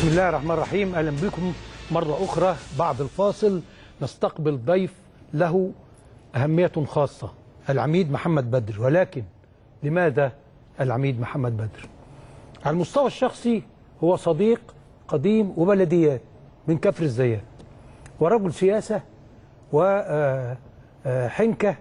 بسم الله الرحمن الرحيم اهلا بكم مره اخرى بعد الفاصل نستقبل ضيف له اهميه خاصه العميد محمد بدر ولكن لماذا العميد محمد بدر على المستوى الشخصي هو صديق قديم وبلديات من كفر الزيات ورجل سياسه وحنكه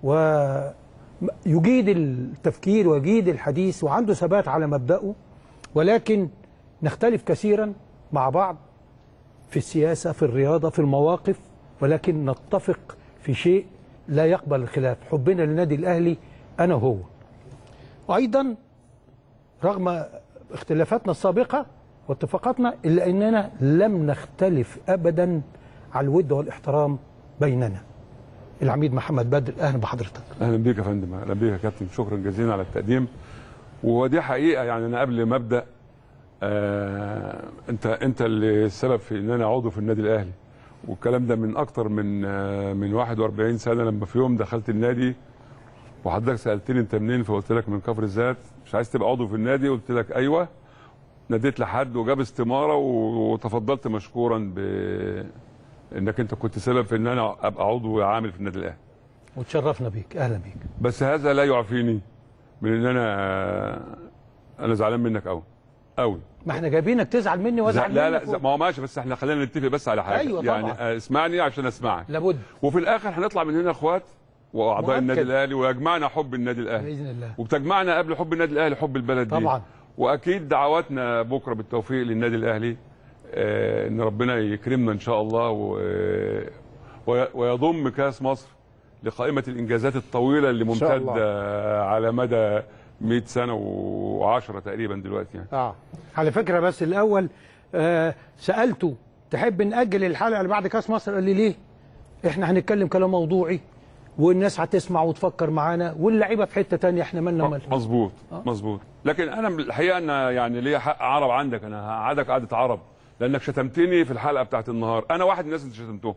ويجيد التفكير ويجيد الحديث وعنده ثبات على مبدأه ولكن نختلف كثيرا مع بعض في السياسة في الرياضة في المواقف ولكن نتفق في شيء لا يقبل الخلاف حبنا للنادي الأهلي أنا وهو وأيضا رغم اختلافاتنا السابقة واتفاقاتنا إلا أننا لم نختلف أبدا على الود والاحترام بيننا العميد محمد بدر أهلا بحضرتك اهلا بيك يا فندم اهلا بيك يا كابتن شكرا جزيلا على التقديم ودي حقيقه يعني انا قبل ما ابدا آه انت انت اللي السبب في ان انا عضو في النادي الاهلي والكلام ده من اكتر من آه من 41 سنه لما في يوم دخلت النادي وحضرتك سالتني انت منين فقلت لك من كفر الزات مش عايز تبقى عضو في النادي قلت لك ايوه ناديت لحد وجاب استماره و- وتفضلت مشكورا ب انك انت كنت سبب في ان انا ابقى عضو عامل في النادي الاهلي وتشرفنا بيك أهلا بيك بس هذا لا يعفيني من ان انا انا زعلان منك قوي قوي ما احنا جايبينك تزعل مني وازعل لا لا منك لا ما هو ماشي بس احنا خلينا نتفق بس على حاجه أيوة طبعا. يعني آه، اسمعني عشان اسمعك لابد وفي الاخر هنطلع من هنا اخوات واعضاء مؤكد. النادي الاهلي ويجمعنا حب النادي الاهلي بإذن الله وبتجمعنا قبل حب النادي الاهلي حب البلد دي طبعا. واكيد دعواتنا بكره بالتوفيق للنادي الاهلي آه، ان ربنا يكرمنا ان شاء الله و- وي- ويضم كاس مصر لقائمه الانجازات الطويله اللي شاء الله. ممتده على مدى 100 سنه و10 تقريبا دلوقتي يعني اه على فكرة بس الأول آه سألته تحب نأجل الحلقة اللي بعد كأس مصر قال لي ليه احنا هنتكلم كلام موضوعي والناس هتسمع وتفكر معانا واللعيبة في حتة تانية احنا مالنا مالها مظبوط مظبوط لكن انا الحقيقه ان يعني ليا حق عرب عندك انا هقعدك قعده عرب لانك شتمتني في الحلقه بتاعت النهار انا واحد من الناس اللي شتمتهم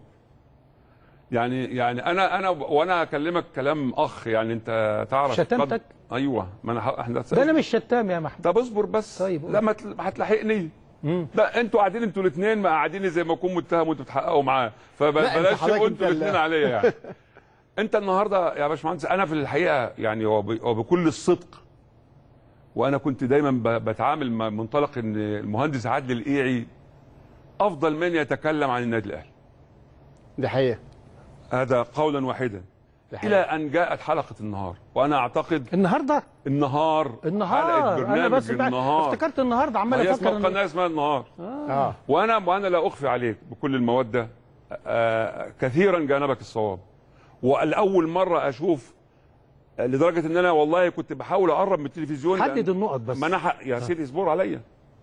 يعني يعني انا انا وانا اكلمك كلام اخ يعني انت تعرف شتمتك؟ قد- ايوه ما انا ح- احنا ده أنا مش شتام يا محمود طب اصبر بس طيب، قول. لا ما تل- هتلاحقني لا انتوا قاعدين انتوا الاثنين ما قاعدين زي ما اكون متهم وانتوا بتحققوا معاه لا، أنت فبلاش حضرتك تبقوا أنت انتوا اللي- الاثنين عليا يعني انت النهارده يا باشمهندس انا في الحقيقه يعني وب- وبكل الصدق وانا كنت دايما ب- بتعامل مع منطلق ان المهندس عادل الايعي افضل من يتكلم عن النادي الاهلي دي حقيقه هذا قولا واحدا دي الى حقيقه ان جاءت حلقه النهار وانا اعتقد النهاردة النهار حلقه النهار برنامج أنا بس بقى- النهار افتكرت النهاردة ما عمال هي أفكر اسمها إن- قناه اسمها النهار اه وانا وانا لا اخفي عليك بكل الموده آه، كثيرا جانبك الصواب والاول مره اشوف آه، لدرجه ان انا والله كنت بحاول اقرب من التلفزيون حدد لأن- النقط بس ما انا ح- يا سيدي اصبر عليا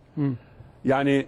يعني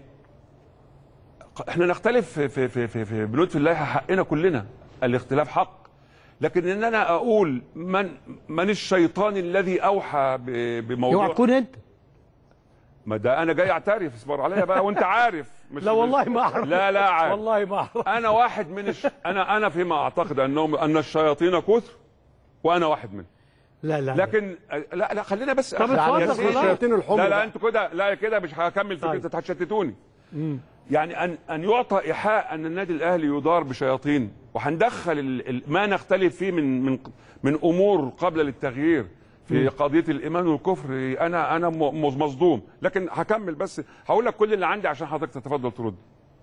ق- احنا نختلف في في في في, في بنود في اللائحه حقنا كلنا الاختلاف حق لكن ان انا اقول من من الشيطان الذي اوحى ب- اوعى بموضوع تكون أنت ما ده انا جاي اعترف اصبر عليا بقى وانت عارف مش لا والله ما أعرف لا لا عارف والله ما أعرف انا واحد من الش... انا انا فيما اعتقد انهم ان الشياطين كثر وانا واحد منهم لا لا لكن لا لا خلينا بس طب أخ- اتفضل يا خلاص. سيدي. الشياطين الحمر لا لا بقى. انتوا كده لا كده مش هكمل في طيب. كده هتشتتوني يعني ان ان يعطى ايحاء ان النادي الاهلي يدار بشياطين وهندخل ال... ال... ما نختلف فيه من من من امور قبل للتغيير في قضيه الايمان والكفر انا انا م- مصدوم لكن هكمل بس هقول لك كل اللي عندي عشان حضرتك تتفضل ترد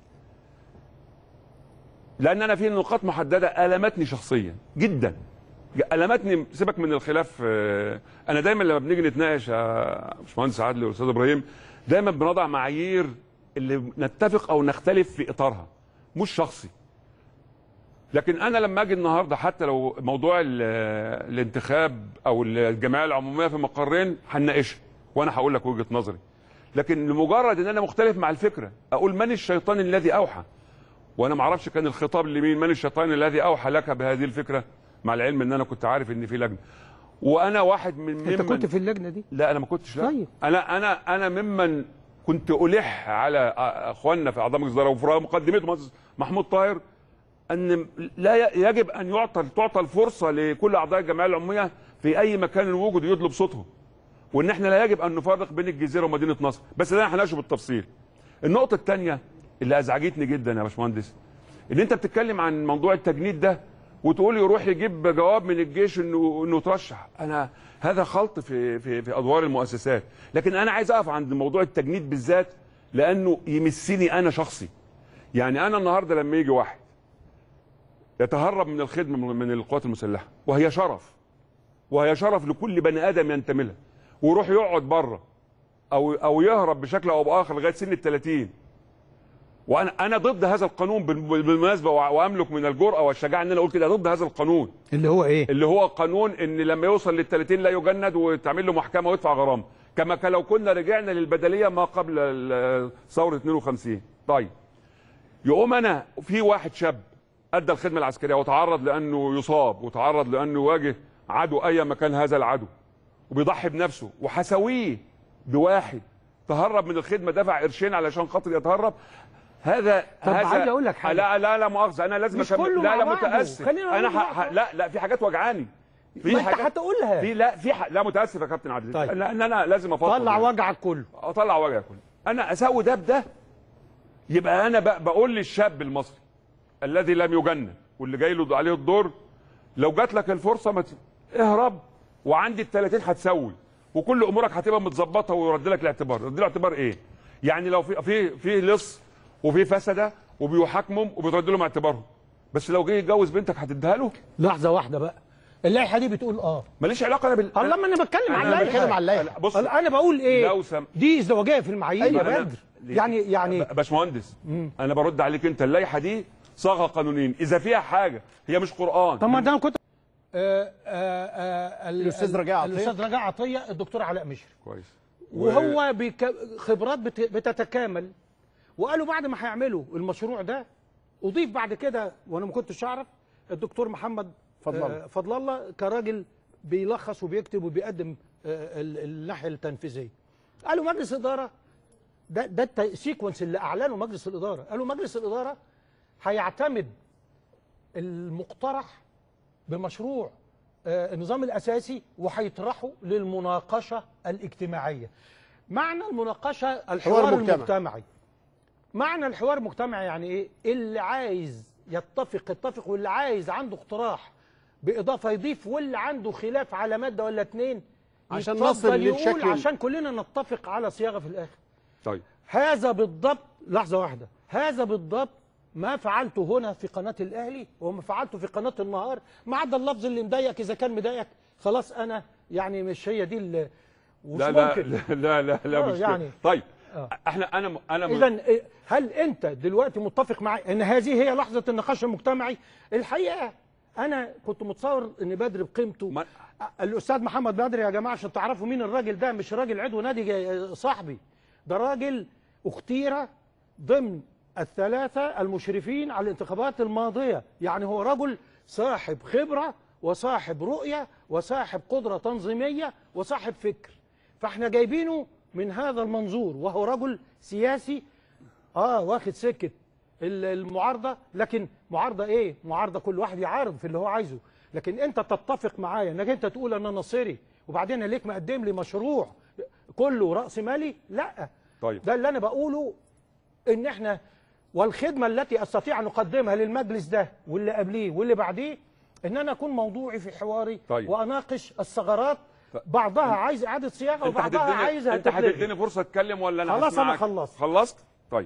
لان انا في نقاط محدده المتني شخصيا جدا المتني سيبك من الخلاف آه، انا دايما لما بنيجي نتناقش يا باشمهندس عادل والاستاذ ابراهيم دايما بنضع معايير اللي نتفق او نختلف في اطارها مش شخصي لكن انا لما اجي النهارده حتى لو موضوع ال- الانتخاب او الجمعيه العموميه في مقرين هنناقشها وانا هقول لك وجهه نظري لكن لمجرد ان انا مختلف مع الفكره اقول من الشيطان الذي اوحى وانا ما اعرفش كان الخطاب لمين من الشيطان الذي اوحى لك بهذه الفكره مع العلم ان انا كنت عارف ان في لجنه وانا واحد من ممن أنت كنت في اللجنة دي لا انا ما كنتش لا طيب. انا انا انا ممن كنت الح على اخواننا في اعضاء مجلس الاداره وفي مقدمته مهندس محمود طاهر ان لا ي- يجب ان يعطى تعطى الفرصه لكل اعضاء الجمعيه العموميه في اي مكان الوجود يطلب صوتهم وان احنا لا يجب ان نفرق بين الجزيره ومدينه نصر بس ده هنناقشه بالتفصيل النقطه الثانيه اللي ازعجتني جدا يا باشمهندس ان انت بتتكلم عن موضوع التجنيد ده وتقول يروح يجيب جواب من الجيش انه انه ترشح انا هذا خلط في في في ادوار المؤسسات لكن انا عايز اقف عند موضوع التجنيد بالذات لانه يمسني انا شخصي يعني انا النهارده لما يجي واحد يتهرب من الخدمه من- من القوات المسلحه وهي شرف وهي شرف لكل بني ادم ينتمي لها ويروح يقعد بره او او يهرب بشكل او باخر لغايه سن ال 30 وانا انا ضد هذا القانون بال- بالمناسبه وع- واملك من الجرأه والشجاعه ان انا اقول كده ضد هذا القانون اللي هو ايه اللي هو قانون ان لما يوصل لل 30 لا يجند وتعمل له محكمه ويدفع غرامه كما كان لو كنا رجعنا للبدليه ما قبل ال- ثوره 52 طيب يقوم انا في واحد شاب ادى الخدمه العسكريه وتعرض لانه يصاب وتعرض لانه يواجه عدو اي مكان هذا العدو وبيضحي بنفسه وحسويه بواحد تهرب من الخدمه دفع قرشين علشان خاطر يتهرب هذا طب هذا عايز أقول لك حاجة. لا لا لا مؤاخذه انا لازم مش أكمل. كله لا مع لا بعضه. متاسف خلينا انا نقول ح... ح... نقطة. لا لا في حاجات وجعاني في ما انت حاجات هتقولها في لا في ح... لا متاسف يا كابتن عبد طيب. طيب. لان انا لازم افضل طلع وجعك كله اطلع وجهي كله انا اسوي ده بده يبقى انا ب... بقول للشاب المصري الذي لم يجند واللي جاي له عليه الدور لو جات لك الفرصه ما ت... اهرب وعندي ال 30 هتسوي وكل امورك هتبقى متظبطه ويرد لك الاعتبار يرد لك الاعتبار ايه يعني لو في في في لص وفي فسده وبيحاكمهم وبيرد لهم اعتبارهم بس لو جه يتجوز بنتك هتديها له لحظه واحده بقى اللائحه دي بتقول اه ماليش علاقه انا بال الله ما انا بتكلم عن أنا اللائحه بتكلم عن اللائحة. بص انا أنا بقول ايه لو سم... دي ازدواجيه في المعايير يا أنا- بدر يعني يعني ب- باشمهندس انا برد عليك انت اللائحه دي صاغه قانونين اذا فيها حاجه هي مش قران طب ما ده أنا كنت آه، آه، آه، ال- الأستاذ رجاء عطية. الاستاذ رجاء عطيه الدكتور علاء مشري كويس وهو بك... خبرات بت... بتتكامل وقالوا بعد ما هيعملوا المشروع ده اضيف بعد كده وانا ما كنتش اعرف الدكتور محمد فضل الله. آه، فضل الله كراجل بيلخص وبيكتب وبيقدم آه، ال- الناحيه التنفيذيه قالوا مجلس اداره ده ده السيكونس اللي اعلنه مجلس الاداره قالوا مجلس الاداره هيعتمد المقترح بمشروع آه، النظام الاساسي وهيطرحه للمناقشه الاجتماعيه معنى المناقشه الحوار حوار مجتمعي. المجتمعي معنى الحوار المجتمعي يعني ايه اللي عايز يتفق يتفق واللي عايز عنده اقتراح باضافه يضيف واللي عنده خلاف على ماده ولا اتنين عشان يتفضل نصل يقول للشكل- عشان كلنا نتفق على صياغه في الاخر طيب هذا بالضبط لحظة واحدة هذا بالضبط ما فعلته هنا في قناة الأهلي وما فعلته في قناة النهار ما عدا اللفظ اللي مضايقك إذا كان مضايقك خلاص أنا يعني مش هي دي اللي مش لا لا, ممكن لا لا لا لا آه، مش يعني. يعني طيب آه. احنا انا انا إذا هل أنت دلوقتي متفق معي أن هذه هي لحظة النقاش المجتمعي الحقيقة أنا كنت متصور أن بدر بقيمته ما- الأستاذ محمد بدر يا جماعة عشان تعرفوا مين الراجل ده مش راجل عضو نادي جاي- صاحبي ده راجل اختير ضمن الثلاثة المشرفين على الانتخابات الماضية يعني هو رجل صاحب خبرة وصاحب رؤية وصاحب قدرة تنظيمية وصاحب فكر فاحنا جايبينه من هذا المنظور وهو رجل سياسي اه واخد سكة ال- المعارضة لكن معارضة ايه معارضة كل واحد يعارض في اللي هو عايزه لكن انت تتفق معايا انك انت تقول انا نصيري وبعدين ليك مقدم لي مشروع كله رأس مالي لا طيب. ده اللي انا بقوله ان احنا والخدمه التي استطيع ان اقدمها للمجلس ده واللي قبليه واللي بعديه ان انا اكون موضوعي في حواري طيب. واناقش الثغرات بعضها عايز اعاده صياغه انت وبعضها هتديني عايزها انت تتلغي. هتديني فرصه اتكلم ولا انا خلاص أنا هسمعك؟ خلصت. خلصت طيب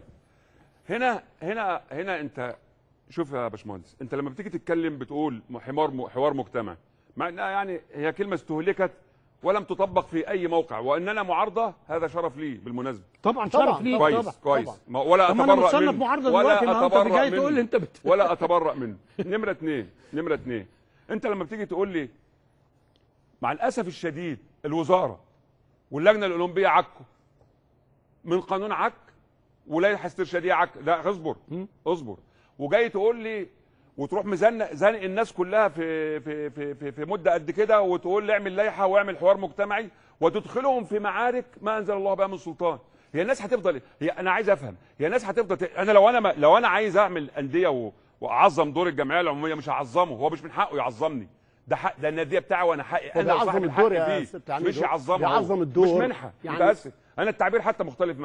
هنا هنا هنا انت شوف يا باشمهندس انت لما بتيجي تتكلم بتقول حوار حوار مجتمع مع انها يعني هي كلمه استهلكت ولم تطبق في اي موقع واننا معارضه هذا شرف لي بالمناسبه طبعا طبعاً، شرف ليك كويس طبعا كويس طبعاً. ما ولا طب ما أنا اتبرأ متصنف منه معارضة ولا دلوقتي، ما أنت اتبرأ جاي تقول منه لي أنت بت- ولا اتبرأ منه نمره اثنين نمره اثنين انت لما بتيجي تقول لي مع الاسف الشديد الوزاره واللجنه الاولمبيه عكوا من قانون عك ولائحه استرشاديه عك لا اصبر اصبر وجاي تقول لي وتروح مزنق زنق الناس كلها في في في في, في مده قد كده وتقول لي اعمل لائحه واعمل حوار مجتمعي وتدخلهم في معارك ما انزل الله بها من سلطان هي الناس هتفضل هي انا عايز افهم هي الناس هتفضل ت... انا لو انا ما... لو انا عايز اعمل انديه و... واعظم دور الجمعيه العموميه مش هعظمه هو مش من حقه يعظمني ده حق ده الناديه بتاعي وانا حقي هو انا بيعظم صاحب الدور الحق يا فيه ست عميد، مش هو يعظمه بيعظم هو. الدور. مش منحه يعني- يعني متاسف انا التعبير حتى مختلف معاه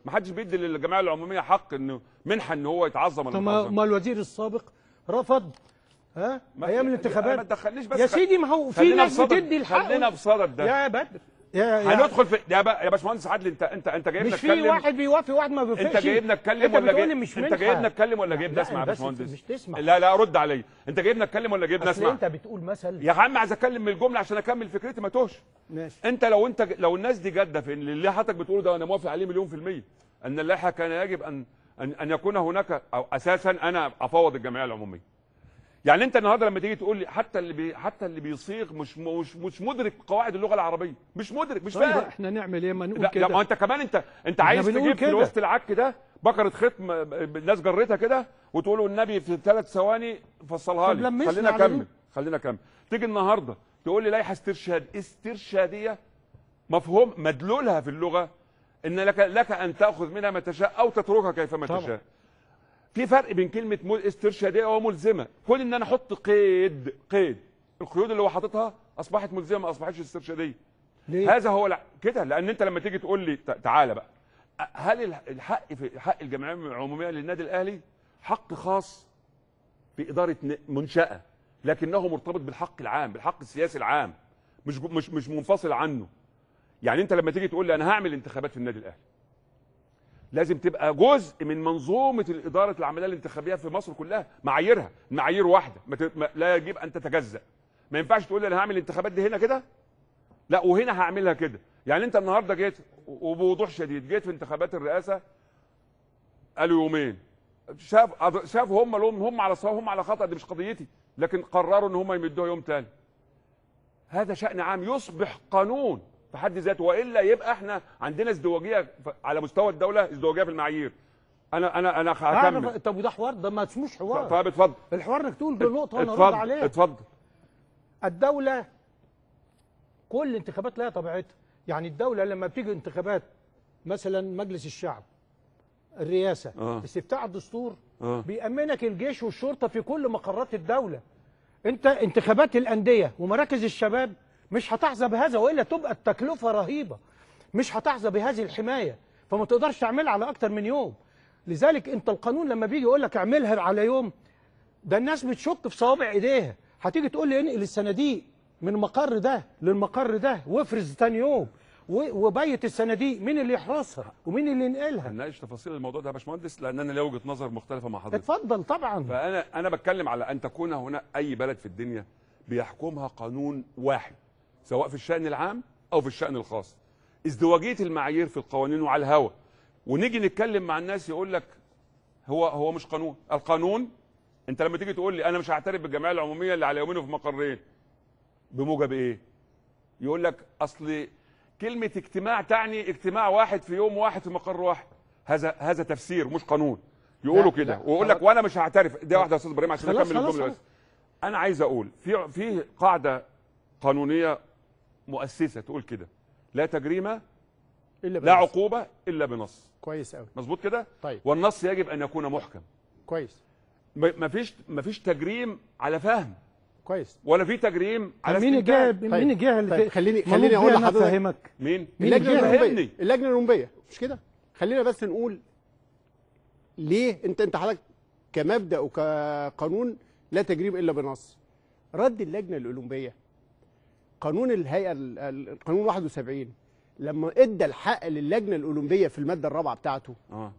ما حدش بيدي للجمعيه العموميه حق انه منحه ان هو يتعظم ولا طب ما ما يتعظمش. ما الوزير السابق رفض ها ما- ايام ما الانتخابات تدخلنيش بس يا خ- سيدي ما هو في خلينا ناس في صدد- بتدي الحق خلينا في صدد ده يا بدر يا يا هندخل في يا بقى يا باشمهندس عادل انت انت انت جايبنا مش في نتكلم واحد بيوافق واحد ما بيوافقش انت جايبنا نتكلم انت ولا بتقولي جايب مش انت منحة. جايبنا نتكلم ولا جايبنا لا، اسمع يا بس باشمهندس مش تسمع. لا لا رد عليا انت جايبنا نتكلم ولا جايبنا اصل اسمع انت بتقول مثل يا عم عايز اتكلم من الجمله عشان اكمل فكرتي ما توهش ماشي انت لو انت لو الناس دي جاده في ان اللي حضرتك بتقوله ده انا موافق عليه مليون في الميه ان اللائحه كان يجب ان ان, أن يكون هناك او اساسا انا افوض الجمعيه العموميه يعني انت النهارده لما تيجي تقول لي حتى اللي بي حتى اللي بيصيغ مش مش مش مدرك قواعد اللغه العربيه مش مدرك مش طيب فاهم احنا نعمل ايه ما نقول لا, لا ما كده انت كمان انت انت احنا عايز بنقول تجيب في كده. وسط العك ده بكره ختم الناس جرتها كده وتقول له النبي في ثلاث ثواني فصلها طب لي لمسنا خلينا على اكمل دي. خلينا اكمل تيجي النهارده تقول لي لائحه استرشاد استرشاديه مفهوم مدلولها في اللغه ان لك لك ان تاخذ منها ما تشاء او تتركها كيفما طبعا. تشاء في فرق بين كلمه مل- استرشاديه وملزمه كون ان انا احط قيد قيد القيود اللي هو حاططها اصبحت ملزمه ما اصبحتش استرشاديه ليه؟ هذا هو الع- كده لان انت لما تيجي تقول لي ت- تعالى بقى هل الح- الحق في حق الجمعيه العموميه للنادي الاهلي حق خاص باداره ن- منشاه لكنه مرتبط بالحق العام بالحق السياسي العام مش جو- مش مش منفصل عنه يعني انت لما تيجي تقول لي انا هعمل انتخابات في النادي الاهلي لازم تبقى جزء من منظومه الاداره العمليه الانتخابيه في مصر كلها معاييرها معايير واحده ما ت- ما- لا يجب ان تتجزا ما ينفعش تقول لي انا هعمل الانتخابات دي هنا كده لا وهنا هعملها كده يعني انت النهارده جيت وبوضوح شديد جيت في انتخابات الرئاسه قالوا يومين شاف شافوا هم لهم هم على صواب هم على خطا دي مش قضيتي لكن قرروا ان هم يمدوها يوم تاني هذا شأن عام يصبح قانون في حد ذاته والا يبقى احنا عندنا ازدواجيه ف- على مستوى الدوله ازدواجيه في المعايير انا انا انا أعرف- هكمل طب وده حوار ده ما اسموش حوار طيب اتفضل الحوار انك تقول بنقطه وانا ارد اتفضل عليها اتفضل الدوله كل انتخابات لها طبيعتها يعني الدوله لما بتيجي انتخابات مثلا مجلس الشعب الرئاسه آه. استفتاء الدستور آه. بيأمنك الجيش والشرطه في كل مقرات الدوله انت انتخابات الانديه ومراكز الشباب مش هتحظى بهذا والا تبقى التكلفه رهيبه مش هتحظى بهذه الحمايه فما تقدرش تعملها على اكتر من يوم لذلك انت القانون لما بيجي يقول لك اعملها على يوم ده الناس بتشك في صوابع ايديها هتيجي تقول لي انقل الصناديق من المقر ده للمقر ده وافرز تاني يوم و- وبيت الصناديق مين اللي يحرسها ومين اللي ينقلها هنناقش تفاصيل الموضوع ده يا باشمهندس لان انا لي وجهه نظر مختلفه مع حضرتك اتفضل طبعا فانا انا بتكلم على ان تكون هنا اي بلد في الدنيا بيحكمها قانون واحد سواء في الشان العام او في الشان الخاص ازدواجيه المعايير في القوانين وعلى الهوى ونيجي نتكلم مع الناس يقول لك هو هو مش قانون القانون انت لما تيجي تقول لي انا مش هعترف بالجمعيه العموميه اللي على يومين وفي مقرين بموجب ايه يقول لك اصل كلمه اجتماع تعني اجتماع واحد في يوم واحد في مقر واحد هذا هذا تفسير مش قانون يقولوا لا، كده لا، ويقول لك خلاص. وانا مش هعترف ده واحده يا استاذ ابراهيم عشان خلاص، اكمل خلاص، الجمله خلاص. بس انا عايز اقول في في قاعده قانونيه مؤسسه تقول كده لا تجريمه الا لا بنص. عقوبه الا بنص كويس قوي مظبوط كده طيب والنص يجب ان يكون محكم كويس م- مفيش مفيش تجريم على فهم كويس ولا في تجريم على مين الجهه استنتاج. مين الجهه اللي طيب، خليني- منوط خليني أقول بيها أنا لحضرتك- افهمك مين مين اللجنه الجهة؟ الاولمبيه فهمني. اللجنه الاولمبيه مش كده خلينا بس نقول ليه انت انت حضرتك كمبدا وكقانون لا تجريم الا بنص رد اللجنه الاولمبيه قانون الهيئه ال- ال- القانون 71 لما ادى الحق للجنه الاولمبيه في الماده الرابعه بتاعته اه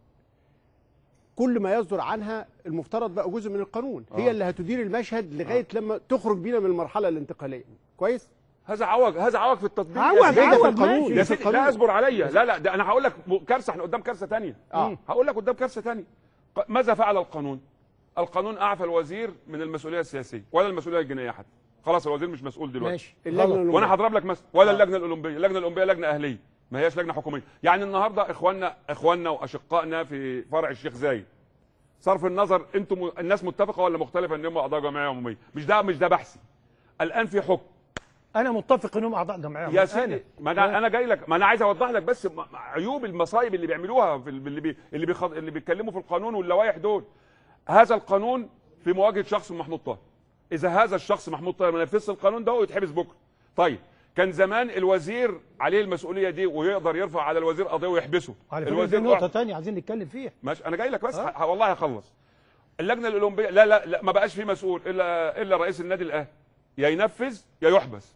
كل ما يصدر عنها المفترض بقى جزء من القانون هي آه. اللي هتدير المشهد لغايه لما تخرج بينا من المرحله الانتقاليه كويس هذا عوج هذا عوج في التطبيق عوج، يا سيدي. ده في عوج، القانون ماشي. يا ده في سيدي القانون لا اصبر عليا لا لا ده انا هقول لك م- كارثه احنا قدام كارثه ثانيه اه هقول لك قدام كارثه ثانيه ماذا فعل القانون القانون اعفى الوزير من المسؤوليه السياسيه ولا المسؤوليه الجنائيه حتى خلاص الوزير مش مسؤول دلوقتي ماشي اللجنه غلط. الأولمبية. وانا هضرب لك مثل ولا اللجنه الاولمبيه اللجنه الاولمبيه لجنه اهليه ما هياش لجنه حكوميه يعني النهارده اخواننا اخواننا واشقائنا في فرع الشيخ زايد صرف النظر انتم م- الناس متفقه ولا مختلفه ان هم اعضاء جمعيه عموميه مش ده مش ده بحثي الان في حكم انا متفق انهم اعضاء جمعيه يا سيدي ما انا انا جاي لك ما انا عايز اوضح لك بس م- عيوب المصايب اللي بيعملوها في ال- اللي بي اللي بيخض... اللي بيتكلموا في القانون واللوائح دول هذا القانون في مواجهه شخص محمود طاهر اذا هذا الشخص محمود طاهر ما نفذش القانون ده هو يتحبس بكره طيب كان زمان الوزير عليه المسؤوليه دي ويقدر يرفع على الوزير قضيه ويحبسه على فكره دي الوزير نقطه راح- ثانيه عايزين نتكلم فيها ماشي انا جاي لك بس آه. ه- والله هخلص اللجنه الاولمبيه لا لا لا ما بقاش في مسؤول الا الا رئيس النادي الاهلي يا ينفذ يا يحبس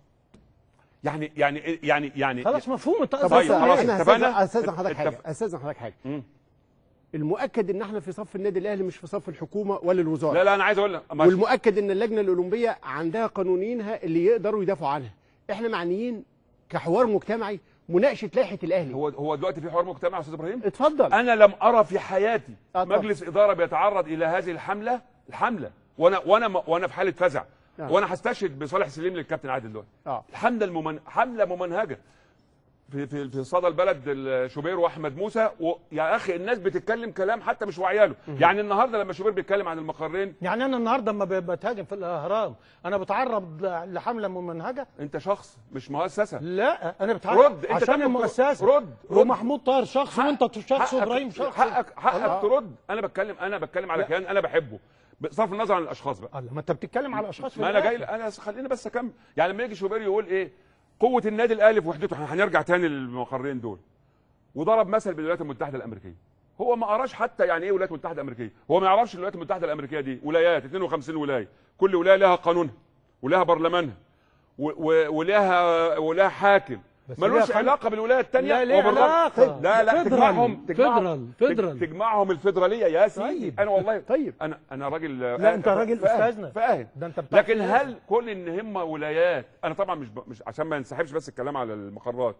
يعني يعني يعني يعني خلاص مفهوم الت- طب طيب، بس خلاص، انا اتفقنا؟ هستاذن استاذن حضرتك حاجه اتفق. استاذن حضرتك حاجه مم. المؤكد ان احنا في صف النادي الاهلي مش في صف الحكومه ولا الوزاره لا لا انا عايز اقول لك ماشي. والمؤكد ان اللجنه الاولمبيه عندها قانونينها اللي يقدروا يدافعوا عنها احنا معنيين كحوار مجتمعي مناقشه لائحه الاهلي هو هو دلوقتي في حوار مجتمع يا استاذ ابراهيم اتفضل انا لم ارى في حياتي آه طبعا. مجلس اداره بيتعرض الى هذه الحمله الحمله وانا وانا وانا في حاله فزع آه. وانا هستشهد بصالح سليم للكابتن عادل دلوقتي اه الحمله الممن... حمله ممنهجه في في في صدى البلد الشوبير واحمد موسى و... يا اخي الناس بتتكلم كلام حتى مش واعيه يعني النهارده لما شوبير بيتكلم عن المقرين يعني انا النهارده لما ب- بتهاجم في الاهرام انا بتعرض ل- لحمله ممنهجه انت شخص مش مؤسسه لا انا بتعرض رد انت عشان تاخد- المؤسسه رد رد ومحمود طاهر شخص وانت شخص حقك- وابراهيم شخص حقك حقك الله. ترد انا بتكلم انا بتكلم على لا. كيان انا بحبه بصرف النظر عن الاشخاص بقى الله ما انت بتتكلم على اشخاص في ما انا الآخر. جاي انا خليني بس اكمل يعني لما يجي شوبير يقول ايه قوه النادي الاهلي في وحدته احنا هنرجع تاني للمقرين دول وضرب مثل بالولايات المتحده الامريكيه هو ما قراش حتى يعني ايه الولايات المتحده الامريكيه هو ما يعرفش الولايات المتحده الامريكيه دي ولايات 52 ولايه كل ولايه لها قانونها ولها برلمانها و- و- ولها ولها حاكم بس ملوش ليها قانون. علاقه بالولايه الثانيه لا ليه علاقة. لا لا فيدرال، تجمعهم فيدرال، فيدرال. تجمعهم الفيدراليه يا سيدي طيب. انا والله طيب انا انا راجل لا انت راجل فاهم- استاذنا فاهم ده انت بتاع لكن هل كل ان هم ولايات انا طبعا مش ب... مش عشان ما نسحبش بس الكلام على المقرات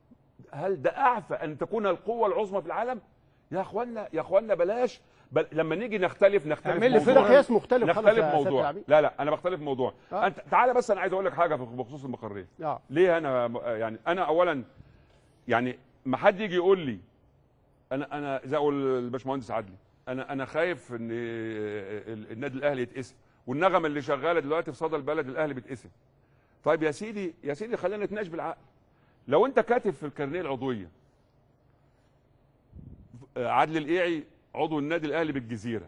هل ده اعفى ان تكون القوه العظمى في العالم يا اخوانا يا اخوانا بلاش بل... لما نيجي نختلف نختلف اعمل لي موضوع. ده قياس مختلف خالص نختلف يا سيادة موضوع العميد. لا لا انا بختلف موضوع آه. انت تعالى بس انا عايز اقول لك حاجه بخصوص المقرين اه ليه انا يعني انا اولا يعني ما حد يجي يقول لي انا انا زي اقول الباشمهندس عدلي انا انا خايف ان ال- النادي الاهلي يتقسم والنغمه اللي شغاله دلوقتي في صدى البلد الاهلي بيتقسم طيب يا سيدي يا سيدي خلينا نتناقش بالعقل لو انت كاتب في الكارنيه العضويه عادل القيعي عضو النادي الاهلي بالجزيره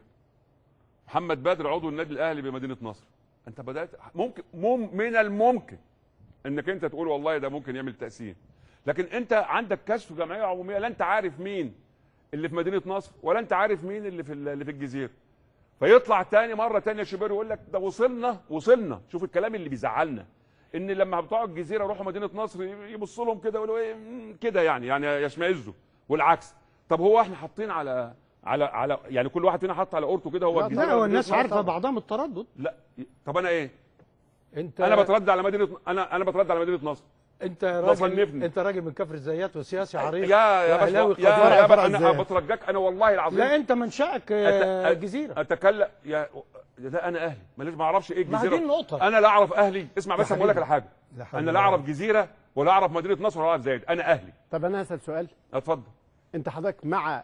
محمد بدر عضو النادي الاهلي بمدينه نصر انت بدات ممكن مم من الممكن انك انت تقول والله ده ممكن يعمل تقسيم لكن انت عندك كشف جمعيه عموميه لا انت عارف مين اللي في مدينه نصر ولا انت عارف مين اللي في اللي في الجزيره فيطلع تاني مره تانية شوبير يقول لك ده وصلنا وصلنا شوف الكلام اللي بيزعلنا ان لما بتوع الجزيره يروحوا مدينه نصر يبصوا لهم كده يقولوا ايه مم، كده يعني يعني يشمئزوا والعكس طب هو احنا حاطين على على على يعني كل واحد فينا حاطط على قورته كده هو لا، الجزيره لا هو الناس لا عارفه طبعا. بعضها من التردد لا طب انا ايه انت انا بترد على مدينه انا انا بترد على مدينه نصر انت راجل بصنفني. انت راجل من كفر الزيات وسياسي عريق يا يا وأهلاوي باشا يا قدير. يا باشا فرع انا الزيات. بترجاك انا والله العظيم لا انت منشأك آه، أت- جزيره اتكلم يا لا انا اهلي ماليش ما اعرفش ايه ما هي الجزيره دي النقطة. انا لا اعرف اهلي اسمع بس يا أنا بقول لك حبيبي. على حاجه لا حول انا ولا لا اعرف قوة. جزيره ولا اعرف مدينه نصر ولا اعرف زايد انا اهلي طب انا هسال سؤال اتفضل انت حضرتك مع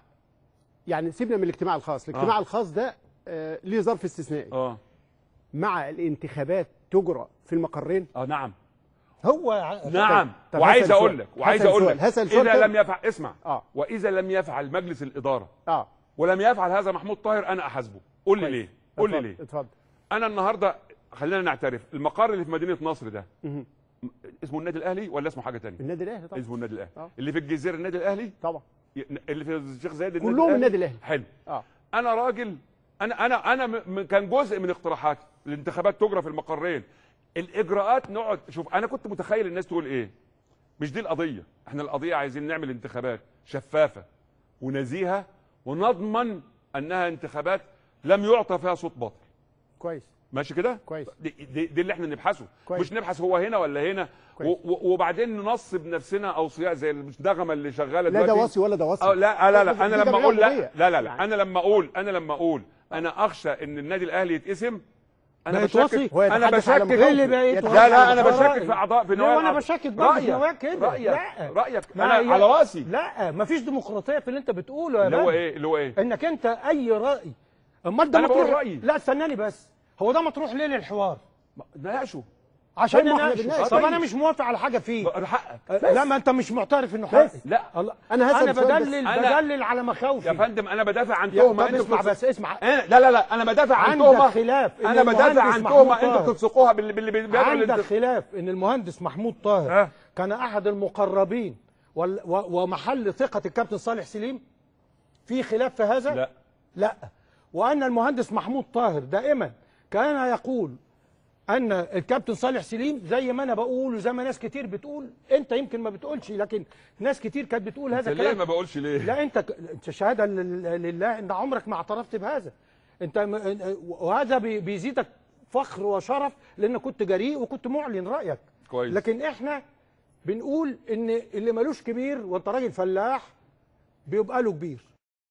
يعني سيبنا من الاجتماع الخاص الاجتماع آه. الخاص ده آه ليه ظرف استثنائي اه مع الانتخابات تجرى في المقرين اه نعم هو ع- نعم طب وعايز هسأل اقول سؤال. لك وعايز هسأل اقول سؤال. لك هسأل سؤال اذا تاني. لم يفعل اسمع اه واذا لم يفعل مجلس الاداره اه ولم يفعل هذا محمود طاهر انا احاسبه قول لي كويس. ليه قول لي اتفضل، ليه اتفضل انا النهارده خلينا نعترف المقر اللي في مدينه نصر ده مهم. اسمه النادي الاهلي ولا اسمه حاجه ثانيه النادي الاهلي طبعا اسمه النادي الاهلي آه. اللي في الجزيره النادي الاهلي طبعا اللي في الشيخ زايد كلهم النادي الاهلي حلو اه انا راجل انا انا انا م- م- كان جزء من اقتراحاتي الانتخابات تجرى في المقرين الاجراءات نقعد شوف انا كنت متخيل الناس تقول ايه مش دي القضيه احنا القضيه عايزين نعمل انتخابات شفافه ونزيهه ونضمن انها انتخابات لم يعطى فيها صوت باطل كويس ماشي كده كويس. دي, دي, دي اللي احنا نبحثه كويس. مش نبحث هو هنا ولا هنا و كويس. و وبعدين ننصب نفسنا اوصياء زي النغمه اللي شغاله لا ده دلوقتي وصي ولا ده وصي أو لا لا لا انا دي لما جمعية اقول لا عمومية. لا لا, لا يعني. انا لما اقول انا لما اقول انا اخشى ان النادي الاهلي يتقسم انا بقت بشكك وصي؟ هو انا يتحدث على بشكك مخاوفه. ايه اللي بقيت يتحدث لا لا على انا مخاوفه. بشكك في اعضاء في لا نواب وانا الأعضاء. بشكك برضه في رايك نوايا كده رايك لا رايك ما انا هي- على راسي لا مفيش ديمقراطيه في اللي انت بتقوله يا اللي هو بابا. ايه اللي هو ايه انك انت اي راي امال ده أنا بقول مطروح رأيي. لا استناني بس هو ده مطروح ليه للحوار ناقشه عشان طيب ما احنا نناقشه بنناقش. طب طيب. انا مش موافق على حاجه فيه حقك لا ما انت مش معترف انه حقي لا الله أنا هسأل انا سؤال بس. بدلل أنا- بدلل على مخاوفي يا فندم انا بدافع عن يا- تهمه طب انتوا اسمع بتفس- بس اسمع أنا- لا لا لا انا بدافع عن عندك تهمه خلاف إن انا بدافع المهندس عن محمود تهمه انتوا طاهر. بتفسقوها باللي باللي بيعمل عندك الانتخ- خلاف ان المهندس محمود طاهر ها كان احد المقربين وال- و- ومحل ثقه الكابتن صالح سليم في خلاف في هذا لا لا وان المهندس محمود طاهر دائما كان يقول ان الكابتن صالح سليم زي ما انا بقول وزي ما ناس كتير بتقول انت يمكن ما بتقولش لكن ناس كتير كانت بتقول هذا انت ليه ما الكلام بقولش ليه لا انت ك- انت شهاده لل- لله ان عمرك ما اعترفت بهذا انت م- وهذا بي- بيزيدك فخر وشرف لان كنت جريء وكنت معلن رايك كويس. لكن احنا بنقول ان اللي ملوش كبير وانت راجل فلاح بيبقى له كبير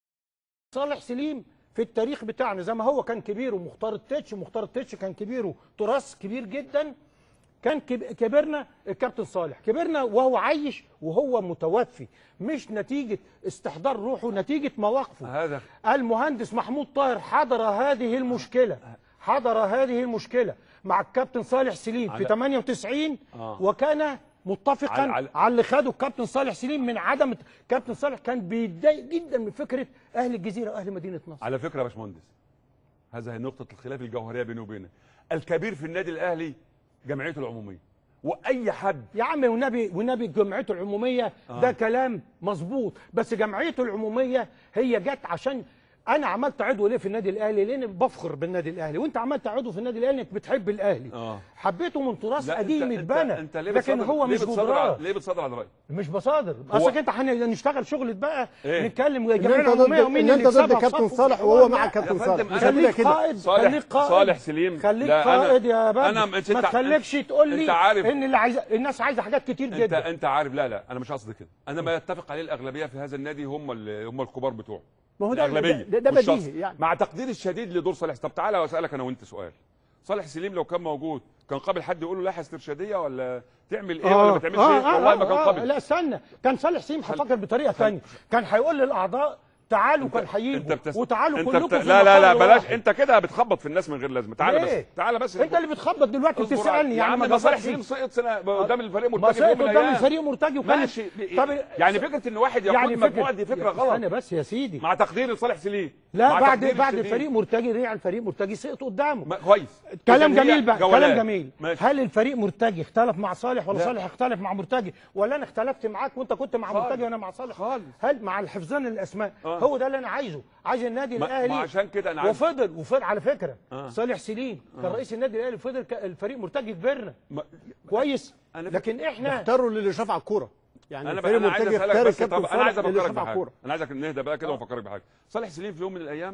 صالح سليم في التاريخ بتاعنا زي ما هو كان كبير ومختار التتش مختار التتش كان كبيره تراث كبير جدا كان كب- كبرنا الكابتن صالح كبرنا وهو عايش وهو متوفي مش نتيجة استحضار روحه نتيجة مواقفه هذا المهندس محمود طاهر حضر هذه المشكلة حضر هذه المشكلة مع الكابتن صالح سليم في على- 98 آه. وكان متفقا على- على, على- على اللي خده الكابتن صالح سليم من عدم كابتن صالح كان بيتضايق جدا من فكرة أهل الجزيرة وأهل مدينة نصر على فكره يا باشمهندس هذا هي نقطه الخلاف الجوهريه بيني وبينك الكبير في النادي الاهلي جمعيته العموميه واي حد يا عم والنبي والنبي جمعيته العموميه آه. ده كلام مظبوط بس جمعيته العموميه هي جت عشان انا عملت عضو ليه في النادي الاهلي لان بفخر بالنادي الاهلي وانت عملت عضو في النادي الاهلي انك بتحب الاهلي اه حبيته من تراث لا، قديم انت اتبنى انت ليه لكن بتصدر- هو ليه مش بتصدر جدران على- ليه بتصدر على الراي مش بصادر هو- اصلك انت هنشتغل شغل بقى إيه؟ نتكلم ان الجمعيه انت ضد العموميه ومين ان اللي انت ضد يكسبها في كابتن صفه صالح وفي وهو الحوار. مع لا. كابتن يا صالح فندم، مش أنا- هتبقى خليك كده قائد صالح- خليك قائد صالح سليم. خليك لا، أنا- قائد يا بدر أنا- مش ما أنت- تخليكش تقول لي أنت عارف- ان اللي عايزه الناس عايزه حاجات كتير انت جدا انت عارف لا لا انا مش قصدي كده انا ما يتفق عليه الاغلبيه في هذا النادي هم ال- هم الكبار بتوعه ما هو ده الاغلبيه ده, ده مش شخص. بديهي يعني مع تقديري الشديد لدور صالح طب تعالى واسالك انا وانت سؤال صالح سليم لو كان موجود كان قابل حد يقول له لائحه استرشاديه ولا تعمل ايه ولا ما تعملش ايه والله ما كان قابل لا استنى كان صالح سليم هفكر بطريقه ثانيه كان هيقول للاعضاء تعالوا كان هيجوا بتس- وتعالوا انت كلكم بت... في لا لا لا مقر بلاش واحد. انت كده بتخبط في الناس من غير لازمه تعالى ليه؟ بس تعالى بس انت اللي بتخبط دلوقتي اصبر بتسالني يا يعني عم ما ده صالح جاوبتش. سليم سقط سنه قدام الفريق ما مرتجف يوم سقط من قدام الايام الفريق مرتجي وكان ماشي طب يعني فكره ان واحد يقود يعني مجموعه دي فكره غلط انا بس يا سيدي مع تقدير لصالح سليم لا مع بعد تقديري بعد الشديد. الفريق مرتجي رجع الفريق مرتجي سقط قدامه ما- كويس كلام إذن هي جميل بقى جولات. كلام جميل ماشي. هل الفريق مرتجي اختلف مع صالح ولا لا. صالح اختلف مع مرتجي ولا انا اختلفت معاك وانت كنت مع خالص. مرتجي وانا مع صالح خالص. هل مع الحفظان الاسماء آه. هو ده اللي انا عايزه عايز النادي ما- الاهلي ما عشان كده أنا عايز- وفضل وفضل على فكره آه. صالح سليم كان رئيس النادي الاهلي فضل ك- الفريق مرتجي كبرنا ما- كويس أنا ف- لكن احنا اختاروا للاشراف على الكوره يعني انا الفريق بقى انا عايز مرتجي اسالك اختار بس الكابتن طب انا عايز صالح افكرك للاشراف على بحاجه الكوره انا عايزك نهدى بقى كده وافكرك بحاجه صالح سليم في يوم من الايام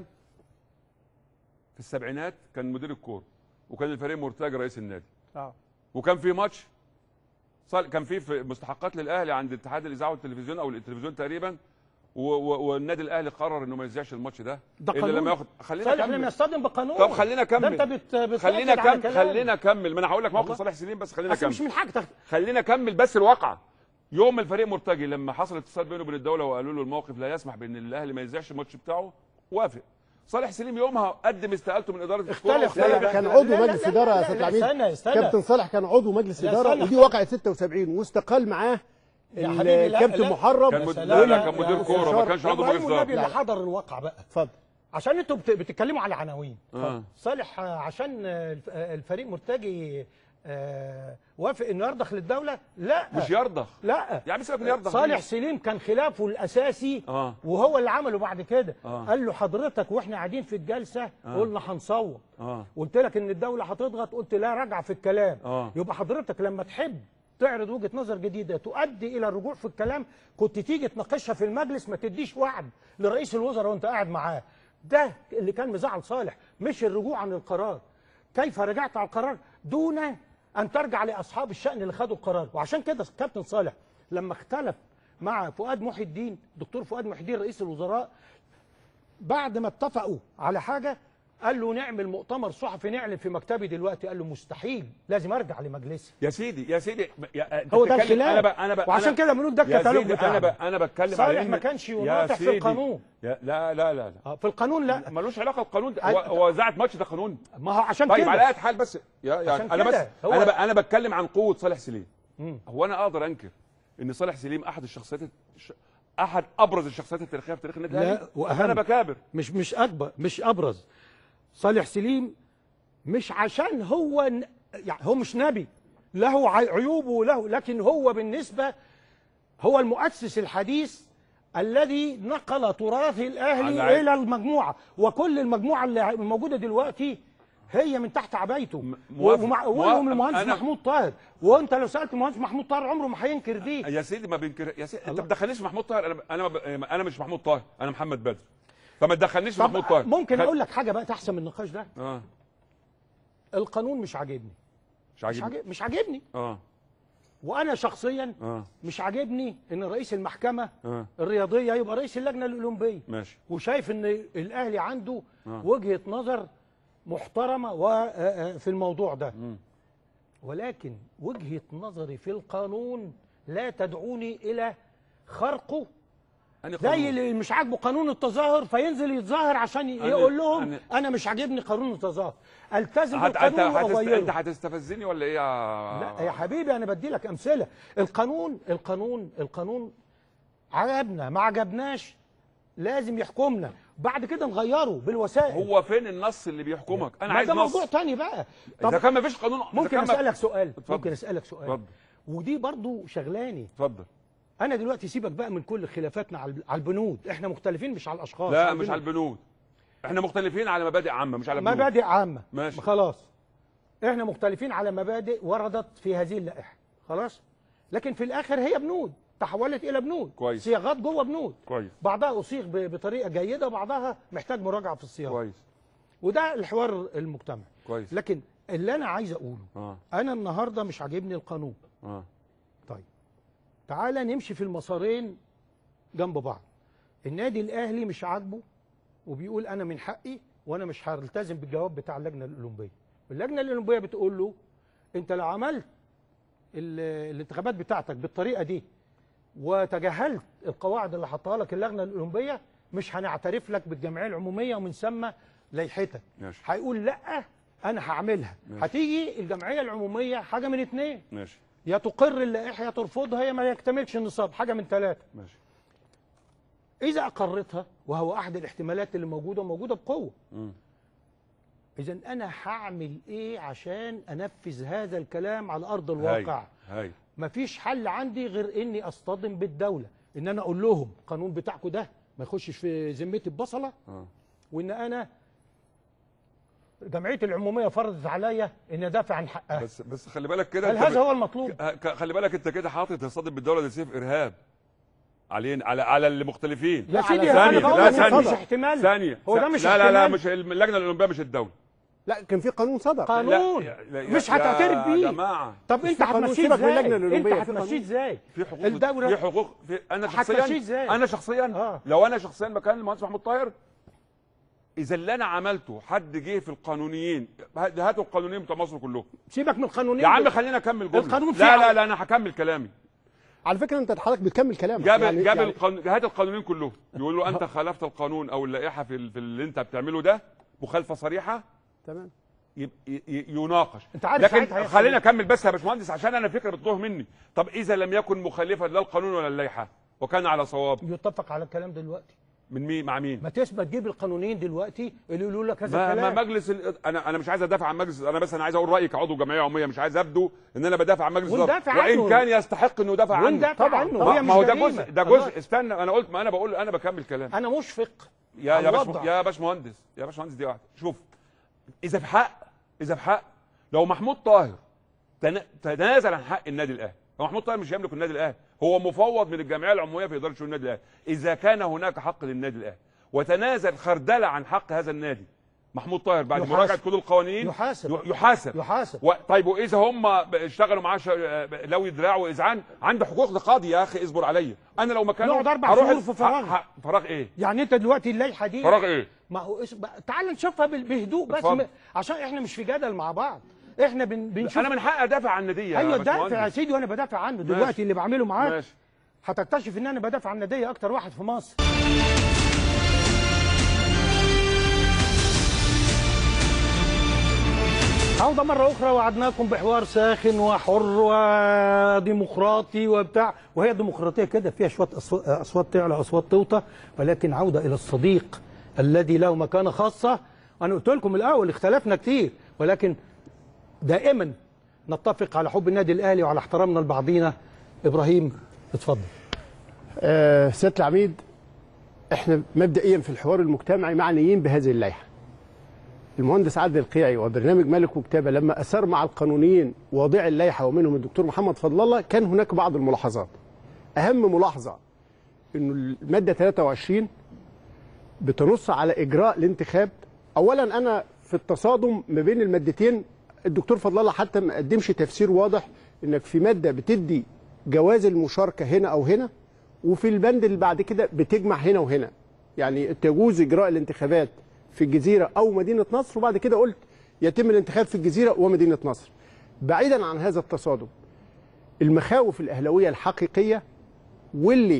في السبعينات كان مدير الكوره وكان الفريق مرتجي رئيس النادي اه وكان في ماتش صال كان في في مستحقات للاهلي عند اتحاد الاذاعه والتلفزيون او التلفزيون تقريبا و- و- والنادي الاهلي قرر انه ما يذيعش الماتش ده ده الا قانون. لما ياخد خلينا صالح لم كمل يصطدم بقانون طب خلينا ده كمل انت بت... بتأكد خلينا على كمل كلام. خلينا كمل ما انا هقول لك موقف والله. صالح سليم بس خلينا أصل كمل مش من حاجتك خلينا كمل بس الواقعه يوم الفريق مرتجي لما حصل اتصال بينه وبين الدوله وقالوا له الموقف لا يسمح بان الاهلي ما يذيعش الماتش بتاعه وافق صالح سليم يومها قدم استقالته من اداره الكورة اختلف. لا واختلف. لا كان لا، عضو لا، لا، مجلس لا، اداره لا، يا استاذ لا، العميد استنى، استنى. كابتن صالح كان عضو مجلس لا، اداره استنى. ودي وقعت 76 واستقال معاه يا حبيبي، لا، الكابتن لا. محرم كان يا مد... سلام. لا لا لا، كان لا، مدير لا، كوره ما شرط. كانش عضو ابراهيم مجلس والنبي اداره اللي حضر الواقع بقى اتفضل عشان انتوا بت- بتتكلموا على عناوين آه. صالح آه، عشان آه، الف- آه، الفريق مرتجي آه، وافق انه يرضخ للدوله لا مش يرضخ لا يعني سيبك من يرضخ صالح دي. سليم كان خلافه الاساسي آه. وهو اللي عمله بعد كده آه. قال له حضرتك واحنا قاعدين في الجلسه قلنا هنصوت اه قلت لك ان الدوله هتضغط قلت لا رجع في الكلام آه. يبقى حضرتك لما تحب تعرض وجهه نظر جديده تؤدي الى الرجوع في الكلام كنت تيجي تناقشها في المجلس ما تديش وعد لرئيس الوزراء وانت قاعد معاه ده اللي كان مزعل صالح مش الرجوع عن القرار كيف رجعت على القرار دون ان ترجع لاصحاب الشان اللي خدوا القرار وعشان كده كابتن صالح لما اختلف مع فؤاد محي الدين دكتور فؤاد محي الدين رئيس الوزراء بعد ما اتفقوا على حاجه قال له نعمل مؤتمر صحفي نعلن في مكتبي دلوقتي قال له مستحيل لازم ارجع لمجلسي يا سيدي يا سيدي يا أنت هو ده بتتكلم- الخلاف انا ب... انا ب... وعشان أنا- كده بنقول ده يا الكتالوج سيدي بتاعنا انا ب... انا بتكلم صالح على ما إن- كانش يا يناطح في سيدي. القانون. يا... لا لا لا لا آه، في القانون لا ملوش علاقه بالقانون ده أنت- هو هو اذاعه ماتش ده قانون ما هو عشان طيب كده على اي حال بس يا يا عشان انا بس كده هو- انا ب... انا بتكلم عن قوه صالح سليم مم. هو انا اقدر انكر ان صالح سليم احد الشخصيات الش... احد ابرز الشخصيات التاريخيه في تاريخ النادي لا، الاهلي وأهم. انا بكابر مش مش اكبر مش ابرز صالح سليم مش عشان هو ن- يعني هو مش نبي له عي- عيوبه وله لكن هو بالنسبه هو المؤسس الحديث الذي نقل تراث الاهلي على- الى المجموعه وكل المجموعه اللي موجوده دلوقتي هي من تحت عبايته موافق. ومع موافق. وهم المهندس أنا- محمود طاهر وانت لو سالت المهندس محمود طاهر عمره ما هينكر دي يا سيدي ما بينكر يا سيدي انت ما تدخلنيش في محمود طاهر انا انا ما- انا مش محمود طاهر انا محمد بدر فما تدخلنيش في طب محمود طاهر ممكن خ- اقول لك حاجه بقى تحسن من النقاش ده اه القانون مش عاجبني مش مش عاجبني عاجب مش عاجبني اه وانا شخصيا اه مش عاجبني ان رئيس المحكمه اه الرياضيه يبقى رئيس اللجنه الاولمبيه ماشي وشايف ان الاهلي عنده آه. وجهه نظر محترمه وفي الموضوع ده مم. ولكن وجهه نظري في القانون لا تدعوني الى خرقه أنا زي قانون. اللي مش عاجبه قانون التظاهر فينزل يتظاهر عشان أنا- يقول لهم أنا- انا مش عاجبني قانون التظاهر التزم هت- انت بالقانون هتست... انت واغيره هتستفزني ولا ايه يا لا يا حبيبي انا بدي لك امثله القانون القانون القانون عجبنا ما عجبناش لازم يحكمنا بعد كده نغيره بالوسائل هو فين النص اللي بيحكمك انا ما عايز ده نص موضوع تاني بقى اذا طب كان ما فيش قانون إذا ممكن كان ما- اسالك سؤال اتفضل. ممكن اسالك سؤال اتفضل ودي برضو شغلاني اتفضل انا دلوقتي سيبك بقى من كل خلافاتنا على على البنود احنا مختلفين مش على الاشخاص لا مش على البنود احنا مختلفين على مبادئ عامه مش على بنود مبادئ عامه ماشي. خلاص احنا مختلفين على مبادئ وردت في هذه اللائحه خلاص لكن في الاخر هي بنود تحولت الى بنود كويس. صياغات جوه بنود كويس بعضها اصيغ ب- بطريقه جيده وبعضها محتاج مراجعه في الصياغه كويس وده الحوار المجتمعي كويس لكن اللي انا عايز اقوله اه انا النهارده مش عاجبني القانون اه طيب تعالى نمشي في المسارين جنب بعض النادي الاهلي مش عاجبه وبيقول انا من حقي وانا مش هلتزم بالجواب بتاع اللجنه الاولمبيه اللجنه الاولمبيه بتقول له انت لو عملت ال- الانتخابات بتاعتك بالطريقه دي وتجاهلت القواعد اللي حطها لك اللجنه الاولمبيه مش هنعترف لك بالجمعيه العموميه ومن ثم لائحتك ماشي هيقول لا انا هعملها ماشي. هتيجي الجمعيه العموميه حاجه من اتنين ماشي يا تقر اللائحه يا ترفضها يا ما يكتملش النصاب حاجه من ثلاثه ماشي اذا اقرتها وهو احد الاحتمالات اللي موجوده موجوده بقوه مم. اذا انا هعمل ايه عشان انفذ هذا الكلام على ارض هاي الواقع هاي مفيش حل عندي غير اني اصطدم بالدوله ان انا اقول لهم القانون بتاعكم ده ما يخشش في ذمتي البصله اه وان انا جمعيه العموميه فرضت عليا ان ادافع عن حقها بس بس خلي بالك كده هل انت هذا بت- هو المطلوب ك- ك- خلي بالك انت كده حاطط تصدم بالدوله ده سيف ارهاب علينا على على المختلفين يا سيدي ثانية انا بقول لا إن ثانية مش احتمال ثانية هو ده مش لا لا لا احتمال. مش اللجنة الأولمبية مش الدولة لا كان في قانون صدر قانون لا، لا، يا- مش يا هتعترف بيه جماعة طب انت في قانون هتمشيه سيبك من ازاي اللجنة انت الأولمبية، في هتمشيه قانون. ازاي في حقوق الدولة- في حقوق في انا هتمشيه شخصيا ازاي؟ انا شخصيا آه. لو انا شخصيا مكان المهندس محمود طاهر اذا اللي انا عملته حد جه في القانونيين هاتوا القانونيين بتوع مصر كلهم سيبك من القانونين يا عم خلينا اكمل جمله القانون فيه لا لا عم- لا انا هكمل كلامي على فكره انت حضرتك بتكمل كلامك جاب يعني جاب يعني القانون هات القانونين كلهم يقول له انت خالفت القانون او اللائحه في, ال- في اللي انت بتعمله ده مخالفه صريحه تمام يب- ي- ي- يناقش أنت عارف ساعتها لكن هيحصل خلينا إيه؟ اكمل بس يا باشمهندس عشان انا فكره بتتوه مني طب اذا لم يكن مخالفا لا القانون ولا اللائحه وكان على صواب يتفق على الكلام دلوقتي من مين مع مين ما تسمع تجيب القانونيين دلوقتي اللي يقولوا لك هذا ما, ما الكلام مجلس ال... انا انا مش عايز ادافع عن مجلس انا بس انا عايز اقول رايي كعضو جمعيه عموميه مش عايز ابدو ان انا بدافع عن مجلس الإدارة. وندافع وان عنه. كان يستحق انه يدافع عنه وندافع طبعاً. عنه ما, هي ما هو مش ده جريمة. جزء ده خلاص. جزء استنى انا قلت ما انا بقول انا بكمل كلام انا مشفق يا على يا باش الوضع. يا باشمهندس يا باشمهندس دي واحده شوف اذا بحق اذا بحق لو محمود طاهر تنا- تنازل عن حق النادي الاهلي هو محمود طاهر مش يملك النادي الاهلي هو مفوض من الجمعيه العموميه في اداره شؤون النادي الاهلي اذا كان هناك حق للنادي الاهلي وتنازل خردله عن حق هذا النادي محمود طاهر بعد يحاسب. مراجعه كل القوانين يحاسب. ي- يحاسب يحاسب و... طيب واذا هم اشتغلوا معاه ش... لو دراع واذعان عنده حقوق لقاضي يا اخي اصبر عليا انا لو مكانه نقعد أربع هروح شهور ال- في فراغ. ح... ح... فراغ ايه يعني انت دلوقتي اللائحه دي فراغ ايه ما هو اس... بقى- تعال نشوفها بال- بهدوء بس اتفضل. م... عشان احنا مش في جدل مع بعض احنا بن... بنشوف انا من حقي ادافع عن الناديه يا ايوه دافع يا باشمهندس. سيدي وانا بدافع عنه ماشي. دلوقتي اللي بعمله معاك ماشي هتكتشف ان انا بدافع عن الناديه اكتر واحد في مصر عودة مرة أخرى وعدناكم بحوار ساخن وحر وديمقراطي وبتاع وهي الديمقراطية كده فيها شوية أصو- أصوات تعلى أصوات توطى ولكن عودة إلى الصديق الذي له مكانة خاصة أنا قلت لكم الأول اختلفنا كتير ولكن دائما نتفق على حب النادي الاهلي وعلى احترامنا لبعضينا ابراهيم اتفضل آه سياده العميد احنا مبدئيا في الحوار المجتمعي معنيين بهذه اللائحه المهندس عادل القيعي وبرنامج ملك وكتابه لما اثار مع القانونيين واضعي اللائحه ومنهم الدكتور محمد فضل الله كان هناك بعض الملاحظات اهم ملاحظه انه الماده 23 بتنص على اجراء الانتخاب اولا انا في التصادم ما بين المادتين الدكتور فضل الله حتى ما قدمش تفسير واضح انك في ماده بتدي جواز المشاركه هنا او هنا وفي البند اللي بعد كده بتجمع هنا وهنا يعني تجوز اجراء الانتخابات في الجزيره او مدينه نصر وبعد كده قلت يتم الانتخاب في الجزيره ومدينه نصر بعيدا عن هذا التصادم المخاوف الاهلاويه الحقيقيه واللي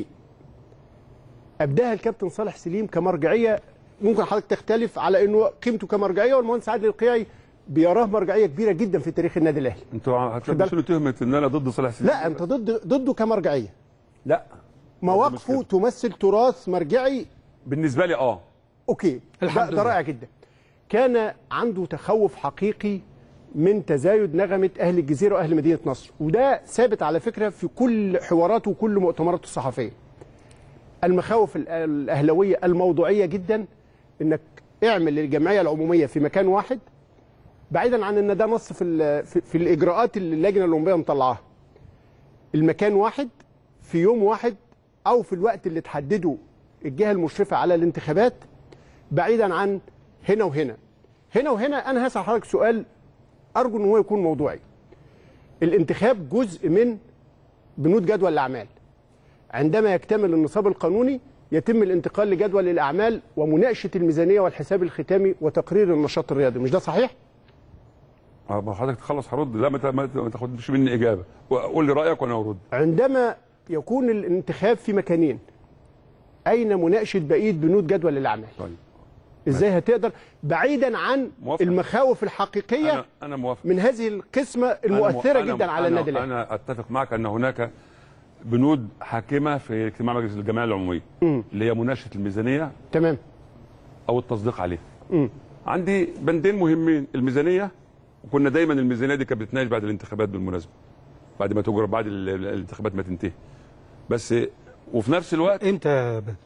ابداها الكابتن صالح سليم كمرجعيه ممكن حضرتك تختلف على انه قيمته كمرجعيه والمهندس عادل القيعي بيراه مرجعيه كبيره جدا في تاريخ النادي الاهلي انتوا هتلبسوني تهمه ان انا ضد صالح سليم لا انت ضد ضده كمرجعيه لا مواقفه مشكلة. تمثل تراث مرجعي بالنسبه لي اه اوكي الحمد ده, ده لله. رائع جدا كان عنده تخوف حقيقي من تزايد نغمه اهل الجزيره واهل مدينه نصر وده ثابت على فكره في كل حواراته وكل مؤتمراته الصحفيه المخاوف الأ- الاهلاويه الموضوعيه جدا انك اعمل للجمعيه العموميه في مكان واحد بعيدا عن ان ده نص في ال- في, في الاجراءات اللي اللجنه الاولمبيه مطلعاها المكان واحد في يوم واحد او في الوقت اللي تحدده الجهه المشرفه على الانتخابات بعيدا عن هنا وهنا هنا وهنا انا هسال حضرتك سؤال ارجو ان هو يكون موضوعي الانتخاب جزء من بنود جدول الاعمال عندما يكتمل النصاب القانوني يتم الانتقال لجدول الاعمال ومناقشه الميزانيه والحساب الختامي وتقرير النشاط الرياضي مش ده صحيح آه، ما حضرتك تخلص هرد لا ما ت- ما ت- ما تاخدش مني اجابه وقول لي رايك وانا ارد عندما يكون الانتخاب في مكانين اين مناقشه بقيه بنود جدول الاعمال طيب ازاي هتقدر بعيدا عن موافق. المخاوف الحقيقيه انا انا موافق من هذه القسمه أنا المؤثره مو- أنا- جدا على أنا- النادي الاهلي انا اتفق معك ان هناك بنود حاكمه في اجتماع مجلس الجمعيه العموميه مم. اللي هي مناقشه الميزانيه تمام او التصديق عليها مم. عندي بندين مهمين الميزانيه وكنا دايما الميزانيه دي كانت بتناقش بعد الانتخابات بالمناسبه بعد ما تجرى بعد ال- ال- الانتخابات ما تنتهي بس وفي نفس الوقت امتى يا بدر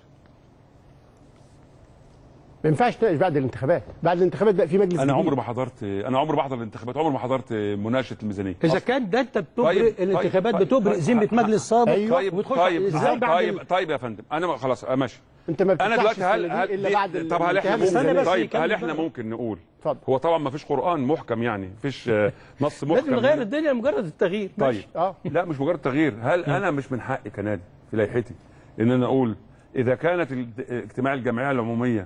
ما ينفعش تناقش بعد الانتخابات بعد الانتخابات بقى في مجلس انا جديد. عمري ما حضرت انا عمري ما بحضر الانتخابات عمري ما حضرت مناقشه الميزانيه اذا كان ده انت بتبرئ طيب، الانتخابات طيب، بتبرئ طيب، ذمه طيب، مجلس سابق أيوة. طيب وتخش طيب ازاي بعد طيب ال- طيب يا فندم انا ما- خلاص آه، ماشي انت ما انا بتفتحش دلوقتي هل, السنة دي هل الا دي- بعد طب هل احنا الانتهاء من استنى ممكن بس طيب يكمل هل احنا بقى. ممكن نقول اتفضل. هو طبعا ما فيش قران محكم يعني فيش آه، نص محكم لازم نغير هنا. الدنيا لمجرد التغيير طيب ماشي. اه لا مش مجرد تغيير هل انا مش من حقي كنادي في لائحتي ان انا اقول اذا كانت ال- اجتماع الجمعيه العموميه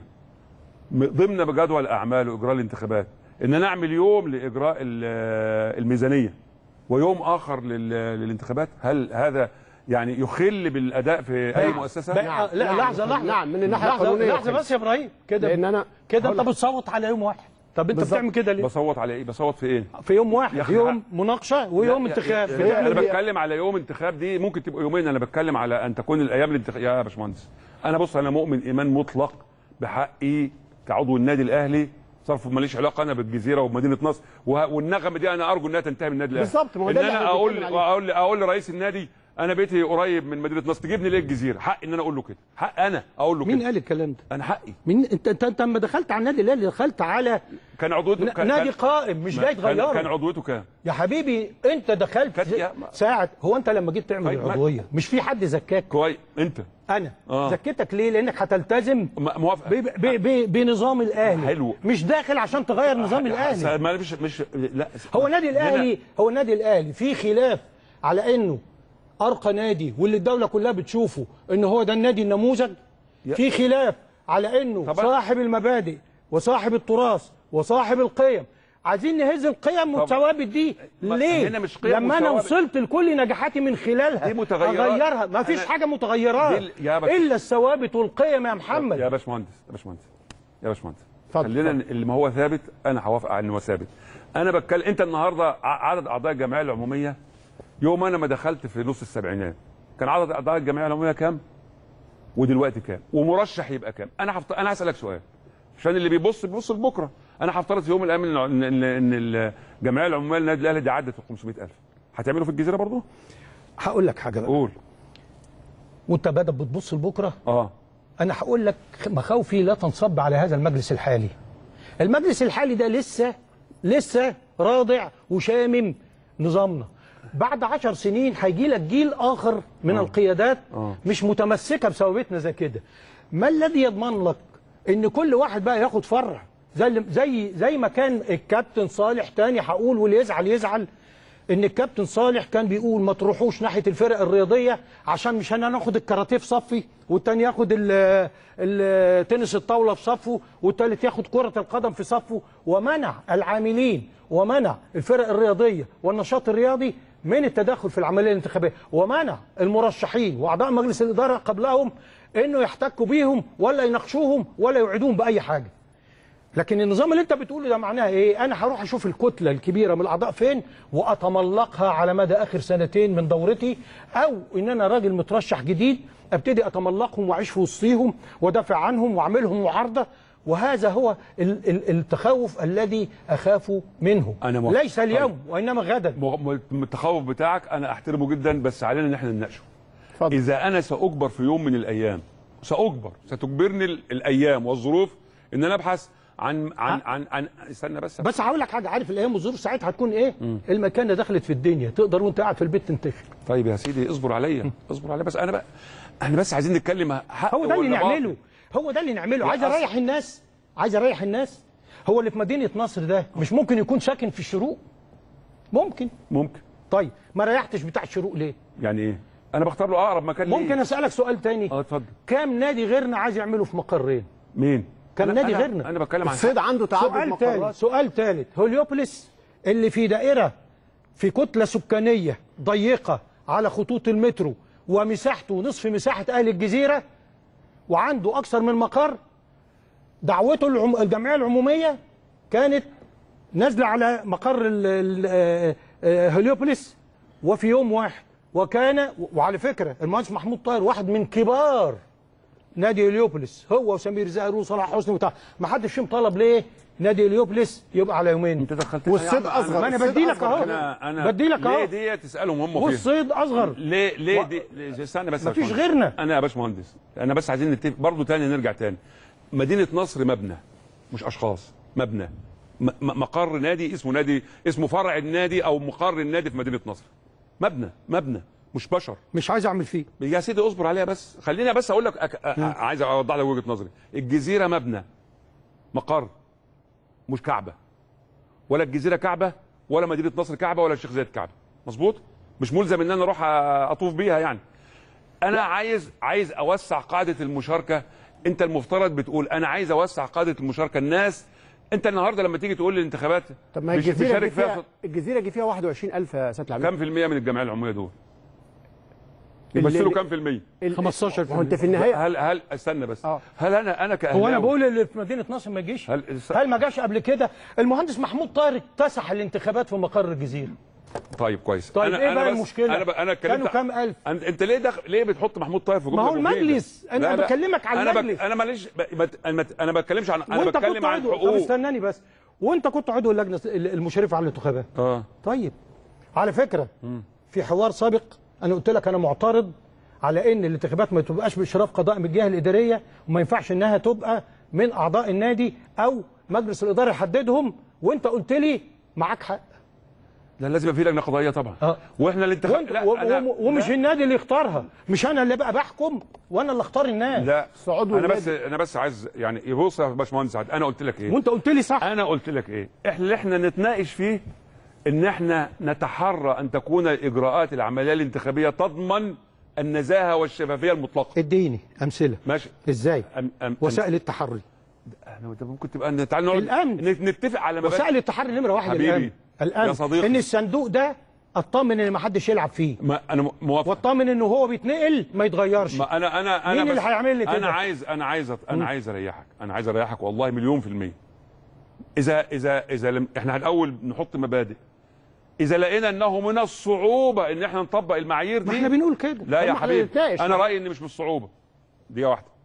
م- ضمن بجدول اعمال واجراء الانتخابات ان انا اعمل يوم لاجراء ال- الميزانيه ويوم اخر لل- للانتخابات هل هذا يعني يخل بالاداء في اي مؤسسه بقى لا نعم. لحظه لحظه نعم، من الناحية لحظة- القانونية لحظه وكده. بس يا ابراهيم كده لان انا كده هقول انت بتصوت على يوم واحد طب انت بالظبط. بتعمل كده ليه؟ بصوت على ايه بصوت في ايه في يوم يا واحد أخي يوم مناقشه ويوم لا، انتخاب يا- بتعمل انا إيه؟ بتكلم على يوم انتخاب دي ممكن تبقى يومين انا بتكلم على ان تكون الايام الانتخاب يا باشمهندس انا بص انا مؤمن ايمان مطلق بحقي كعضو النادي الاهلي صرف ماليش علاقه انا بالجزيره وبمدينه نصر وه- والنغمه دي انا ارجو انها تنتهي من النادي الاهلي بالظبط، ما هو ان ده اللي انا احنا اقول بنتكلم عليه. اقول اقول لرئيس النادي انا بيتي قريب من مدينه نصر تجيبني ليه الجزيره حق ان انا اقول له كده حق انا اقول له مين كده قال الكلام ده؟ انا حقي مين انت انت انت لما دخلت على النادي الاهلي دخلت على كان عضويته ن- كان نادي كان- قائم مش جاي كان, كان تغيره عضويته كام يا حبيبي انت دخلت كانت- زي- يا- ما- ساعه هو انت لما جيت تعمل طيب، ما- العضويه مش في حد زكاك كويس انت انا آه. زكيتك ليه لانك هتلتزم م- موافق ب- ب- ب- بنظام الاهلي حلو. مش داخل عشان تغير نظام الاهلي ما مش مش لا هو النادي هنا- الاهلي هو النادي الاهلي في خلاف على انه ارقى نادي واللي الدوله كلها بتشوفه ان هو ده النادي النموذج يا- في خلاف على انه طب أنا- صاحب المبادئ وصاحب التراث وصاحب القيم عايزين نهز القيم والثوابت دي ما- ليه هنا مش قيم لما انا وثوابت. وصلت لكل نجاحاتي من خلالها دي متغيرات. اغيرها ما فيش أنا- حاجه متغيرات دي ال- يا بس- الا الثوابت والقيم يا محمد يا باشمهندس يا باشمهندس يا باشمهندس اتفضل، خلينا اللي ما هو ثابت انا هوافق على انه هو ثابت انا بتكلم انت النهارده ع- عدد اعضاء الجمعيه العموميه يوم انا ما دخلت في نص السبعينات كان عدد اعضاء الجمعيه العموميه كام ودلوقتي كام ومرشح يبقى كام انا هفت... انا هسالك سؤال عشان اللي بيبص بيبص لبكره انا هفترض في يوم من الايام ان ان ان الجمعيه العموميه للنادي الاهلي دي عدت ال 500000 هتعملوا في الجزيره برضه؟ هقول لك حاجه بقى قول وانت بدأ بتبص لبكره اه انا هقول لك مخاوفي لا تنصب على هذا المجلس الحالي المجلس الحالي ده لسه لسه راضع وشامم نظامنا بعد عشر سنين هيجي لك جيل اخر من القيادات آه. مش متمسكه بثوابتنا زي كده ما الذي يضمن لك ان كل واحد بقى ياخد فرع زي اللي- زي زي ما كان الكابتن صالح تاني هقول واللي يزعل يزعل ان الكابتن صالح كان بيقول ما تروحوش ناحيه الفرق الرياضيه عشان مش انا ناخد الكاراتيه في صفي والتاني ياخد ال- التنس الطاوله في صفه والتالت ياخد كره القدم في صفه ومنع العاملين ومنع الفرق الرياضيه والنشاط الرياضي من التدخل في العمليه الانتخابيه ومنع المرشحين واعضاء مجلس الاداره قبلهم انه يحتكوا بيهم ولا يناقشوهم ولا يوعدوهم باي حاجه لكن النظام اللي انت بتقوله ده معناها ايه انا هروح اشوف الكتله الكبيره من الاعضاء فين واتملقها على مدى اخر سنتين من دورتي او ان انا راجل مترشح جديد ابتدي اتملقهم واعيش في وسطيهم وادافع عنهم واعملهم معارضه وهذا هو ال- ال- التخوف الذي اخاف منه أنا موافق. ليس اليوم وانما غدا م- م- التخوف بتاعك انا احترمه جدا بس علينا ان احنا نناقشه اتفضل. اذا انا ساجبر في يوم من الايام ساجبر ستجبرني ال- الايام والظروف ان انا ابحث عن عن عن, عن استنى بس بس هقول لك حاجه عارف الايام والظروف ساعتها هتكون ايه المكانه دخلت في الدنيا تقدر وانت قاعد في البيت تنتخب طيب يا سيدي اصبر عليا اصبر عليا بس انا بقى احنا بس عايزين نتكلم حق هو ده اللي ولا باطل. نعمله هو ده اللي نعمله لا، عايز أصل- اريح الناس عايز اريح الناس هو اللي في مدينه نصر ده مش ممكن يكون ساكن في الشروق ممكن ممكن طيب ما ريحتش بتاع الشروق ليه يعني ايه انا بختار له اقرب مكان ليه. ممكن اسالك سؤال تاني اه اتفضل كام نادي غيرنا عايز يعمله في مقرين مين كان أنا- نادي أنا- غيرنا. انا بتكلم عن الصيد عنده تعدد سؤال مقرات ثالث سؤال ثالث هوليوبوليس اللي في دائره في كتله سكانيه ضيقه على خطوط المترو ومساحته نصف مساحه اهل الجزيره وعنده اكثر من مقر دعوته العم... الجمعيه العموميه كانت نازله على مقر ال... ال... آه، آه، هليوبوليس وفي يوم واحد وكان وعلى فكره المهندس محمود طاهر واحد من كبار نادي هليوبوليس هو وسمير زاهر وصلاح حسني وبتاع ما حدش فيهم طلب ليه نادي هليوبوليس يبقى على يومين انت دخلت والصيد اصغر ما انا الصيد بدي لك أصغر. اهو انا انا بدي لك ليه اهو دي تسالهم هم فيها والصيد اصغر ليه ليه و- دي ليه- استنى بس يا مفيش باشمهندس. غيرنا. انا يا باشمهندس انا بس عايزين نتفق برضه تاني نرجع تاني مدينه نصر مبنى مش اشخاص مبنى م- م- مقر نادي اسمه نادي اسمه فرع النادي او مقر النادي في مدينه نصر مبنى مبنى مش بشر مش عايز اعمل فيه يا سيدي اصبر عليها بس خليني بس اقول لك أك... أ... عايز اوضح لك وجهه نظري الجزيره مبنى مقر مش كعبه ولا الجزيره كعبه ولا مدينه نصر كعبه ولا الشيخ زايد كعبه مظبوط مش ملزم ان انا اروح أ- اطوف بيها يعني انا عايز عايز اوسع قاعده المشاركه انت المفترض بتقول انا عايز اوسع قاعده المشاركه الناس انت النهارده لما تيجي تقول لي الانتخابات طب ما مش- الجزيره بيشارك جه فيها فيها الجزيره جه فيها 21000 يا سياده العميد كم في المية من الجمعيه العموميه دول اللي- يمثلوا كام في المية ال- 15% ما هو انت في النهايه هل هل استنى بس آه. هل انا انا كاهلاوي هو انا بقول اللي في مدينه نصر ما جيش هل- هل ما جاش قبل كده المهندس محمود طاهر اكتسح الانتخابات في مقر الجزيره طيب كويس طيب أنا ايه أنا بقى بس- المشكله انا ب... انا اتكلمت كانوا كام الف انت انت ليه دخل... ليه بتحط محمود طاهر في جمله ما هو مفيدة؟ المجلس. أنا لا، لا. بكلمك عن انا المجلس. انا ماليش ب... بت... انا بت- انا ما بتكلمش عن انا وانت كنت بتكلم عن عضو طب حقوق استناني بس وانت كنت عضو اللجنه المشرفه على الانتخابات اه طيب على فكره في حوار سابق انا قلت لك انا معترض على ان الانتخابات ما تبقاش باشراف قضاء من الجهه الاداريه وما ينفعش انها تبقى من اعضاء النادي او مجلس الاداره يحددهم وانت قلت لي معاك حق ده لازم يبقى في لجنه قضائيه طبعا اه. واحنا الانتخاب وانت و- و- ومش النادي اللي يختارها مش انا اللي بقى بحكم وانا اللي اختار الناس لا صعود انا بس والنادي. انا بس عايز يعني يبص يا باشمهندس عادل، انا قلت لك ايه وانت قلت لي صح انا قلت لك ايه احنا اللي احنا نتناقش فيه ان احنا نتحرى ان تكون الاجراءات العمليه الانتخابيه تضمن النزاهه والشفافيه المطلقه اديني امثله ماشي ازاي أم أم وسائل التحري أنا وأنت ممكن تبقى تعال نقعد الأمن. نت- نتفق على مبادئ وسائل التحري نمره واحد حبيبي. الان الان يا صديقي. ان الصندوق ده اطمن ان ما حدش يلعب فيه ما انا م- موافق واطمن ان هو بيتنقل ما يتغيرش ما انا انا انا مين اللي بس- هيعمل لي انا كده؟ عايز انا عايز أط- انا عايز اريحك انا عايز اريحك والله مليون في الميه اذا اذا اذا لم احنا هنأول نحط مبادئ اذا لقينا انه من الصعوبه ان احنا نطبق المعايير ما دي احنا بنقول كده لا يا طب ما احنا حبيبي نتناقش. انا رايي ان مش من الصعوبه دي واحده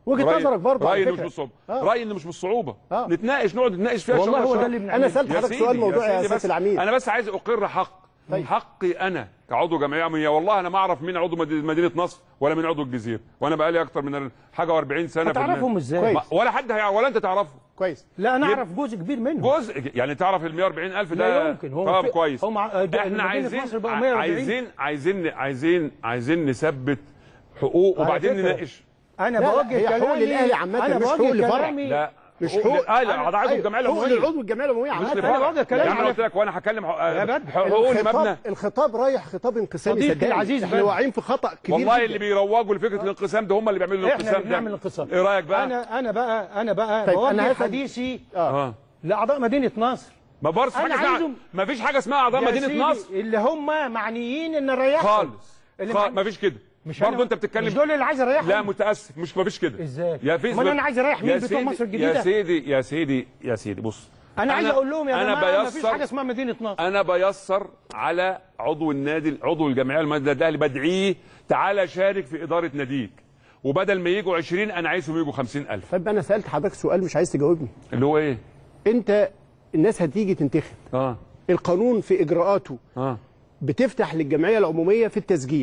وجهة رأيي- نظرك برضه على رايي انه مش فكرة. بالصعوبه آه. رايي انه مش بالصعوبه آه. نتناقش نقعد نتناقش فيها والله شهر هو ده شهر. اللي انا بنعمله سالت يا حضرتك سيدي، سؤال يا موضوعي يا سيدي سياده بس العميد انا بس عايز اقر حق طيب. حقي انا كعضو جمعيه عموميه والله انا ما اعرف مين عضو مد- مدينه نصر ولا مين عضو الجزيره وانا بقالي اكتر من حاجه و40 سنه في هتعرفهم النادي. ازاي كويس. ما- ولا حد هيع- ولا انت تعرفه كويس لا انا يب- اعرف جزء كبير منهم جزء يعني تعرف ال 140 الف ده لا يمكن هو طب في- كويس هم ع- ده مدينة احنا عايزين مصر بقى ع- 140. عايزين عايزين عايزين عايزين نثبت حقوق على وبعدين فكرة، نناقش انا لا، بوجه هي حقوق كلامي للأهلي عامة، انا مش بوجه حقوق لفرع. كلامي لا مش حقوق حقوق اه لا عضو أيوة، الجمعيه حقوق العموميه للعضو الجمعيه العموميه مش عامة. لفرع. أنا بوجه كلامي يا عم انا على- قلت لك وانا هكلم يا بدر، حقوق المبنى الخطاب الخطاب رايح خطاب انقسامي صديقي صدقني. العزيز احنا بدر. واقعين في خطا كبير والله جداً. اللي بيروجوا لفكره الانقسام ده هم اللي بيعملوا احنا الانقسام اللي ده بنعمل انقسام ايه رايك بقى؟ انا انا بقى انا بقى طيب، بوجه أنا هسأل- حديثي اه لاعضاء مدينه نصر ما برضه أنا حاجه اسمها عايزهم- ما فيش حاجه اسمها اعضاء يا مدينه سيدي، نصر اللي هم معنيين ان نريحهم خالص اللي خالص مع- ما فيش كده مش برضه أنا- انت مش بتتكلم دول اللي عايز اريحهم لا متاسف مش ما فيش كده إزاي؟ يا في أمال أنا عايز أريح مين يا بتوع سيدي- مصر الجديدة؟ يا سيدي يا سيدي يا سيدي بص انا عايز اقول لهم يا انا جماعه مفيش بيسر حاجه اسمها مدينه نصر انا بيسر على عضو النادي عضو الجمعيه المادة الاهلي بدعيه تعالى شارك في اداره ناديك وبدل ما يجوا 20 انا عايزهم يجوا 50000 طيب انا سالت حضرتك سؤال مش عايز تجاوبني اللي هو ايه؟ انت الناس هتيجي تنتخب اه القانون في اجراءاته اه بتفتح للجمعيه العموميه في التسجيل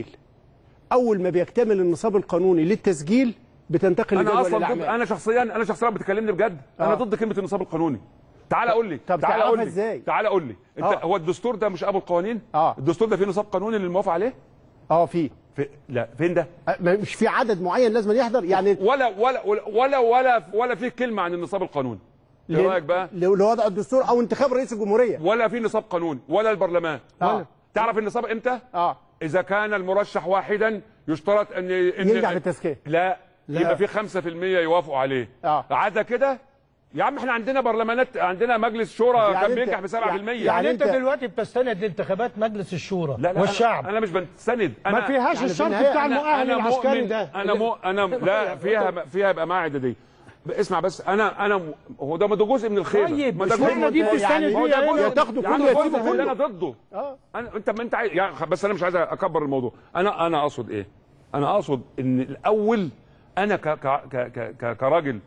اول ما بيكتمل النصاب القانوني للتسجيل بتنتقل انا لجدول اصلا ضد الاعمال انا شخصيا انا شخصيا بتكلمني بجد انا آه. ضد كلمه النصاب القانوني تعال قول لي طب تعال تعرفها قول لي إزاي؟ تعال قول لي انت آه. هو الدستور ده مش ابو القوانين آه. الدستور ده فيه نصاب قانوني للموافق عليه اه في في... لا فين ده أه، ما- مش في عدد معين لازم يحضر يعني ولا ولا ولا ولا ولا في كلمه عن النصاب القانوني ايه رايك بقى لو- لوضع الدستور او انتخاب رئيس الجمهوريه ولا في نصاب قانوني ولا البرلمان آه. ولا تعرف النصاب امتى اه اذا كان المرشح واحدا يشترط ان ان ينجح بالتزكيه لا, لا. يبقى في 5% يوافقوا عليه آه. عدا كده يا عم احنا عندنا برلمانات عندنا مجلس شورى يعني كان أنت- بينجح ب 7% يعني يعني انت أنت- دلوقتي بتستند لانتخابات مجلس الشورى لا لا والشعب انا, أنا مش بستند انا ما فيهاش يعني الشرط بالنهاية بتاع أنا- المؤهل أنا العسكري مؤمن- ده انا مو انا لا فيها فيها يبقى معاهده دي اسمع بس انا انا م- هو ده ما ده جزء من الخيمه طيب، ما ده مش جزء إحنا دي ما هو بتستند ده فيها جزء- هنا. يا تاخده يا عم كله يا جزء تسيبه من اللي كله. انا ضده اه انا انت ما انت عايز يعني بس انا مش عايز اكبر الموضوع انا انا اقصد ايه انا اقصد ان الاول انا ك ك ك ك ك كراجل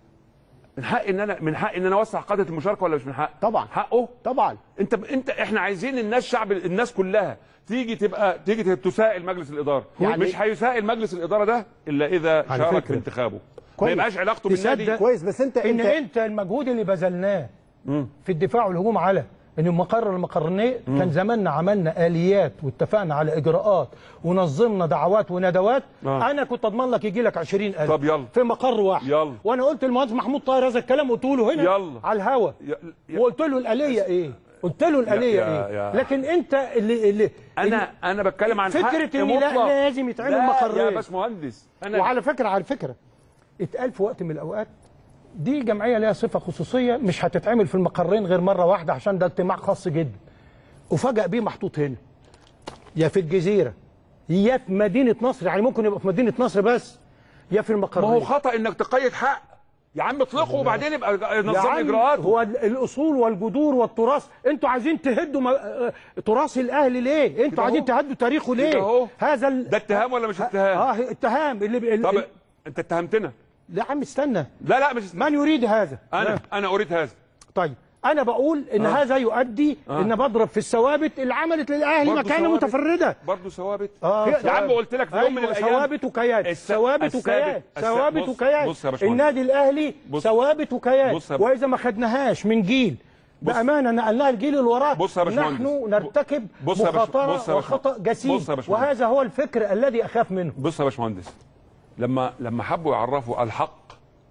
من حق ان انا من حق ان انا اوسع قاعده المشاركه ولا مش من حق طبعا. حقه طبعا انت انت احنا عايزين الناس شعب الناس كلها تيجي تبقى تيجي تسائل مجلس الاداره يعني- يعني مش هيسائل مجلس الاداره ده الا اذا على شارك فكرة. في انتخابه ما كويس. يبقاش علاقته تصدق بالنادي كويس بس انت ان انت انت المجهود اللي بذلناه في الدفاع والهجوم على ان المقر المقرنيه كان زماننا عملنا اليات واتفقنا على اجراءات ونظمنا دعوات وندوات آه. انا كنت اضمن لك يجي لك 20000 طب يلا. في مقر واحد يلا. وانا قلت للمهندس محمود طاهر هذا الكلام قلت له هنا يلا. على الهوا ي- ي- وقلت له الاليه ايه قلت له الاليه يا- ايه يا- لكن انت اللي, اللي انا انا بتكلم عن فكرة حق إن لا- مطلق. لازم يتعمل لا مقرين. يا باشمهندس انا وعلى فكره على فكره اتقال في وقت من الاوقات دي جمعيه ليها صفه خصوصيه مش هتتعمل في المقرين غير مره واحده عشان ده اجتماع خاص جدا وفجأ بيه محطوط هنا يا في الجزيره يا في مدينه نصر يعني ممكن يبقى في مدينه نصر بس يا في المقرين ما هو خطا انك تقيد حق يا عم اطلقه وبعدين يبقى يا نظم عم، اجراءات هو ال- الاصول والجذور والتراث انتوا عايزين تهدوا م- آه، تراث الاهلي ليه انتوا كده عايزين أهو. تهدوا تاريخه كده ليه أهو. هذا ال... ده اتهام ولا مش اتهام اه اتهام اللي, ب... اللي... طب انت اتهمتنا لا يا عم استنى لا لا مش من يريد هذا انا لا. انا اريد هذا طيب انا بقول ان آه. هذا يؤدي آه. ان بضرب في الثوابت اللي عملت للاهلي برضه مكانه ثوابت. متفرده برضه ثوابت آه، يا عم ثوابت. قلت لك في يوم من أيوة، الايام ثوابت وكيان الس- ثوابت الثابت. وكيان الس- ثوابت بص- وكيان بص يا باشمهندس. النادي الاهلي بص- ثوابت وكيان بص يا- واذا ما خدناهاش من جيل بص- بامانه نقلناها الجيل اللي وراه بص يا باشمهندس. نحن نرتكب بص يا باش- مخاطره بص يا باش- وخطا جسيم بص يا باشمهندس. وهذا هو الفكر الذي اخاف منه بص يا باشمهندس لما لما حبوا يعرفوا الحق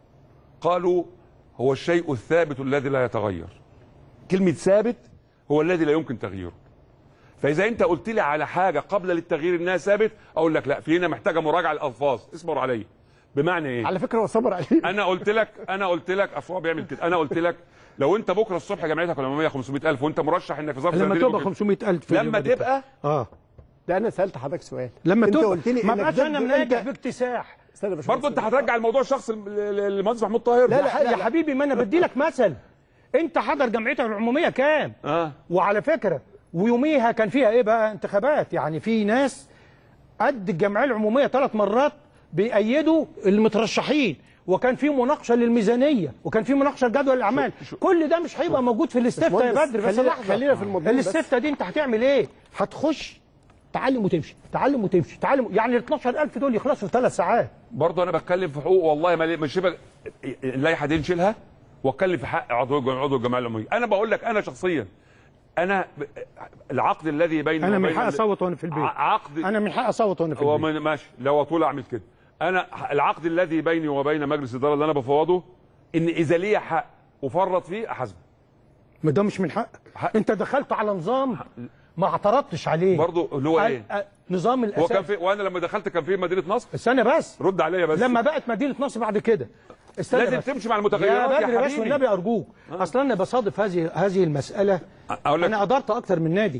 قالوا هو الشيء الثابت الذي لا يتغير كلمة ثابت هو الذي لا يمكن تغييره فإذا أنت قلت لي على حاجة قبل للتغيير إنها ثابت أقول لك لا في هنا محتاجة مراجعة الألفاظ اصبروا عليا بمعنى إيه؟ على فكره هو صبر عليه انا قلت لك انا قلت لك اصل هو بيعمل كده انا قلت لك لو انت بكره الصبح جمعيتك العموميه 500000 وانت مرشح انك في ظرف لما سنتين تبقى ممكن- 500000 لما تبقى اه ده انا سالت حضرتك سؤال لما انت تبقى قلت لي ما انك بقاش انا ضد- مناجح انت باكتساح استنى يا باشمهندس. برضه انت هترجع الموضوع الشخصي للمهندس محمود طاهر لا، لا، يا يا حبيبي ما انا بدي لك مثل انت حضر جمعيتك العموميه كام اه وعلى فكره ويوميها كان فيها ايه بقى انتخابات يعني في ناس قد الجمعيه العموميه ثلاث مرات بيأيدوا المترشحين وكان في مناقشه للميزانيه وكان في مناقشه لجدول الاعمال كل ده مش هيبقى موجود في الاستفتاء يا باشمهندس، بدر بس خلينا- لحظه خلينا في المضمون بس. الاستفتاء دي انت هتعمل ايه هتخش تعلم وتمشي تعلم وتمشي تعلم يعني ال 12000 دول يخلصوا في ثلاث ساعات برضه انا بتكلم في حقوق والله ما ليه- مش شبه اللائحه دي نشيلها واتكلم في حق عضو الجمعيه عضو الجمعيه العموميه انا بقول لك انا شخصيا انا ب- العقد الذي بيني انا من وبين حقي ال- اصوت وانا في البيت ع- عقد انا من حقي اصوت وانا في هو البيت من- ماشي لو طول اعمل كده انا العقد الذي بيني وبين مجلس الاداره اللي انا بفوضه ان اذا لي حق وفرط فيه احاسبه ما ده مش من حقك حق. انت دخلت على نظام ما اعترضتش عليه برضه اللي هو ال- ايه ال- نظام هو كان الاساس في وانا لما دخلت كان في مدينه نصر استنى بس رد عليا بس لما بقت مدينه نصر بعد كده استنى لازم بس. تمشي مع يا المتغيرات بدر يا بس حبيبي والنبي ارجوك اصلا انا بصادف هذه هذه المساله اقول لك انا ادرت اكتر من نادي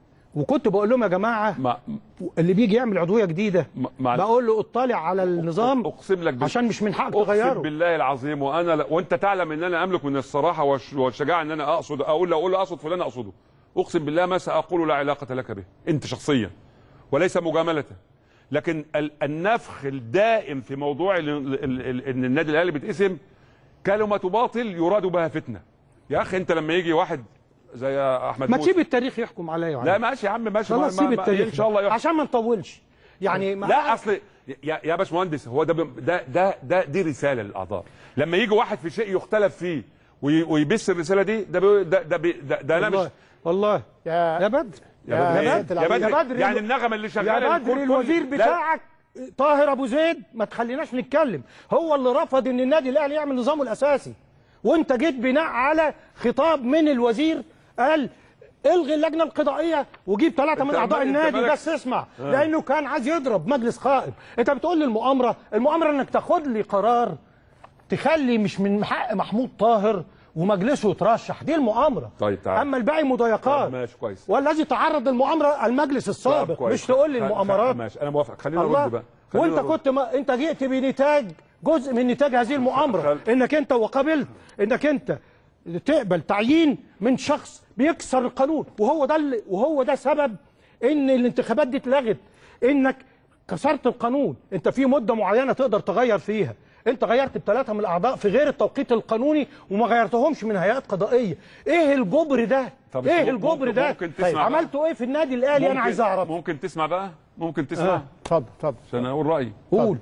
وكنت بقول لهم يا جماعه ما اللي بيجي يعمل عضويه جديده ما- مع- بقول له اطلع على النظام اقسم لك بال- عشان مش من حقك اقسم تغيره بالله العظيم وانا لا وانت تعلم ان انا املك من الصراحه والش- والشجاعه ان انا اقصد اقول اقول اقصد فلان اقصده اقسم بالله ما ساقول لا علاقه لك به انت شخصيا وليس مجامله لكن ال- النفخ الدائم في موضوع ال- ال- ال- ان النادي الاهلي بيتقسم كلمه باطل يراد بها فتنه يا اخي انت لما يجي واحد زي احمد ما موسى تسيب التاريخ يحكم عليا وعليك. لا ماشي يا عم ماشي خلاص ما- سيب ما- ما- التاريخ ان شاء الله يحكم. عشان ما نطولش يعني ما لا اصل يا يا باشمهندس هو ده ب- ده ده ده دي رساله للاعضاء لما يجي واحد في شيء يختلف فيه وي- ويبث الرساله دي ده بي ده ده بي ده, ده انا مش والله والله يا يا بدر يا يا بدر, سيادة إيه؟ يا العميد. بدر, يا بدر يعني ال- النغمه اللي شغاله يا بدر الكل- الوزير لا، بتاعك طاهر ابو زيد ما تخليناش نتكلم هو اللي رفض ان النادي الاهلي يعمل نظامه الاساسي وانت جيت بناء على خطاب من الوزير قال الغي اللجنه القضائيه وجيب ثلاثه من أنت اعضاء مالك- النادي مالك- بس اسمع لانه كان عايز يضرب مجلس قائم انت بتقول لي المؤامره المؤامره انك تاخد لي قرار تخلي مش من حق محمود طاهر ومجلسه يترشح دي المؤامره طيب تعال. اما الباقي مضايقات طب ماشي كويس والذي تعرض للمؤامره المجلس طب السابق كويس. مش تقول لي خ- خ- المؤامرات ماشي انا موافق خلينا الله نرد بقى خلينا وانت نرد. كنت ما انت جئت بنتاج جزء من نتاج هذه المؤامره خل- انك انت وقبلت انك انت تقبل تعيين من شخص بيكسر القانون وهو ده اللي وهو ده سبب ان الانتخابات دي اتلغت انك كسرت القانون انت في مده معينه تقدر تغير فيها انت غيرت الثلاثه من الاعضاء في غير التوقيت القانوني وما غيرتهمش من هيئات قضائيه ايه الجبر ده طب ايه ممكن- الجبر ده ممكن تسمع بقى. عملتوا ايه في النادي الاهلي انا ممكن- عايز اعرف ممكن تسمع بقى ممكن تسمع آه. اتفضل اتفضل عشان اقول رايي قول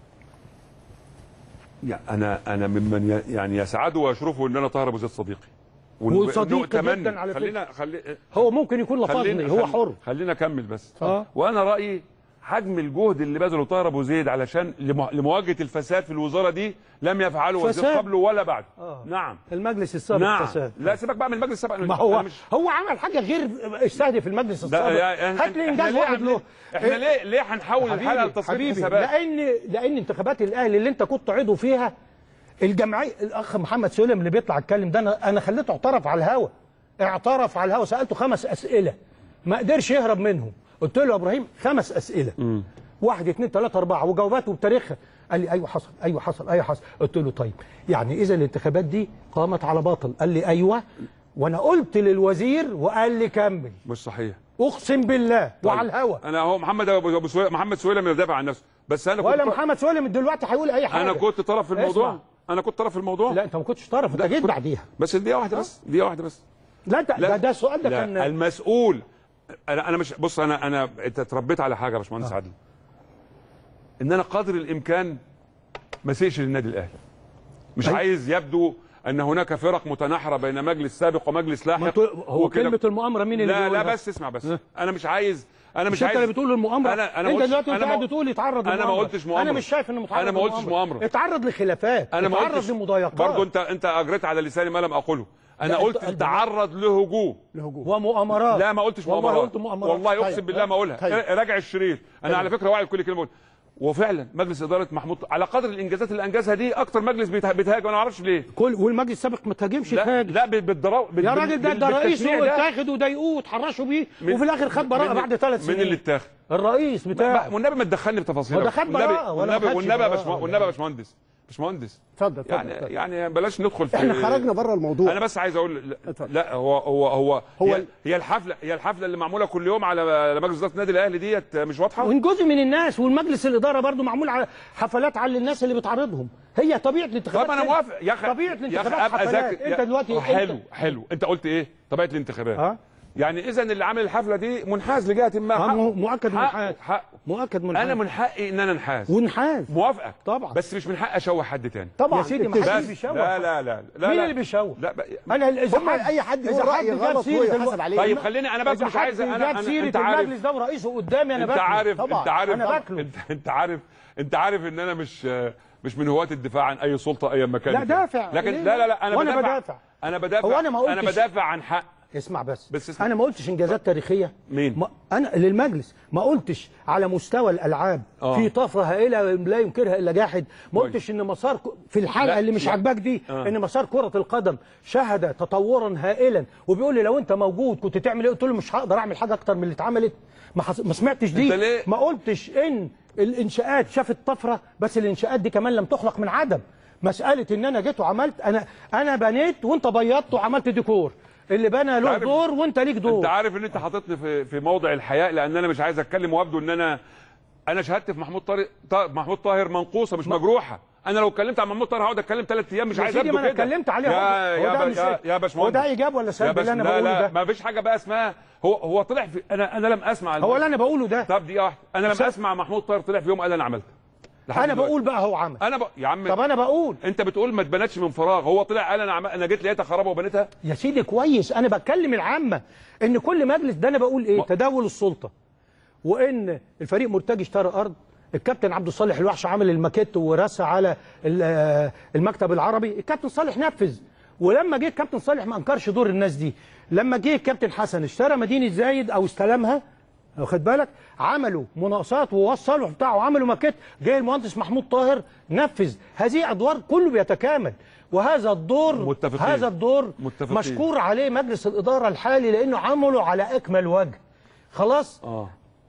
يعني انا انا ممن ي- يعني يسعده ويشرفه ان انا طاهر ابو زيد صديقي ون- وصديقي نتمنى- جداً على فكرة. خلينا خلي هو ممكن يكون لفظني هو خلي- حر خلينا اكمل بس آه. وانا رايي حجم الجهد اللي بذله طاهر ابو زيد علشان لمو- لمواجهه الفساد في الوزاره دي لم يفعله وزير فساد؟ قبله ولا بعده آه. نعم المجلس السابق نعم فساد لا سيبك بقى من المجلس السابق ما أنا هو مش هو عمل حاجه غير استهدف المجلس ده السابق يا- هات لي إحنا انجاز ليه واحد عاملين- له احنا إيه؟ ليه ليه هنحول الحلقه حبيبي لتصفية حبيبي حسابات لان لان انتخابات الاهلي اللي انت كنت عضو فيها الجمعيه الاخ محمد سلم اللي بيطلع يتكلم ده انا انا خليته اعترف على الهوا اعترف على الهوا سالته خمس اسئله ما قدرش يهرب منهم قلت له يا ابراهيم خمس اسئله واحد اثنين ثلاثة أربعة وجاوباته بتاريخها قال لي أيوه حصل أيوه حصل أيوه حصل قلت له طيب يعني إذا الانتخابات دي قامت على باطل قال لي أيوه وأنا قلت للوزير وقال لي كمل مش صحيح أقسم بالله طيب. وعلى الهوا انا هو محمد ابو أبو سويلم محمد سويلم يدافع عن نفسه بس انا ولا كنت محمد سلم دلوقتي هيقول أي حاجة انا كنت طرف في الموضوع اسمع. انا كنت طرف في الموضوع لا أنت ما كنتش طرف أنت لا، جيت كنت- بعديها بس دقيقه واحده بس دقيقه واحده بس لا أنت ده, ده السؤال ده لا كان المسؤول انا انا مش بص انا انا انت اتربيت على حاجه يا باشمهندس عادل ان انا قدر الامكان ما اسيئش للنادي الاهلي مش أي. عايز يبدو ان هناك فرق متناحره بين مجلس سابق ومجلس ما لاحق انتوا- هو وكده. كلمة المؤامرة مين اللي لا لا بيقولها؟ بس اسمع بس انا مش عايز انا مش مش انت عايز اللي بتقول المؤامره انا انا انت قلتش- دلوقتي انت أنا ما- قاعد تقول يتعرض انا ما للمؤامرة. قلتش مؤامره انا مش شايف انه متعرض انا ما قلتش للمؤامرة. مؤامره اتعرض لخلافات انا ما اتعرض قلتش لمضايقات برضه انت انت اجريت على لساني ما لم اقوله انا لا، قلت انت- تعرض لهجوم لهجوم ومؤامرات لا ما قلتش والله مؤامرات قلت مؤامرات والله اقسم طيب. بالله ما اقولها طيب. راجع الشريط انا على فكره واعي بكل كلمه بقولها وفعلا مجلس اداره محمود على قدر الانجازات اللي انجزها دي اكتر مجلس بيته- بيتهاجم انا ما اعرفش ليه كل والمجلس السابق ما تهاجمش لا تهاجم لا بالضراو يا راجل ده ده رئيسه ده واتاخد وضايقوه وتحرشوا بيه من- وفي الاخر خد براءه من- بعد ثلاث سنين من اللي اتاخد الرئيس بقى- بتاعه والنبي ما تدخلني بتفاصيل هو ده خد والنبي براءة ولا ما والنبي خدش والنبي يا براءة باشمهندس ولا والنبي يا باشمهندس باشمهندس اتفضل اتفضل يعني اتفضل. يعني بلاش ندخل في احنا خرجنا بره الموضوع انا بس عايز اقول لا, اتفضل. لا هو هو هو, هو هي, ال- هي الحفله هي الحفله اللي معموله كل يوم على على مجلس اداره النادي الاهلي ديت مش واضحه وان جزء من الناس والمجلس الاداره برضو معمول على حفلات على الناس اللي بتعرضهم هي طبيعه الانتخابات طب انا كده. موافق يا اخي طبيعه يا اخي الانتخابات ابقى حفلات ذاكر انت يا- دلوقتي حلو أنت- حلو انت قلت ايه طبيعه الانتخابات اه يعني اذا اللي عامل الحفله دي منحاز لجهه ما آه، حقه. مو- مؤكد حقه- منحاز. حقه مؤكد من انا من حقي ان انا انحاز ونحاز موافقك طبعا. بس مش من حقي اشوه حد تاني طبعا يا سيدي ما اتفق. حدش بس بيشوه لا لا لا لا مين لا. اللي بيشوه؟ لا ب... انا اذا هم اي حد يقول إذا راي جاب غلط سيرة هو الو- يحاسب عليه طيب خليني انا بس إذا مش عايز حد انا جاب أنا- سيره انت عارف المجلس ده ورئيسه قدامي انا انت باكله. عارف طبعا. انت عارف أنا باكله. انت, انت عارف انت عارف ان انا مش مش من هواة الدفاع عن اي سلطه اي مكان لا، دافع. لكن ليه؟ لا لا لا انا وأنا بدافع بدافع. انا بدافع هو أنا ما انا قلتش- بدافع عن حق اسمع بس بس اسمع. انا ما قلتش انجازات تاريخيه مين؟ ما انا للمجلس ما قلتش على مستوى الالعاب آه. في طفره هائله لا ينكرها الا جاحد ما كويس. قلتش ان مسار ك- في الحلقه لا، اللي مش لا. عاجباك دي آه. ان مسار كره القدم شهد تطورا هائلا وبيقول لي لو انت موجود كنت تعمل ايه قلت له مش هقدر اعمل حاجه اكتر من اللي اتعملت ما, حص... ما سمعتش دي أنت ليه؟ ما قلتش ان الانشاءات شافت طفره بس الانشاءات دي كمان لم تخلق من عدم مساله ان انا جيت وعملت انا انا بنيت وانت بيضت وعملت ديكور اللي بنى له عارف- دور وانت ليك دور انت عارف ان انت حاططني في في موضع الحياء لان انا مش عايز اتكلم وابدو ان انا انا شهادتي في محمود طارق طا- محمود طاهر منقوصه مش مجروحه انا لو اتكلمت عن محمود طاهر هقعد اتكلم ثلاث ايام مش يا عايز سيدي ابدو ما انا كده اتكلمت عليه يا هو يا ده ب- مش- يا, يا باشمهندس هو ده ايجاب ولا يا سلب باش اللي انا لا بقوله لا ده ما فيش حاجه بقى اسمها هو هو طلع في انا انا لم اسمع هو اللي انا بقوله ده طب دقيقه واحده انا لم س- اسمع محمود طاهر طلع في يوم قال انا عملت لحد انا دلوقتي. بقول بقى هو عمل انا ب... يا عم طب انا بقول انت بتقول ما اتبنتش من فراغ هو طلع قال انا عم... انا جيت لقيتها خرابه وبنيتها يا سيدي كويس انا بتكلم العامه ان كل مجلس ده انا بقول ايه ما- تداول السلطه وان الفريق مرتجي اشترى ارض الكابتن عبد الصالح الوحش عمل الماكيت ورسى على ال- آه، المكتب العربي الكابتن صالح نفذ ولما جه الكابتن صالح ما انكرش دور الناس دي لما جه الكابتن حسن اشترى مدينه زايد او استلمها واخد بالك عملوا مناقصات ووصلوا بتاعه وعملوا ماكيت جه المهندس محمود طاهر نفذ هذه ادوار كله بيتكامل وهذا الدور متفقين. هذا الدور متفقين. مشكور عليه مجلس الاداره الحالي لانه عمله على اكمل وجه خلاص اه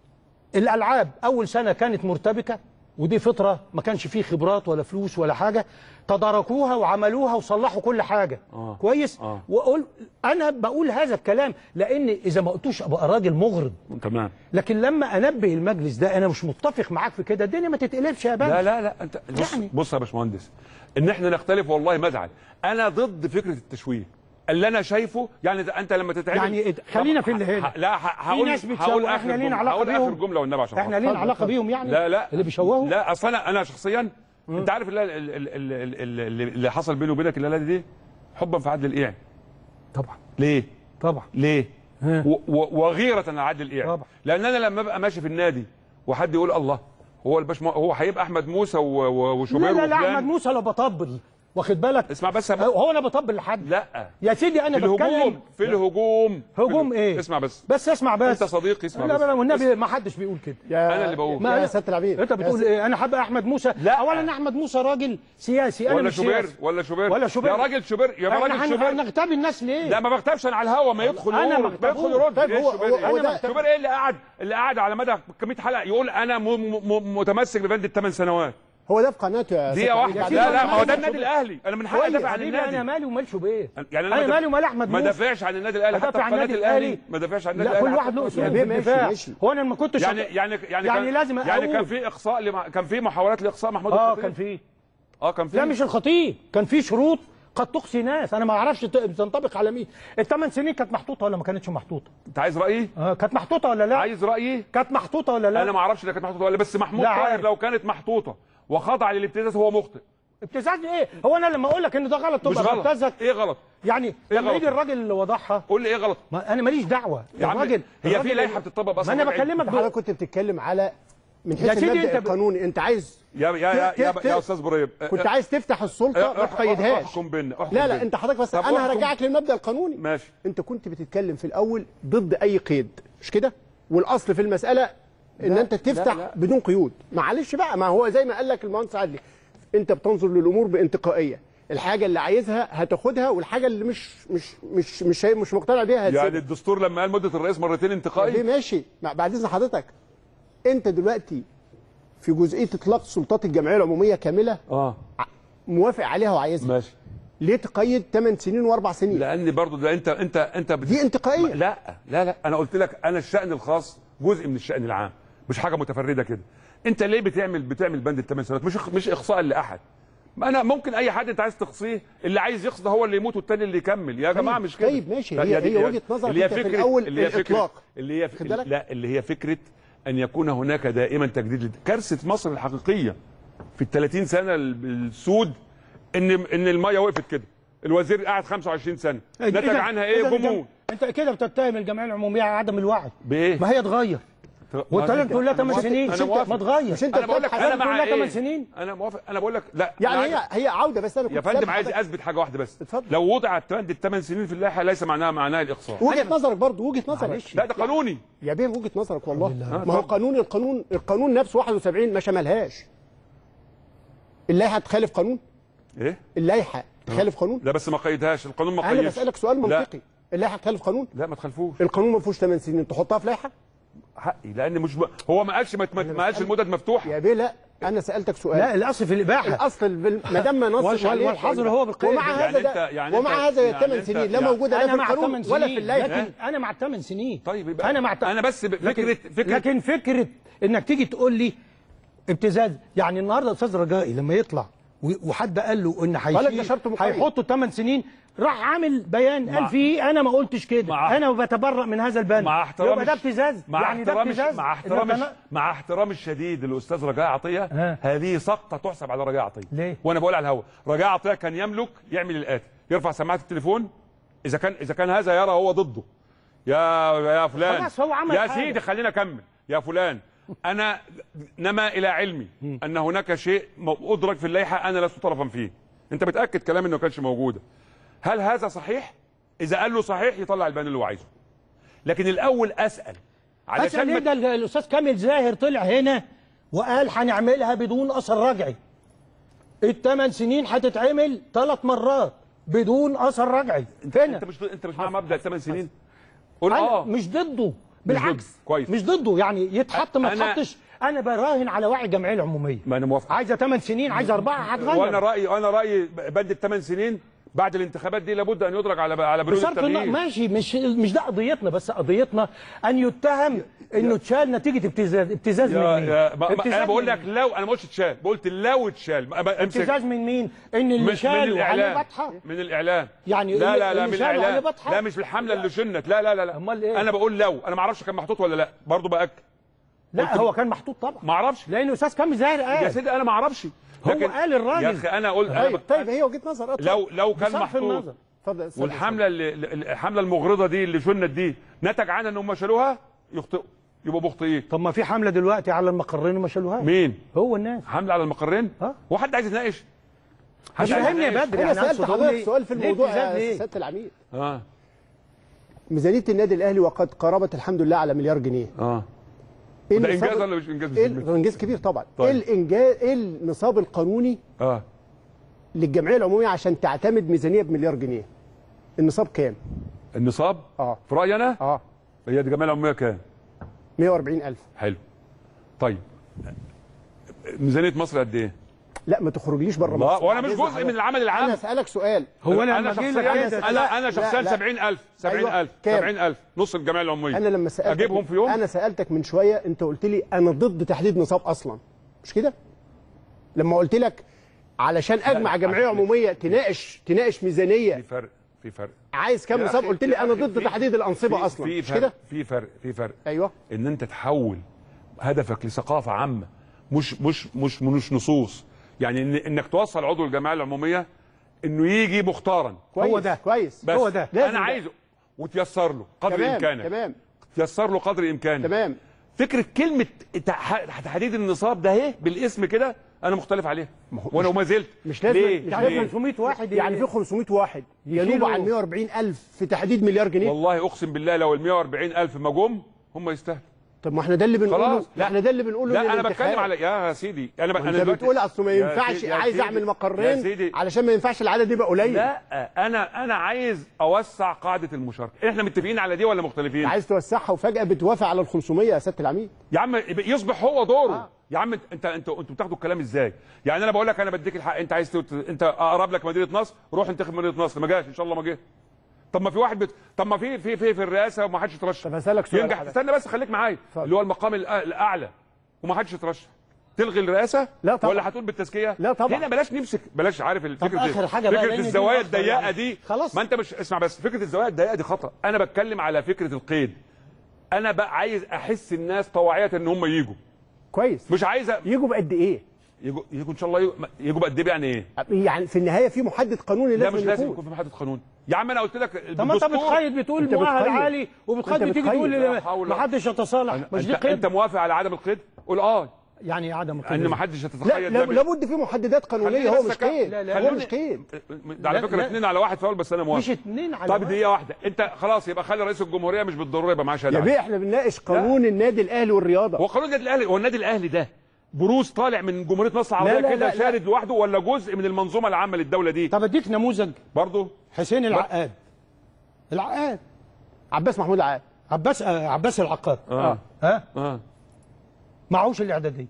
الالعاب اول سنه كانت مرتبكه ودي فطره ما كانش فيه خبرات ولا فلوس ولا حاجه تداركوها وعملوها وصلحوا كل حاجه آه. كويس آه. واقول انا بقول هذا الكلام لان اذا ما قلتوش ابقى راجل مغرض تمام لكن لما انبه المجلس ده انا مش متفق معاك في كده الدنيا ما تتقلبش يا باشا لا لا لا انت بص يعني. بص يا باشمهندس ان احنا نختلف والله ما ازعل انا ضد فكره التشويه اللي انا شايفه يعني ده انت لما تتعامل يعني إد- خلينا في اللي هنا. لا ه- هقول ناس بتشوه، هقول إحنا اخر لينا جمله علاقة هقول اخر بيهم. جمله والنبي عشان احنا خاطر. لينا اتفضل، علاقه اتفضل. بيهم يعني لا لا اللي بيشوهوا لا اصل انا انا شخصيا انت عارف اللي, اللي, اللي, اللي, اللي حصل بيني وبينك الليله دي حبا في عدل الايعي طبعا ليه؟ طبعا ليه؟ ها. و- و- وغيرة على عدل الايعي طبعا. لان انا لما ابقى ماشي في النادي وحد يقول الله هو الباش هو هيبقى احمد موسى و- و- وشوبير لا لا لا وفلان. احمد موسى لو بطبل واخد بالك اسمع بس يا هو انا بطبل لحد لا يا سيدي انا في بتكلم الهجوم في الهجوم هجوم في- ايه اسمع بس بس اسمع بس انت صديقي اسمع لا بس لا لا والنبي ما حدش بيقول كده يا أنا اللي بقول. ما يا سياده العبيد انت بتقول يا ايه انا حابب احمد موسى لا. اولا احمد موسى راجل سياسي انا ولا مش شوبير سياسي ولا شوبير ولا شوبير. يا راجل شوبير يا راجل احنا شوبير هنغتابي الناس ليه لا ما بكتبش انا على الهوا ما يدخل أنا يقول ما ما يدخل بكتبوش. يرد طيب ايه هو- شوبير هو- إيه؟ هو ده- شوبير ايه اللي قاعد اللي قاعد على مدى 100 حلقه يقول انا م م م متمسك ببند الثمان سنوات هو ده في قناته يا دي سيادة واحده العبيد. لا لا ما هو ده شوبير. النادي الاهلي انا من حقي كويس ادافع عن حبيبي انا النادي مالي ومال شوبير يعني انا ما دف- مالي ومال احمد ما موسى دافعش عن النادي الاهلي حتى في بدافع عن قناه النادي الاهلي الأهلي. ما دافعش عن النادي لا الاهلي كل واحد حتى له في اسلوب قناة يا في بيه، ماشي، الدفاع ماشي. هو انا ما كنتش يعني يعني يعني يعني كان لازم يعني كان أقول. في اقصاء لما كان في محاولات لاقصاء محمود اه الخطيب كان في اه كان في لا مش الخطيب كان في شروط قد تقصي ناس انا ما اعرفش ت- تنطبق على مين الثمان سنين كانت محطوطه ولا ما كانتش محطوطه انت عايز رايي اه كانت محطوطه ولا لا عايز رايي كانت محطوطه ولا لا انا ما اعرفش اذا كانت محطوطه ولا بس محمود لا طاهر عارف. لو كانت محطوطه وخضع للابتزاز هو مخطئ ابتزاز ايه هو انا لما اقول لك ان ده غلط مش تبقى غلط ببتزك ايه غلط يعني إيه لما غلط؟ يجي الراجل اللي وضعها قول لي ايه غلط ما انا ماليش دعوه يا عم الراجل هي في الراجل- لائحه بتطبق ما اصلا انا بعيد. بكلمك انت ب- حضرتك كنت بتتكلم على من يا حيث سيدي المبدا انت ب- القانوني انت عايز يا يا يا ت- يا, ت- يا استاذ ابراهيم كنت عايز تفتح السلطه ما تقيدهاش احكم بينا احكم لا لا بينا. انت حضرتك بس طب انا احكم. هرجعك للمبدا القانوني ماشي انت كنت بتتكلم في الاول ضد اي قيد مش كده والاصل في المساله ان لا، انت تفتح لا، لا. بدون قيود معلش بقى ما هو زي ما قال لك المهندس عدلي انت بتنظر للامور بانتقائيه الحاجه اللي عايزها هتاخدها والحاجه اللي مش مش مش مش هي- مش مقتنع بيها يعني هتسيبها الدستور لما قال مده الرئيس مرتين ليه انتقائي ماشي مع- بعد اذن حضرتك انت دلوقتي في جزئيه اطلاق سلطات الجمعيه العموميه كامله اه موافق عليها وعايزها ماشي ليه تقيد 8 سنين واربع سنين لان برضو ده انت انت انت بت... دي انتقائيه لا لا لا انا قلت لك انا الشأن الخاص جزء من الشأن العام مش حاجه متفرده كده انت ليه بتعمل بتعمل بند الثمان سنوات مش مش اقصاء لاحد ما انا ممكن اي حد انت عايز تقصيه اللي عايز يقصي ده هو اللي يموت والتاني اللي يكمل يا جماعه مش كده طيب ماشي، لا، هي- يا دي- هي يا- وجهة نظرك اللي هي أنت في فكرة- الأول اللي هي فكرة الإطلاق. اللي هي خد بالك؟ لا اللي هي فكره ان يكون هناك دائما تجديد لل- كارثه مصر الحقيقيه في ال 30 سنه ال- السود ان ان الميه وقفت كده الوزير قعد 25 سنه نتج إذا- عنها ايه إذا الجم- جمود انت كده بتتهم الجمعيه العموميه على عدم الوعي بايه ما هي اتغير وانت لازم تقول لها 8 سنين أنا موافق. ما اتغير مش انت انا بقول لك بتبحث- انا لازم تقول مع لها ايه 8 سنين انا موافق انا بقول لك لا يعني أنا هي عايز- هي عوده بس انا كنت يا فندم سابق عايز حضرتك. اثبت حاجه واحده بس اتفضل. لو وضعت بند الثمان سنين في اللائحه ليس معناها معناها الاقصاء وجهه نظرك برضه وجهه نظرك معلش. لا ده قانوني يا بيه وجهه نظرك والله آه، ما هو طبعا. قانون القانون القانون نفسه 71 ما شملهاش اللائحه تخالف قانون ايه اللائحه تخالف قانون لا بس ما قيدهاش القانون ما انا قيدش بسالك سؤال لا. منطقي اللائحه تخالف قانون لا ما تخالفوش القانون ما فيهوش 8 سنين تحطها في لائحه حقي لان مش ب... هو ما قالش ما, ما ما قالش المدد مفتوحه يا بيه لا انا سالتك سؤال لا الاصل في الاباحه الاصل بال- ما دام ما نصش وال- عليه والحظر هو بالقيد. ومع يعني هذا أنت- ده يعني ومع أنت- هذا يا يعني 8 أنت- سنين لا يعني موجوده لا انا في مع القانون 8 ولا في سنين اللائحه لكن انا مع 8 سنين طيب يبقى انا مع انا بس ب- فكره لكن فكره لكن فكره انك تيجي تقول لي ابتزاز يعني النهارده استاذ رجائي لما يطلع و- وحد قال له ان قال لك ده هيشيل شرط مقيد. هيحطوا 8 سنين راح عامل بيان مع- قال فيه انا ما قلتش كده مع- انا بتبرأ من هذا البند مع احترام يبقى ده ابتزاز مع يعني ده احترام ابتزاز مع احترام إنك أنا- مع احترام الشديد للاستاذ رجاء عطيه ها. هذه سقطه تحسب على رجاء عطيه ليه؟ وانا بقول على الهواء رجاء عطيه كان يملك يعمل الاتي يرفع سماعه التليفون اذا كان اذا كان هذا يرى هو ضده يا يا فلان خلاص هو عمل يا حاجة. سيدي خلينا اكمل يا فلان انا نما الى علمي ان هناك شيء م- ادرك في اللائحه انا لست طرفا فيه انت بتاكد كلام انه ما كانش موجوده هل هذا صحيح اذا قال له صحيح يطلع البيان اللي هو عايزه لكن الاول اسال اسال ما- ايه ده ال- الاستاذ كامل زاهر طلع هنا وقال هنعملها بدون اثر رجعي الثمان سنين هتتعمل ثلاث مرات بدون اثر رجعي هنا انت مش انت مش مع مبدا الثمان سنين قول انا اه مش ضده بالعكس ضده. كويس. مش ضده يعني يتحط ما أنا- يتحطش انا براهن على وعي الجمعيه العموميه ما انا موافق عايزه 8 سنين عايزه اربعه هتغير وانا رايي وانا رايي بند الثمان سنين بعد الانتخابات دي لابد ان يدرك على على بنود بصرف الن- التغيير ماشي مش مش ده قضيتنا بس قضيتنا ان يتهم انه اتشال نتيجه ابتزاز ابتزاز يا من مين؟ يا ما- ما ابتزاز انا بقول من لك مين؟ لو انا ما قلتش اتشال قلت لو اتشال ما- ما- امسك ابتزاز من مين؟ ان اللي مش من شالوا عليه الاعلام بطحه من الاعلام يعني لا اللي- لا لا اللي من شالوا عليه الاعلام بطحة؟ لا مش الحمله اللي شنت لا لا لا لا أمال إيه؟ انا بقول لو انا ما اعرفش كان محطوط ولا لا برضه باكد لا هو كان محطوط طبعا ما اعرفش لانه استاذ كامل زاهر يا قال سيدي انا ما اعرفش هو لكن- قال الراجل. يا اخي انا قلت أنا طيب طيب هي وجهه نظر اتفضل. لو لو كان بصرف محطوط النظر. اتفضل يا أستاذ والحمله اللي الحمله المغرضه دي اللي شنت دي نتج عنها ان هم شالوها يخطئوا يبقوا مخطئين طب ما في حمله دلوقتي على المقرين وما شالوهاش مين هو الناس حمله على المقرين ها؟ هو حد عايز يتناقش حد مش عايز فاهمني يا يتناقش؟ بدري انا يعني سالت أقصد أقول حضرتك ليه- سؤال في ليه الموضوع ابتزاز يا ليه؟ سياده العميد اه ميزانيه النادي الاهلي وقد قربت الحمد لله على مليار جنيه اه ايه ده النصاب- انجاز ولا مش انجاز ايه بالنسبة لك؟ ال- انجاز كبير طبعا طيب. ايه الانجاز ايه النصاب القانوني اه للجمعيه العموميه عشان تعتمد ميزانيه بمليار جنيه النصاب كام النصاب اه في رايي انا اه هي دي جمعيه العموميه كام 140000 حلو طيب ميزانيه مصر قد ايه لا ما تخرجليش بره لا مصر وانا مش بعد جزء إذن من العمل حضرتك. العام انا اسالك سؤال هو انا لما جه لك شخصيا كده- انا انا شخصيا لا. 70000 70000 كام؟ 70000 نص الجمعيه العموميه انا لما سالتك اجيبهم في يوم انا سالتك من شويه انت قلت لي انا ضد تحديد نصاب اصلا مش كده لما قلت لك علشان اجمع جمعيه عموميه تناقش تناقش في ميزانيه فرق في فرق عايز كام يا نصاب أخي- قلت لي يا انا أخي ضد في- تحديد الانصبه في- اصلا في مش فرق كده في فرق في فرق ايوه ان انت تحول هدفك لثقافه عامه مش مش مش مش نصوص يعني إن انك توصل عضو الجمعيه العموميه انه يجي مختارا كويس هو ده. كويس بس هو ده. لازم انا ده. عايزه وتيسر له قدر تمام امكانك تمام تيسر له قدر امكانك تمام فكره كلمه تح- تحديد النصاب ده اهي بالاسم كده انا مختلف عليها وانا وما زلت مش لازم ليه؟ مش يعني ليه؟ 500 واحد يعني في 500 واحد ينوب يشيلوا- عن 140000 في تحديد مليار جنيه والله اقسم بالله لو ال 140000 ما جم هم يستاهلوا طب ما احنا ده اللي بنقوله خلاص لا احنا ده اللي بنقوله لا انا للانتخاب. بتكلم على يا سيدي انا ب... انت انا دلوقتي- بتقول اصل ما يا ينفعش سيدي- يا عايز سيدي- اعمل يا مقرين سيدي علشان ما ينفعش العدد يبقى قليل لا انا انا عايز اوسع قاعده المشاركه احنا متفقين على دي ولا مختلفين عايز توسعها وفجاه بتوافق على ال 500 يا سياده العميد يا عم يصبح هو دوره يا عم انت انت انتوا انتوا بتاخدوا الكلام ازاي يعني انا بقول لك انا بديك الحق انت عايز تت... انت اقرب لك مدينه نصر روح انتخب مدينه نصر ما جاش ان شاء الله ما جه طب ما في واحد بت... طب ما في في في في الرئاسه وما حدش يترشح طب هسألك سؤال ينجح حضرتك. استنى بس خليك معايا اتفضل. اللي هو المقام الأ- الاعلى وما حدش يترشح تلغي الرئاسه لا طبعا. ولا هتقول بالتزكيه لا طبعا. هنا بلاش نمسك بلاش عارف الفكره آخر حاجة بقى، فكره لأن دي الزوايا الأخطر الضيقه يعني. دي خلاص. ما انت مش اسمع بس فكره الزوايا الضيقه دي خطا انا بتكلم على فكره القيد انا بقى عايز احس الناس طواعيه ان هم يجوا كويس مش عايز أ- يجوا بقد ايه يجوا يجوا ان شاء الله يجوا, يجوا بقد ايه يعني ايه يعني في النهايه في محدد قانوني لا لازم مش لازم يكون. يكون في محدد قانون يا عم انا قلت لك طب ما انت الدستور- بتخيط بتقول انت مؤهل بتخيط. عالي وبتخيط انت بتيجي بتخيط. تقول لا حول ما حدش يتصالح مش دي انت, انت قيد موافق على عدم القيد قول اه يعني ايه عدم ان القيد ما حدش لا يتخيل لا- ده لابد في محددات قانونيه خليني هو بس مش أكمل. قيد لا، لا، هو خليني- مش قيد ده على لا، فكره لا. اثنين على واحد فاول بس انا موافق مش اتنين على طب واحد. دقيقه واحده انت خلاص يبقى خلي رئيس الجمهوريه مش بالضروره يبقى معاه شهاده يا عالية. بيه احنا بنناقش قانون النادي الاهلي والرياضه هو قانون النادي الاهلي هو النادي الاهلي ده بروز طالع من جمهوريه مصر لا، العربيه لا، كده لا، لا. شارد لوحده ولا جزء من المنظومه العامه للدوله دي طب اديك نموذج برضه حسين العقاد العقاد عباس محمود العاد عباس آه، عباس العقاد اه ها اه معهوش الاعداديه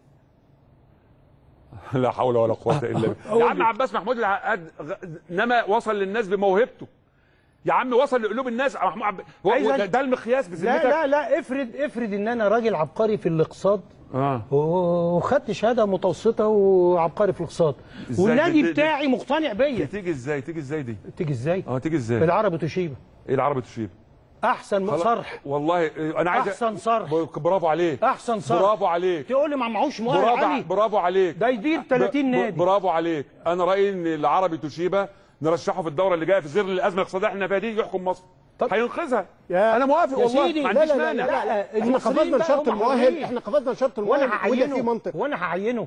لا حول ولا قوه الا بالله يا عم عباس محمود العقاد غ- نما وصل للناس بموهبته يا عم وصل لقلوب الناس محمود عب... هو عايز هو أن- ده, ده المقياس لا بذمتك لا لا افرض افرض ان انا راجل عبقري في الاقتصاد اه وخدت شهاده متوسطه وعبقري في الاقتصاد إزاي والنادي دي- دي- بتاعي مقتنع بيا تيجي ازاي تيجي ازاي دي تيجي ازاي اه تيجي ازاي بالعربي تشيبه ايه العربي تشيب احسن خلاص. صرح والله إيه، انا عايز أحسن صرح. ب- برافو عليك احسن صرح برافو عليك تقول لي ما معهوش مؤهل برافو عالي برافو عليك ده يدير ب- 30 ب- نادي برافو عليك انا رايي ان العربي توشيبا نرشحه في الدوره اللي جايه في ظل الازمه الاقتصاديه اللي احنا فيها دي يحكم مصر طب- هينقذها يا- انا موافق يا والله سيدي، ما لا عنديش لا لا مانع لا, لا, لا. احنا المصريين قفزنا بقى لشرط هم المؤهل حرين. احنا قفزنا لشرط وانا المؤهل وده في هعينه منطق وانا هعينه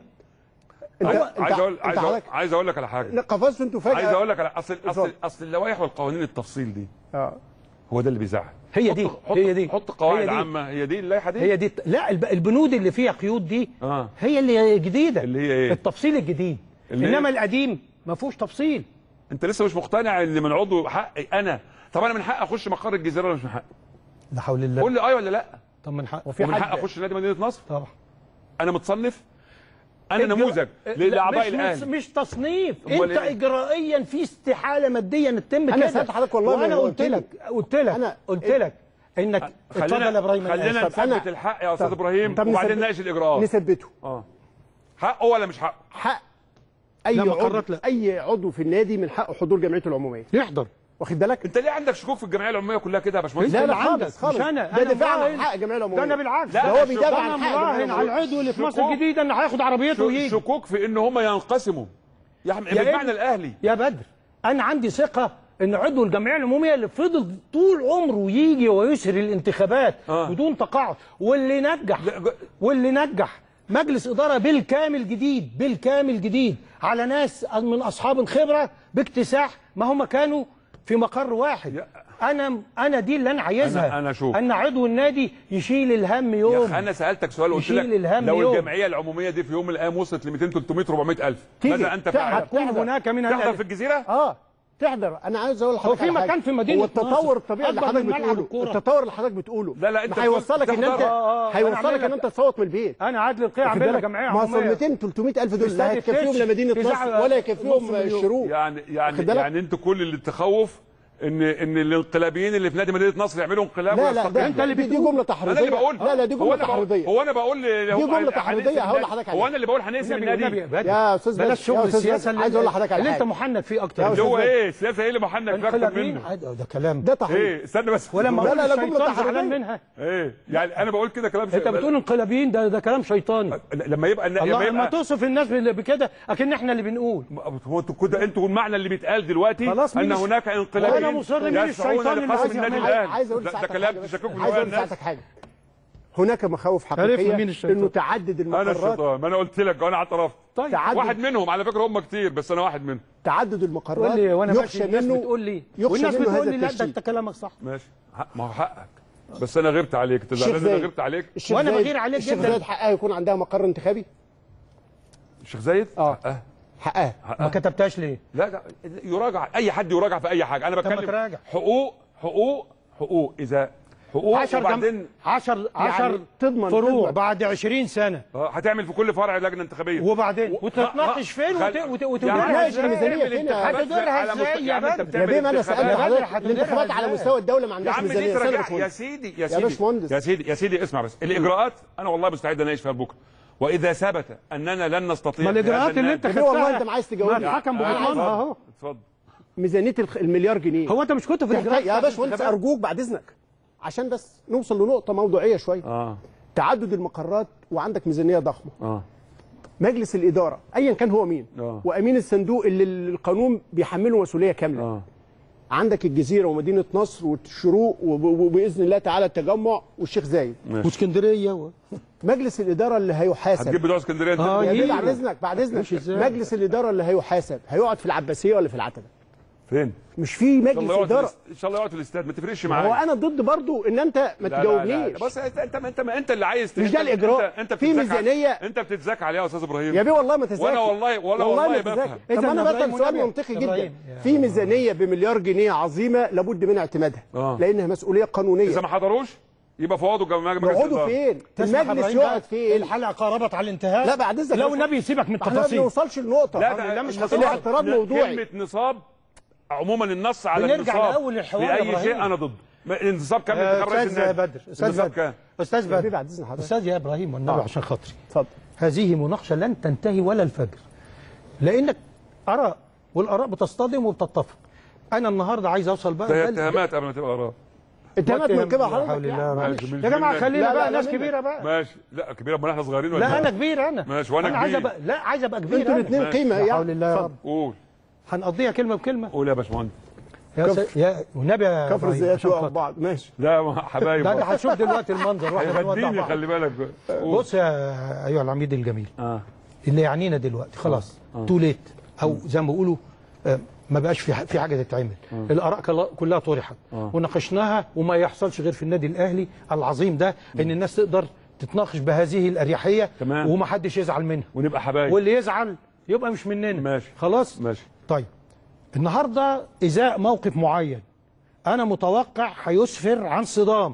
انت عايز انت عايز اقول انت عايز أقول- حضرتك عايز اقول لك على حاجه قفزتوا انتوا فجاه عايز اقول لك على اصل اصل اتفضل. اصل اللوائح والقوانين التفصيل دي اه هو ده اللي بيزعل هي دي حط- حط هي دي حط قواعد هي دي. عامه هي دي اللائحه دي هي دي لا الب- البنود اللي فيها قيود دي اه هي اللي جديده اللي هي إيه؟ التفصيل الجديد اللي انما هي- القديم ما فيهوش تفصيل انت لسه مش مقتنع ان من عضو حقي انا طب انا من حقي اخش مقر الجزيره ولا مش من حقي لا حول الله قول لي اي ولا لا طب من حق وفي ومن حد- حقي اخش نادي مدينه نصر طبعا انا متصنف انا الجر- نموذج لا، لاعضاء مش- الاهلي مش, مش تصنيف أمال انت إيه؟ اجرائيا في استحاله ماديا تتم أنا كده سألت حضرتك والله وانا ما قلت قلت لك قلت لك أنا- قلت لك انك اتفضل يا ابراهيم أنا خلينا آسف. طب أنا- نثبت الحق يا استاذ طب- ابراهيم طب وبعدين نثبت- نناقش الاجراءات نثبته اه حقه ولا مش حقه حق اي لا، عضو مقررات لا. اي عضو في النادي من حقه حضور جمعيته العموميه يحضر واخد بالك انت ليه عندك شكوك في الجمعيه العموميه كلها كده يا باشمهندس لا لا اللي عندك، خالص خالص مش أنا. ده أنا دفاع مراهن. عن حق الجمعيه العموميه ده انا بالعكس لا، ده هو شو- بيدافع ده عن انا حق الجمعيه مراهن على العموميه العضو اللي في مصر شكوك. الجديده انه هياخد عربيته ويجي شكوك في ان هم ينقسموا يا عم يا بمعنى ابني- الاهلي يا بدر انا عندي ثقه ان عضو الجمعيه العموميه اللي فضل طول عمره يجي ويسري الانتخابات آه. بدون تقاعد واللي نجح لا، ج- واللي نجح مجلس اداره بالكامل جديد بالكامل جديد على ناس من اصحاب الخبره باكتساح ما هم كانوا في مقر واحد يا- انا انا دي اللي انا عايزها أنا- أنا شوف. ان عضو النادي يشيل الهم يا يوم اخي انا سالتك سؤال قلت يشيل لك الهم لو يوم. الجمعيه العموميه دي في يوم من الايام وصلت ل 200 300 400 الف تيجي. ماذا انت تحضر. فاعل هتكون تحضر. هناك من تحضر ال- في الجزيره اه تحضر انا عايز اقول هو لحضرتك في على مكان حاجة. في مدينة هو التطور نصر الطبيعي اللي أكبر حضرتك من ملعب بتقوله الكورة. التطور اللي حضرتك بتقوله لا، لا، أنت ما هيوصلك ان تحضر. انت آه، آه، أنا هيوصلك عامل ان لك- انت تصوت من البيت انا عادل القيع واخد عامل لك بالك؟ جمعيه ما اصل عمومية. 200 300 الف دول في لا استاد هيكفيهم التتش، لا مدينه في نصر زع- ولا نص يكفيهم مليون. الشروق يعني يعني واخد بالك؟ يعني انتوا كل اللي تخوف ان ان الانقلابيين اللي في نادي مدينه نصر يعملوا انقلاب لا لا ويستقلوا. ده أنت اللي دي, دي بتقول. جمله انا تحريضيه اللي بقول لا لا دي هو جمله انا بقول تحريضيه هو انا بقول دي جملة تحريضية هقول لحضرتك عليها. هو انا اللي بقول هنقسم النبي النادي النبي بدر. يا أستاذ بلاش بدر، شغل يا أستاذ السياسه بدر، عايز أقول لحضرتك على اللي انت حاجة. محنك فيه اكتر يا اللي هو أستاذ ايه السياسه ايه اللي محنك فيها اكتر انقلابيين منه عادي، ده كلام ده تحريض ايه استنى بس ولما لا، اقول لا، لا، جملة الشيطان تحريضية. زعلان منها ايه يعني انا بقول كده كلام انت بتقول انقلابيين ده ده كلام شيطاني لما يبقى لما الله لما يبقى توصف الناس بال- بكده اكن احنا اللي بنقول هو انتوا كده انتوا المعنى اللي بيتقال دلوقتي خلاص، مين ان الش- هناك انقلابيين وأنا مصر مين يسعون الشيطان اللي لقسم عايز النادي يعملها؟ الاهلي عايز اقول ده- ده لساعتك كلام حاجة بس. تشككوا في عايز رؤيا اقول الناس لساعتك حاجه هناك مخاوف عرفنا حقيقيه مين الشيطان. انه تعدد انا المقرات الشيطان ما انا قلت لك وانا اعترفت طيب تعدد واحد منهم على فكره هم كتير بس انا واحد منهم تعدد المقرات تقول لي وانا ماشي يخشى الناس منه بتقول لي يخشى والناس منه بتقول هذا لي لا ده التشتيت انت كلامك صح ماشي حق ما هو حقك بس انا غبت عليك انت الشيخ زعلان ان انا زايد. غبت عليك الشيخ وأنا زايد- بغير عليك الشيخ جداً. زايد حقها يكون عندها مقر انتخابي الشيخ زايد اه. حقها. حقها ما كتبتهاش ليه لا لا يراجع اي حد يراجع في اي حاجه انا ما بتكلم تراجع. حقوق حقوق حقوق اذا حقوق 10 وبعدين 10 10 تضمن- فروع تضمن. بعد 20 سنه آه، هتعمل في كل فرع لجنه انتخابيه وبعدين و- وتتناقش فين خل- وت- وت- يا وتديرها عم ناقش ازاي؟ الميزانية اعمل فين؟ انتخابات هتديرها على ازاي مست- يا عم انت بدر؟ يا بتعمل بيه ما انا انتخابات. سالت يا بدر حضرتك هتديرها الانتخابات على ازاي؟ مستوى الدوله ما يا عندهاش عم دي ميزانيه استنى يا ترجع يا باشمهندس. سيدي يا يا سيدي باشمهندس. يا سيدي يا سيدي اسمع بس الاجراءات انا والله مستعد اناقش فيها بكره واذا ثبت اننا لن نستطيع ما في الاجراءات هذا اللي النادي- انت يا بيه والله خدتها انت ما عايز ما تجاوبني الحكم آه، بضمانها اتفضل. اهو اتفضل ميزانيه الخ- المليار جنيه هو انت مش كنت في تحتاج الاجراءات يا بتاعت باشمهندس الانتخابات؟ ارجوك بعد اذنك عشان بس نوصل لنقطه موضوعيه شويه اه تعدد المقرات وعندك ميزانيه ضخمه اه مجلس الاداره ايا كان هو مين آه. وامين الصندوق اللي القانون بيحمله مسؤوليه كامله اه عندك الجزيره ومدينه نصر والشروق وب- وباذن الله تعالى التجمع والشيخ زايد ماشي واسكندريه و... مجلس الاداره اللي هيحاسب هتجيب بتوع اسكندريه انت آه، يا بيه يجي. بعد اذنك بعد اذنك مش إزاي؟ مجلس الاداره اللي هيحاسب هيقعد في العباسيه ولا في العتبه فين؟ مش في ان شاء مجلس الله يقعد في اداره الاست- ان شاء الله يقعد في الاستاد ما تفرقش هو معايا انا ضد برضو ان انت ما لا، لا، لا، تجاوبنيش بص انت انت انت ما انت اللي عايز مش ده انت- الإجراء. انت, انت في بتتذاكى- ميزانية. انت بتتذاكى عليها يا استاذ ابراهيم يا بيه والله ما تذاكر وانا والله ولا والله ما بفهم. تذاكر طب إذا انا إبراهيم بسال سؤال ونبي. منطقي جدا إبراهيم. في ميزانيه بمليار جنيه عظيمه لابد من اعتمادها آه. لانها مسؤوليه قانونيه اذا ما حضروش يبقى فوضوا جماعه مجلس يقعدوا الإدارة. فين تسمح المجلس إبراهيم يقعد بقى؟ فين الحلقه قربت على الانتهاء لا بعد اذنك لو النبي يسيبك من احنا ما التفاصيل بنوصلش لنقطه لا الحمد لله ده مش النصاب- هتوصل. الاعتراض موضوعي كلمه نصاب عموما النص على بنرجع النصاب لأول الحوار يا في اي إبراهيم. شيء انا ضد ما- النصاب كام آه، انتخاب رئيس استاذ النادي بدر استاذ النصاب بدر كام استاذ يا بيه بدر بعد اذن حضرتك استاذ يا ابراهيم والنبي آه. عشان خاطري اتفضل هذه مناقشه لن تنتهي ولا الفجر لانك اراء والاراء بتصطدم وبتتفق انا النهارده عايز اوصل بقى ده هي بل- اتهامات قبل ما تبقى اراء اتهمت من قبل لا حول حضرتك الله يعني. ولا معلش. ماشي. يا جماعه خلينا لا، لا، بقى لا، ناس منك. كبيره بقى ماشي لا كبيره امال احنا صغيرين ولا لا إيه؟ انا كبير انا ماشي، وأنا أنا عايز كبير. ابقى لا عايز ابقى كبير انتوا أنا. الاثنين ماشي. قيمه لا يعني حول الله يا اتفضل. رب قول هنقضيها كلمه بكلمه قول يا باشمهندس يا س... يا والنبي يا كفر إبراهيم، الزيات عشان يقعوا خاطر. بعض ماشي لا ما حبايب لا ده هتشوف دلوقتي المنظر واحنا بنودع هيغديني بعض. خلي بالك قول. بص يا ايها العميد الجميل اه اللي يعنينا دلوقتي خلاص تو ليت او زي ما بيقولوا آه، ما بقاش في ح- في حاجه تتعمل الاراء كلا- كلها طرحت وناقشناها وما يحصلش غير في النادي الاهلي العظيم ده ان الناس تقدر تتناقش بهذه الاريحيه تمام. وما حدش يزعل منها ونبقى حبايب واللي يزعل يبقى مش مننا ماشي. خلاص ماشي طيب النهارده ازاء موقف معين انا متوقع هيسفر عن صدام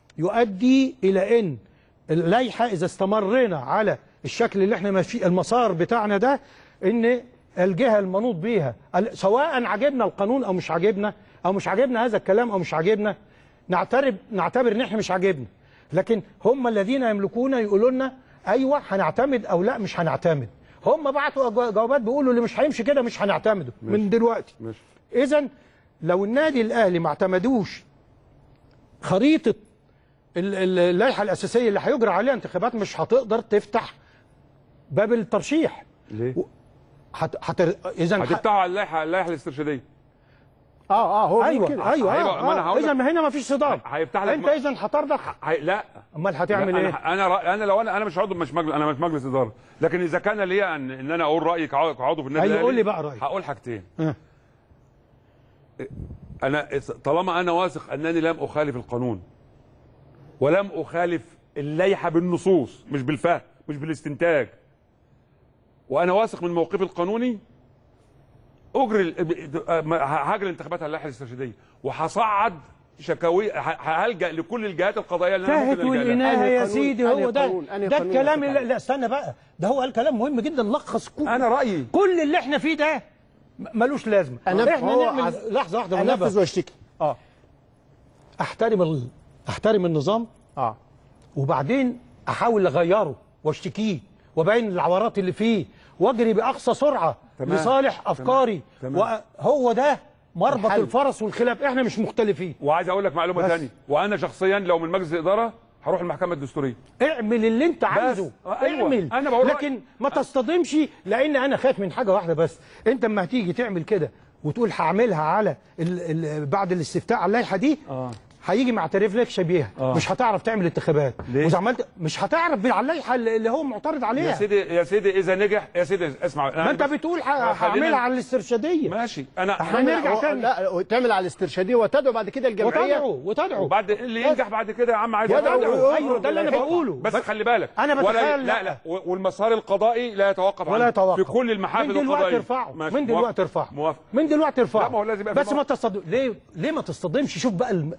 يؤدي الى ان اللائحه اذا استمرينا على الشكل اللي احنا ماشي المسار بتاعنا ده ان الجهه المنوط بيها ال- سواء عجبنا القانون او مش عجبنا او مش عجبنا هذا الكلام او مش عجبنا نعترف نعتبر ان احنا مش عاجبنا لكن هم الذين يملكون يقولوا لنا ايوه هنعتمد او لا مش هنعتمد هم بعتوا أجوا- جوابات بيقولوا اللي مش هيمشي كده مش هنعتمده من دلوقتي ماشي اذا لو النادي الاهلي ما اعتمدوش خريطه ال- ال- اللائحه الاساسيه اللي هيجرى عليها انتخابات مش هتقدر تفتح باب الترشيح ليه؟ هت... هت... اذا هتفتحوا على اللائحه اللائحه الاسترشاديه اه اه هو ايوه كده. ايوه هيبقى- ما أنا آه. هقول اذا لك- ما هنا ما فيش صدام هيفتح لك انت م- اذا هترضخ هي... لا امال هتعمل لا، ايه؟ انا انا رأي انا لو انا انا مش عضو مش مجلس انا مش مجلس اداره لكن اذا كان لي ان, إن انا اقول رايي كعضو كعضو في النادي أيوة، الاهلي قول لي بقى رأيك. هقول حاجتين آه. انا طالما انا واثق انني لم اخالف القانون ولم اخالف اللائحه بالنصوص مش بالفهم مش بالاستنتاج وانا واثق من موقفي القانوني اجري ال- هاجر الانتخابات على اللائحه الاسترشاديه وهصعد شكاوي ه- هلجا لكل الجهات القضائيه اللي انا انتهت ممكن ألجأ لها. والإناهة أنهي يا قانون؟ سيدي أنهي هو ده قانون؟ أنهي ده قانون الكلام قصدك اللي عليه؟ لا استنى بقى ده هو قال كلام مهم جدا لخص كل انا رايي كل اللي احنا فيه ده م- ملوش لازمه أنا- احنا هو نعمل عز- لحظه واحده والنبي. انفذ واشتكي اه احترم ال... احترم النظام اه وبعدين احاول اغيره واشتكيه وابين العورات اللي فيه واجري باقصى سرعه تمام. لصالح افكاري تمام. وهو ده مربط الحل. الفرس والخلاف احنا مش مختلفين وعايز اقول لك معلومه بس. ثانيه وانا شخصيا لو من مجلس الاداره هروح المحكمه الدستوريه اعمل اللي انت عايزه آه، أيوة. اعمل أنا بقول رأيي. لكن ما تصطدمش لان انا خايف من حاجه واحده بس انت اما هتيجي تعمل كده وتقول هعملها على ال ال بعد الاستفتاء على اللائحه دي آه. هيجي معترف لك شبيهه آه. مش هتعرف تعمل انتخابات ليه؟ واذا عملت مش هتعرف على اللائحه اللي اللي هو معترض يا عليها سيدي يا سيدي اذا نجح يا سيدي اسمع أنا ما انت بس- بتقول ه- خلينا- هعملها على الاسترشاديه ماشي انا احنا نرجع هو- تاني. لا تعمل على الاسترشاديه وتدعو بعد كده الجمعيه وتدعو وتدعو وبعد اللي ينجح بعد كده يا عم عايز وادعو أدعو. ويقول ايوه ده اللي انا بالحكمة. بقوله بس خلي بالك أنا ولا بتخيل لا لا. لا والمسار القضائي لا يتوقف ولا عنه. يتوقف في كل المحافل من دلوقتي القضائيه ارفعه ماشي. من دلوقتي موافق. ارفعه موافق من دلوقتي ارفعه لا، ما هو لازم يبقى في بس ما موقف. تصطدم ليه ليه ما تصطدمش شوف بقى الم...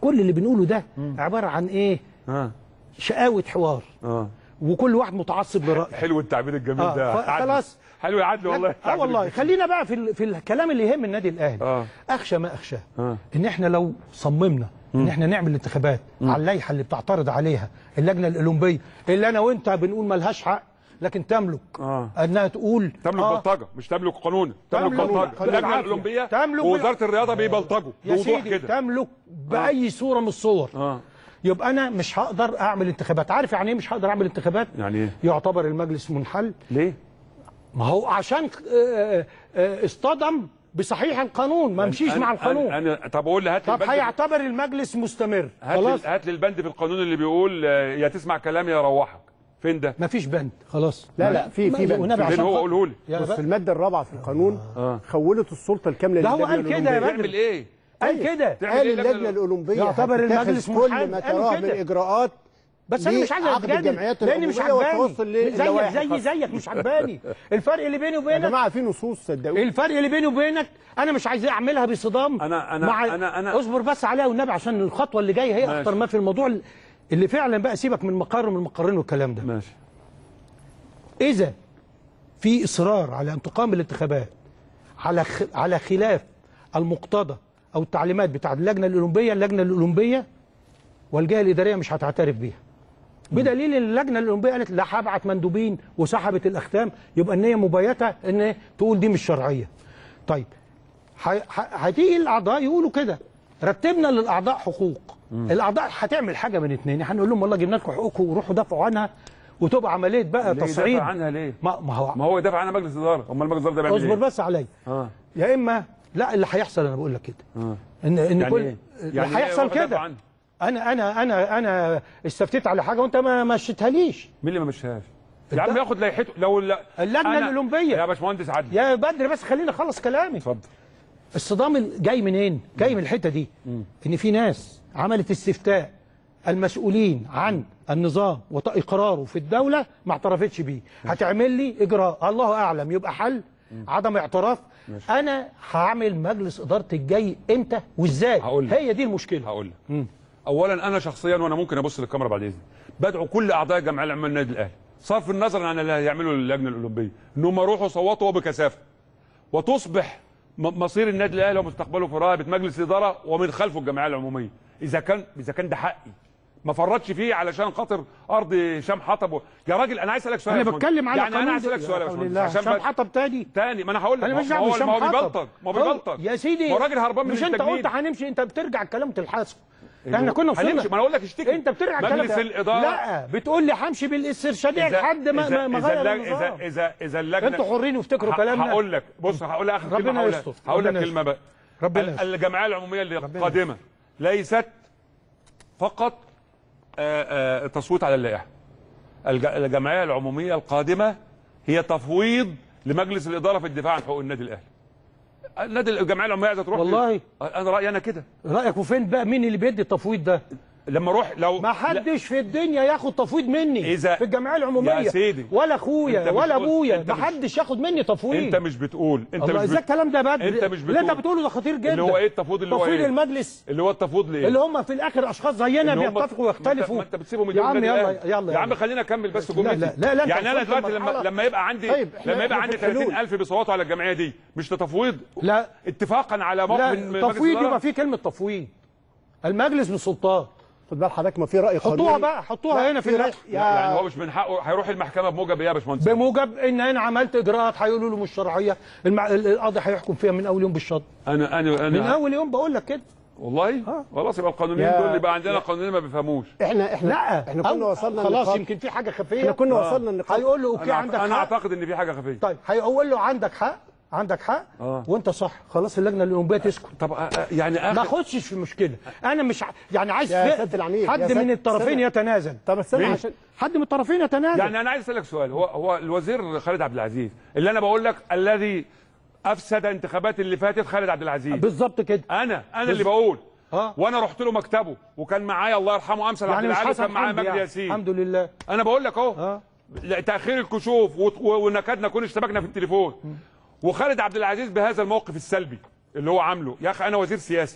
كل اللي بنقوله ده عباره عن ايه اه شقاوه حوار اه وكل واحد متعصب لرايه حلو التعبير الجميل آه، ده ف- عدل. خلاص. حلو يا عدل والله اه التعبير والله الجميل. خلينا بقى في ال- في الكلام اللي يهم النادي الاهلي آه. اخشى ما اخشاه آه. ان احنا لو صممنا ان احنا نعمل انتخابات على اللائحه اللي بتعترض عليها اللجنه الاولمبيه اللي انا وانت بنقول ملهاش حق لكن تملك آه. انها تقول تملك آه، بلطجه مش تملك قانون تملك تملك بلطجه قانون اللجنه العافية. الاولمبيه تملك ووزاره الرياضه بيبلطجوا يا بوضوح سيدي كده تملك باي صوره من الصور اه يبقى انا مش هقدر اعمل انتخابات عارف يعني ايه مش هقدر اعمل انتخابات يعني ايه؟ يعتبر المجلس منحل ليه؟ ما هو عشان آه، آه، اصطدم بصحيح القانون ما مشيش أنا- مع القانون أنا, أنا طب اقول لي هات لي طب البند هيعتبر المجلس مستمر هات خلاص لي هات لي البند في القانون اللي بيقول آه، يا تسمع كلامي يا روحك فين ده؟ ما فيش بند خلاص لا، لا، في- ما- في بند. والنبي فين عشان هو خاطر- قوله لي يا بص بقى- الماده الرابعه في القانون آه. خولت السلطه الكامله ده هو للجنة قال كده يا الأولمبية. بدر. تعمل ايه؟ قال كده تعمل قال إيه اللجنه اللجنة الاولمبيه يعتبر هتتخذ المجلس كل منحل. ما قالوا تراه من كده. اجراءات بس انا مش عايز لعقد اتجادل الجمعيات لاني مش العمومية عجباني وتوصل زيك للوائح زي الخاصة. زيك مش عجباني الفرق اللي بيني يا وبينك جماعه في نصوص صدقوني الفرق اللي بيني وبينك انا مش عايز اعملها بصدام أنا- أنا- مع أنا- أنا- اصبر بس عليها والنبي عشان الخطوه اللي جايه هي ماشي. اخطر ما في الموضوع اللي فعلا بقى سيبك من مقر من المقرين والكلام ده ماشي اذا في اصرار على ان تقام الانتخابات على خ... على خلاف المقتضى او التعليمات بتاعه اللجنه الاولمبيه اللجنه الاولمبيه والجهه الاداريه مش هتعترف بيها بدليل ان اللجنه الاولمبيه قالت لا هبعت مندوبين وسحبت الاختام يبقى النيه مبيته ان تقول دي مش شرعيه طيب ح- ح- هتيجي الاعضاء يقولوا كده رتبنا للاعضاء حقوق الاعضاء هتعمل حاجه من اتنين هنقول لهم والله جبنا لكم حقوقكم وروحوا دافعوا عنها وتبقى عمليه بقى ليه تصعيد يدافع عنها ليه؟ ما, ما هو ما هو يدافع عنها مجلس اداره امال مجلس الاداره ده بيعمل اصبر ايه؟ بس عليا اه يا اما لا اللي هيحصل انا بقول لك كده اه ان ان يعني كل ايه؟ اللي يعني إيه هيحصل هو بدافع كده عنها؟ انا انا انا انا استفتيت على حاجه وانت ما مشيتهاليش مين اللي ما مشاهاش؟ الد- يا عم ياخد لائحته لو لا اللجنة أنا- الأولمبية. يا باشمهندس عدلي يا بدر بس خليني اخلص كلامي اتفضل الصدام ال- جاي منين؟ جاي من الحته دي ان في ناس عملت استفتاء المسؤولين عن النظام واقراره في الدوله ما اعترفتش بيه هتعمل لي اجراء الله اعلم يبقى حل عدم اعتراف انا هعمل مجلس اداره الجاي امتى وازاي هقول لك. هي دي المشكله هقول لك اولا انا شخصيا وانا ممكن ابص للكاميرا بعد اذنك بدعو كل اعضاء الجمعيه العامه للنادي الاهلي صرف النظر عن اللي هيعملوا اللجنه الاولمبيه انهم يروحوا يصوتوا وبكثافه وتصبح م- مصير النادي الاهلي ومستقبله في رقبه مجلس اداره ومن خلفه الجمعيه العموميه اذا كان اذا كان ده حقي ما فرطش فيه علشان خاطر ارض هشام حطب و... يا راجل انا عايز اسالك سؤال انا يا باشمهندس. بتكلم على يعني انا قانون عايز اسالك ده- سؤال يا يا حول باشمهندس الله. عشان هشام بس- حطب تاني تاني ما انا هقول لك انا مش ما دعوه هو بهشام ما هو حطب. بيبلطج ما هو بيبلطج يا سيدي ما هو راجل هربان من مش انت التجنيد. قلت هنمشي انت بترجع الكلام تلحسه احنا كنا وصلنا هنمشي ما انا اقول لك اشتكي انت بترجع الكلام مجلس ده. الاداره لا بتقول لي همشي بالاسترشاديه لحد ما ما ما اذا غير اذا النظام اذا اذا, إذا اللجنه انتوا حرين وافتكروا ه- كلامنا هقول لك بص هقول لك اخر ربنا كلمه هقول لك يستر. هقول لك ربنا كلمه بقى ربنا ال- يستر. الجمعيه العموميه اللي ربنا قادمه ليست فقط آه، آه، تصويت على اللائحه الج- الجمعيه العموميه القادمه هي تفويض لمجلس الاداره في الدفاع عن حقوق النادي الاهلي النادي الجمعيه العموميه عايزه تروح والله. انا رايي انا كده رايك وفين بقى مين اللي بيدي التفويض ده لما اروح لو ما حدش في الدنيا ياخد تفويض مني إذا- في الجمعيه العموميه يا سيدي. ولا أنت اخويا مش ولا بتقول- ازاي أنت ما مش- حدش ياخد مني تفويض انت مش بتقول انت الله مش ازاي بت... الكلام ده بدري انت مش اللي انت بتقول- بتقوله ده خطير جدا اللي هو ايه التفويض اللي هو تفويض ايه المجلس اللي هو التفويض ليه اللي هم في الاخر اشخاص زينا إن هم- بيتفقوا ما انت- ويختلفوا ما انت بتسيبهم يا يديروا عم النادي يلا الأهلي. يلا يا عم خلينا اكمل بس لا، جملتي لا، لا، لا، أنت يعني انا وصلت دلوقتي لما لمرحلة- لما يبقى عندي طيب، إحنا- لما يبقى إحنا عندي في الحلول. 30000 بيصوتوا على الجمعيه دي مش ده تفويض لا اتفاقا على موقف من لا مجلس تفويض الإدارة؟ يبقى فيه كلمه تفويض المجلس بالسلطان خد بال حضرتك ما في راي قانوني حطوها بقى حطوها هنا في رأي- اللائحه يا يعني هو مش من حقه هيروح المحكمه بموجب ايه يا باشمهندس بموجب ان انا عملت اجراءات هيقولوا له مش شرعيه المع... القاضي هيحكم فيها من اول يوم بالشط انا انا من انا اول يوم بقول لك كده والله خلاص يبقى القانونيين يا- دول اللي بقى عندنا قانونيين ما بيفهموش احنا احنا لا احنا كنا أو- وصلنا خلاص لنقاط- يمكن في حاجه خفيه احنا كنا وصلنا النقاط هيقول له اوكي انا عندك انا حق اعتقد ان في حاجه خفيه طيب هيقول له عندك حق عندك حق آه. وانت صح خلاص اللجنه الاولمبيه تسكت طب آه، آه، يعني ما اخر اخدش في مشكله انا مش ع... يعني عايز يا في- سيادة العميد، يا حد سيادة- من الطرفين سيادة. يتنازل طب استنى مين؟ عشان حد من الطرفين يتنازل يعني انا عايز اسالك سؤال هو هو الوزير خالد عبد العزيز اللي انا بقول لك الذي افسد انتخابات اللي فاتت خالد عبد العزيز بالظبط كده انا انا اللي بقول اه وانا رحت له مكتبه وكان معايا الله يرحمه امثل عبد يعني مش العال حسن وكان معايا حمدي مجدي يعني. ياسين الحمد لله انا بقول لك اهو اه لا، تاخير الكشوف وت- و- ونكاد نكون اشتبكنا في التليفون وخالد عبد العزيز بهذا الموقف السلبي اللي هو عامله يا اخي انا وزير سياسي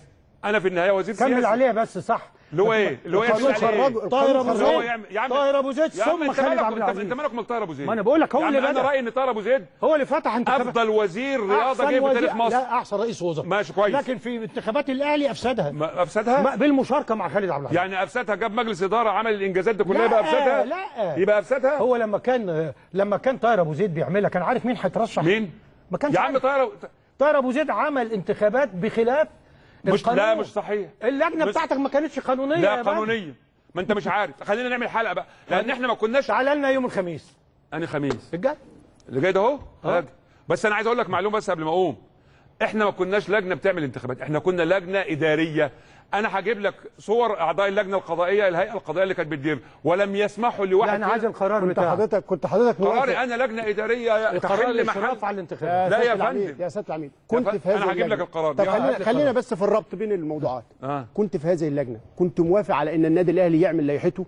انا في النهايه وزير كمل سياسي عليها بس صح اللي هو ايه اللي هو القانون يمشي عليه خرجه إيه؟ طاهر ابو القانون هو زيد يعمل- يعمل- طاهر ابو زيد يا عم ثم انت خالد مالك عبد انت, العزيز انت مالك من طاهر ابو زيد ما انا بقول لك هو يعني اللي انا بدأ رايي ان طاهر ابو زيد هو اللي فتح انتخابات افضل وزير رياضه أحسن جه في وزير- تاريخ مصر لا احسن رئيس وزراء ماشي كويس لكن في انتخابات الاهلي افسدها ما افسدها ما- بالمشاركه مع خالد عبد العزيز يعني افسدها جاب مجلس اداره عمل الانجازات دي كلها لا، يبقى افسدها لا. يبقى افسدها هو لما كان لما كان طاهر ابو زيد بيعملها كان عارف مين هيترشح مين ما كانش يا عم عارف. طاهر طاهر ابو زيد عمل انتخابات بخلاف مش القانون. لا مش صحيح اللجنه مش- بتاعتك ما كانتش قانونيه لا يا بدر. قانونيه ما انت مش عارف خلينا نعمل حلقه بقى لان احنا ما كناش تعالى لنا يوم الخميس انا خميس بجد اللي جاي ده اهو هاجي. بس انا عايز اقول لك معلومه بس قبل ما اقوم احنا ما كناش لجنه بتعمل انتخابات احنا كنا لجنه اداريه انا هجيب لك صور اعضاء اللجنه القضائيه الهيئه القضائيه اللي كانت بتدير ولم يسمحوا لواحد لا انا عايز فينا- القرار كنت بتاعك حضرتك كنت حضرتك قراري موافق انا لجنه اداريه القرار تحل الاشراف محل على الانتخابات لا يا سيادة العميد، فندم. يا سياده العميد كنت فندم، في هذه أنا هجيب لك اللجنة. القرار. طب يا خلينا هات لي خلينا القرار. بس في الربط بين الموضوعات آه. كنت في هذه اللجنه كنت موافق على ان النادي الاهلي يعمل لائحته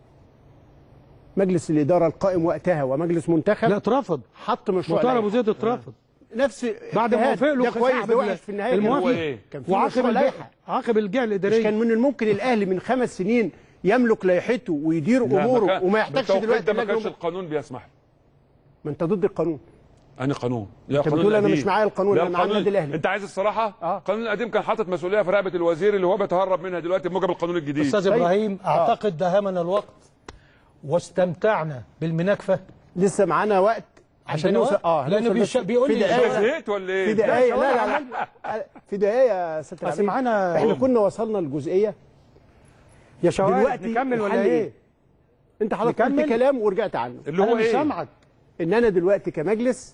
مجلس الاداره القائم وقتها ومجلس منتخب لا اترفض حط مشروع وطاهر ابو لائحة. زيد اترفض نفس بعد ما اجتهاد. وافق له ده كويس صاحب ده وحش في النهايه كان الموافق هو إيه؟ كان في وعاقب مشروع الج- لائحه عاقب الجهه مش الاداريه كان من الممكن الاهلي من خمس سنين يملك لائحته ويدير لا، ما اموره كان- وما يحتاجش بالتوقيت دلوقتي ده ما كانش اللجنة. القانون بيسمح ما انت ضد القانون انا قانون لا أنت القانون بتقول أنا القديم. مش معايا القانون، لا أنا معايا النادي الأهلي. انت عايز الصراحه آه. القانون القديم كان حاطط مسؤوليه في رقبه الوزير اللي هو بيتهرب منها دلوقتي بموجب القانون الجديد استاذ طيب. ابراهيم اعتقد دهمنا الوقت واستمتعنا بالمناكفه لسه معانا وقت عشان عندنا نوصل وقت؟ اه لأنه هنوصل بيش- بس بيقول في لي انت دقايق زهقت ولا في ايه؟ دقايق لا، لا لا لا في دقايق يا سياده بس العميد. معانا احنا كنا وصلنا لجزئيه يا شوارع دلوقتي نكمل ولا الحل ايه؟ إيه؟ انت حضرتك قلت نكمل؟ كلام ورجعت عنه اللي انا هو مش ايه؟ سامعك ان انا دلوقتي كمجلس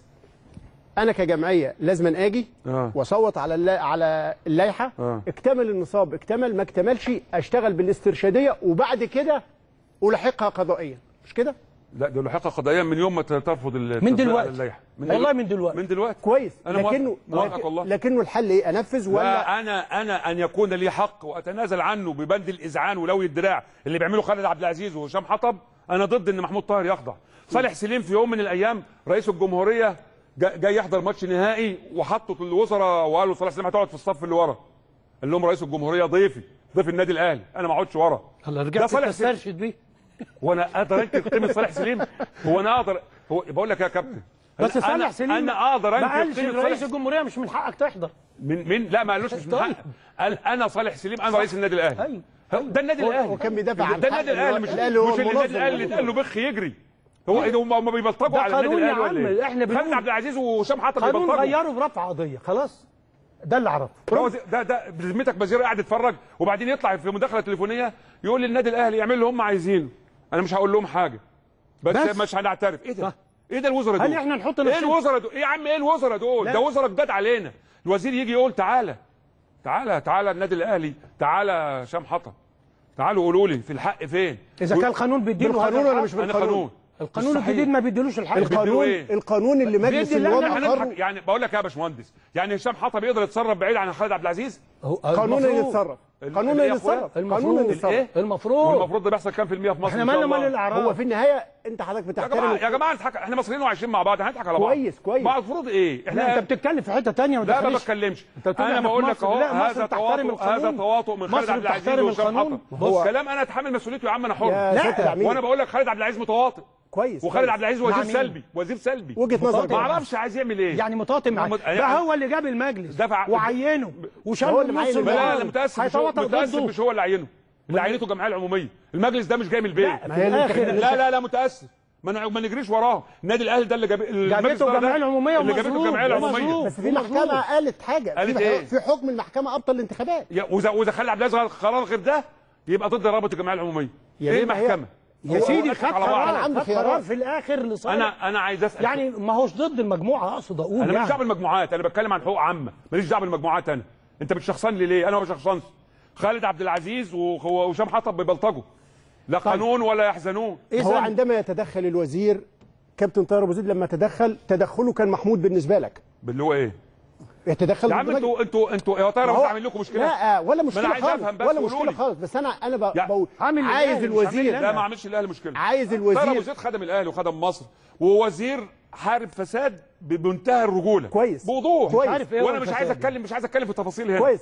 انا كجمعيه لازم اجي آه. واصوت على اللا... على اللائحه آه. اكتمل النصاب اكتمل ما اكتملش اشتغل بالاسترشاديه وبعد كده الحقها قضائيا مش كده لا ده لحقها قضائيا من يوم ما ترفض ال- من التصديق دلوقتي. على اللائحه والله من دلوقتي. من دلوقتي كويس انا موافق. لكنه موافقك لكن- والله لكنه الحل ايه انفذ ولا لا انا انا ان يكون لي حق واتنازل عنه ببند الاذعان ولوي الدراع اللي بيعمله خالد عبد العزيز وهشام حطب انا ضد ان محمود طاهر يخضع صالح سليم في يوم من الايام رئيس الجمهوريه جا- جاي يحضر ماتش نهائي وحطوا الوزراء وقالوا صالح سليم هتقعد في الصف اللي ورا قال لهم رئيس الجمهوريه ضيفي ضيف النادي الاهلي انا ما اقعدش ورا هلا ده رجعت صالح سليم تسترشد بيه هو انا اقدر انكر قيمه صالح سليم هو انا اقدر هو بقول لك يا كابتن بس أنا- صالح سليم انا اقدر ما انكر قالش قيمه رئيس صالح الجمهوريه مش من حقك تحضر من مين لا ما قالوش مش من طيب. حق قال انا صالح سليم انا رئيس النادي الاهلي أيوة. هو- ده النادي هو- الاهلي هو كان بيدافع عن ده حق النادي الاهلي مش الأهلي هو مش اللي النادي المنظم. الاهلي اللي اتقال له بخ يجري هو ايه ده هم هم بيبلطجوا ده على النادي قانون يا الاهلي ولا عم، ايه؟ إحنا بنقول- خالد عبد العزيز وهشام حطب قانون بيبلطجوا غيره برفع قضيه خلاص ده اللي اعرفه ده وزي- ده ده بذمتك وزير قاعد يتفرج وبعدين يطلع في مداخله تليفونيه يقول للنادي الاهلي يعمل اللي هم عايزينه انا مش هقول لهم حاجه بس, بس. بس مش هنعترف ايه ده صح. ايه ده الوزراء دول هل احنا نحط ايه نفسنا الوزراء دول ايه يا عم ايه الوزراء دول لا. ده وزراء جداد علينا الوزير يجي يقول تعالى تعالى تعالى النادي الاهلي تعالى هشام حطب تعالوا قولوا لي في الحق فين اذا كان القانون بيديله بالقانون هذا ولا الحق، مش انا بالقانون قانون القانون مستحيل. الجديد ما بيديلوش الحق بيديله القانون إيه؟ القانون اللي مجلس بيدي- لا، لا، الوضع احنا قرره نضحك يعني بقول لك يا باشمهندس يعني هشام حطب يقدر يتصرف بعيد عن خالد عبد العزيز هو- قانون اللي المفروض- يتصرف ال- قانون اللي اللي يا أخويا؟ يتصرف المفروض. قانون اللي الإيه؟ يتصرف المفروض والمفروض ده بيحصل كام في المية في مصر احنا إن شاء مالنا الله؟ مال الاعراض هو في النهايه انت حضرتك يا بتحترم جماعه يا جماعه نضحك احنا مصريين وعايشين مع بعض هنضحك على بعض كويس، كويس. ما المفروض ايه لا احنا انت بتتكلم في حته ثانيه لا ما بتكلمش أنت بتقول انا إحنا بقول في لك مصر. اهو لا، مصر هذا بتحترم تواطؤ هذا القانون. تواطؤ من خالد مصر عبد العزيز بتحترم وهشام القانون. حطب هو- كلام انا اتحمل مسؤوليته يا عم انا حر يا لا، سياده العميد وانا بقول لك خالد عبد العزيز متواطئ كويس وخالد كويس. عبد العزيز مع وزير مين؟ سلبي وزير سلبي وجهه نظر ما اعرفش عايز يعمل ايه يعني متواطئ معاه محمد- ده يعني- هو اللي جاب المجلس دفع- وعينه وشال هو اللي نص معين لا لا المعارض. لا متاسف مش هو هيتواطئ متاسف ضده مش هو اللي عينه اللي عينته الجمعيه العموميه المجلس ده مش جاي من البيت لا، ما هي في الآخر الانتخابات- لا لا لا متاسف ما ن- ما نجريش وراه النادي الاهلي ده اللي جاب المجلس جابته ده- الجمعيه العموميه اللي جابته ومظلوم الجمعيه ومظلوم. العموميه بس في ومظلوم. محكمه قالت حاجه قالت في, إيه؟ في حكم المحكمه ابطل الانتخابات يا- واذا واذا خلى عبد العزيز قرار غير ده يبقى ضد رابطه الجمعيه العموميه يا ايه ليه ما هي- محكمه يا هو سيدي وقفك خد على بعض. قرار أنا عندي خد خيارات. قرار في الاخر لصالح انا انا عايز اسال يعني ما هوش ضد المجموعه اقصد اقول انا ماليش يعني دعوه بالمجموعات انا بتكلم عن حقوق عامه ماليش دعوه بالمجموعات انا انت بتشخصن لي ليه انا ما بشخصنش خالد عبد العزيز وهو- وهشام حطب بيبلطجوا لا قانون ولا يحزنون هو إذن- عندما يتدخل الوزير كابتن طاهر ابو زيد لما تدخل تدخله كان محمود بالنسبه لك اللي هو ايه يتدخل يا عم ضد انتوا انتوا انتوا يا ترى ما مش هو- عامل لكم مشكله لا ولا ما مشكله أنا عايز خالص أفهم بس ولا قولوا مشكله لي. خالص بس انا انا ب- يا- بقول عامل عايز الأهلي، مش عامل الوزير الأهلي. لا ما عملش الاهلي مشكله عايز طاهر ابو الوزير زيد خدم الاهلي وخدم مصر ووزير حارب فساد بمنتهى الرجوله كويس. بوضوح كويس. عارف إيه هو وانا مش عايز الفساد؟ اتكلم مش عايز اتكلم في تفاصيل هنا كويس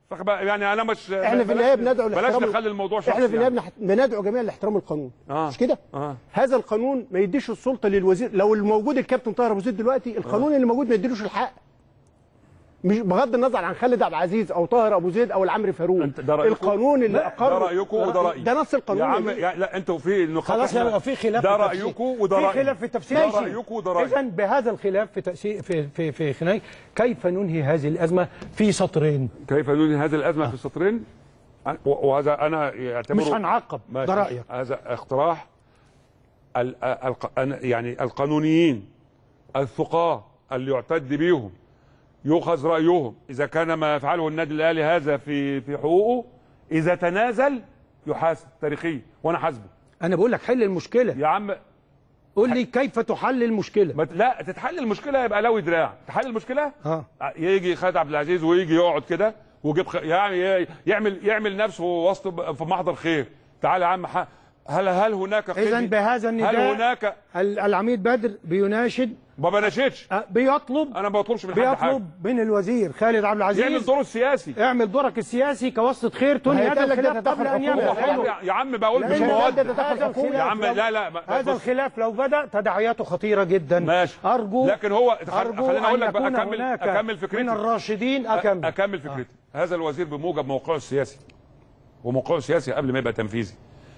فخ- بقى- يعني انا مش احنا في بلاش- النهايه بندعو بلاش لاحترام نخلي الموضوع شخصي احنا في النهايه يعني. بنح- بندعو جميعا لاحترام القانون آه. مش كده آه. هذا القانون ما يديش السلطه للوزير لو الموجود الكابتن طاهر ابو زيد دلوقتي القانون اللي موجود ما يديلوش الحق مش بغض النظر عن خالد عبد العزيز او طاهر ابو زيد او العمري فاروق أنت ده رأيكم؟ القانون اللي ده اقر رايكم وده رايي ده نص القانون يا عم يا بيه. يا لا انتوا في نقاط خلاص إحنا- يبقى في خلاف ده في التفسير. رايكم وده في رايي خلاف في التفسير ده رايكم وده رايي اذا بهذا الخلاف في تأسير في في في, في كيف ننهي هذه الازمه في سطرين كيف ننهي هذه الازمه في سطرين و- وهذا انا يعتبره مش هنعقب ماشي. ده رايك هذا اقتراح ال- الق- أنا- يعني القانونيين الثقاه اللي يعتد بيهم يؤخذ رايهم اذا كان ما يفعله النادي الاهلي هذا في في حقوقه اذا تنازل يحاسب تاريخيا وانا حاسبه انا بقول لك حل المشكله يا عم قول لي كيف تحل المشكله ما ت- لا تتحل المشكله يبقى لوي دراع تحل المشكله اه يجي خالد عبد العزيز ويجي يقعد كده ويجيب خ... يعني يعمل يعمل نفسه وسط ب- في محضر خير تعال يا عم ح... هل هل هناك اذا خدمة؟ بهذا هل النداء هناك ال- العميد بدر بيناشد ما بناشدش آه، بيطلب انا ما بطلبش من حد حاجه بيطلب من الوزير خالد عبد يعمل العزيز دوره السياسي اعمل دورك السياسي كوسط خير تنهي هذا هيتقال لك ده الخلاف تدخل قبل ان حكومي. هو يبدا حر حلو. يا- يا عم بقول لا، مش لا، لا، مواد ده تدخل هذا حكومي. يا عم الخلاف لا لا ما- هذا بص. الخلاف لو بدا تداعياته خطيره جدا ماشي ارجو لكن هو خل- ارجو خليني اقول ان لك بقى يكون اكمل هناك اكمل من فكرتي الراشدين اكمل اكمل فكرتي هذا الوزير بموجب موقعه السياسي وموقعه السياسي قبل ما يبقى تنفيذي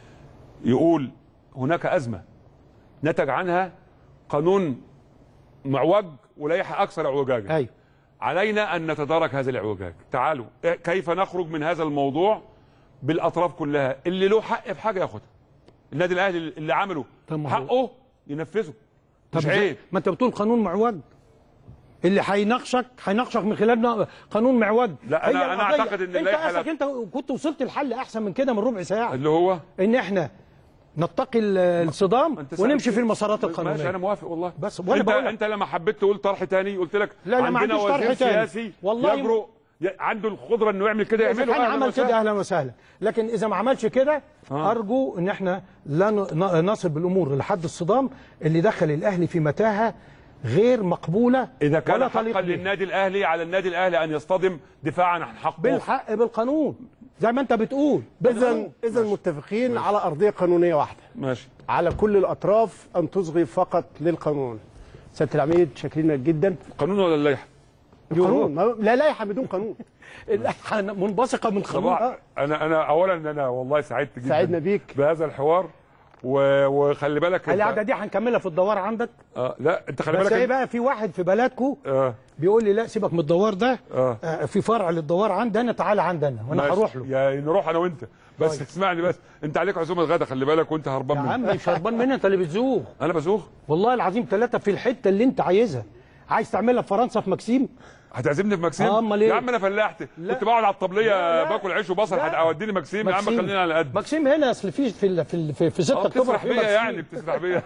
يقول هناك ازمه نتج عنها قانون معوج ولائحه اكثر اعوجاجا ايوه علينا ان نتدارك هذا الاعوجاج تعالوا إيه- كيف نخرج من هذا الموضوع بالاطراف كلها اللي له حق في حاجه ياخدها النادي الاهلي اللي عمله طب ما هو- حقه ينفذه مش طب عيب ما انت بتقول قانون معوج اللي هيناقشك هيناقشك من خلال نا- قانون معوج لا، أنا- هي أنا القضية. أعتقد إن انت اللائحة أصلك لا- انت كنت وصلت الحل احسن من كده من ربع ساعه اللي هو ان احنا نتقي ال- الصدام أنت سألت- ونمشي في المسارات ماشي القانونيه انا موافق والله بس وأنا انت بقول لك- انت لما حبيت تقول طرح تاني قلت لك لا، لا، ما عندنا عنديش طرح وزير تاني. سياسي والله يجرؤ ي- عنده القدره انه يعمل كده اذا يعمله كان أهلاً عمل وسهلاً. كده اهلا وسهلا لكن اذا ما عملش كده آه. ارجو ان احنا لا ن- ن- نصل بالامور لحد الصدام اللي دخل الاهلي في متاهه غير مقبوله اذا كان ولا طليق حقا بيها. للنادي الاهلي على النادي الاهلي ان يصطدم دفاعا عن حقه بالحق بالقانون زي ما انت بتقول اذا بالقانون. اذا متفقين على ارضيه قانونيه واحده ماشي على كل الاطراف ان تصغي فقط للقانون سياده العميد شاكرين لك جدا قانون ولا اللائحه القانون ما- لا لائحه بدون قانون اللائحة منبثقه من قانون طبعا انا انا اولا انا والله سعدت جدا سعدنا بيك. بهذا الحوار و... وخلي بالك أنت- القعده دي هنكملها في الدوار عندك آه لا انت خلي بس بالك ايه أنت- بقى في واحد في بلدكم آه بيقول لي لا سيبك من الدوار ده آه. آه، في فرع للدوار عندنا تعالى عندنا وانا ماشي. هروح له يا نروح انا وانت بس طيب. اسمعني بس انت عليك عزومه غدا خلي بالك وانت هربان يا مني عم مش هربان مني انت اللي بتزوغ انا بزوغ والله العظيم ثلاثه في الحته اللي انت عايزها عايز تعملها في فرنسا في مكسيم هتعزمني في مكسيم آه، أمال إيه؟ يا عم انا فلاحت لا. كنت بقعد على الطبليه لا، لا. باكل عيش وبصل لا. هتوديني مكسيم يا عم مكسيم. خلينا على قد مكسيم هنا اصل في في ال- في ال- في, في 6 اه اكتوبر بتسرح في بيا مكسيم. يعني بتسرح بيا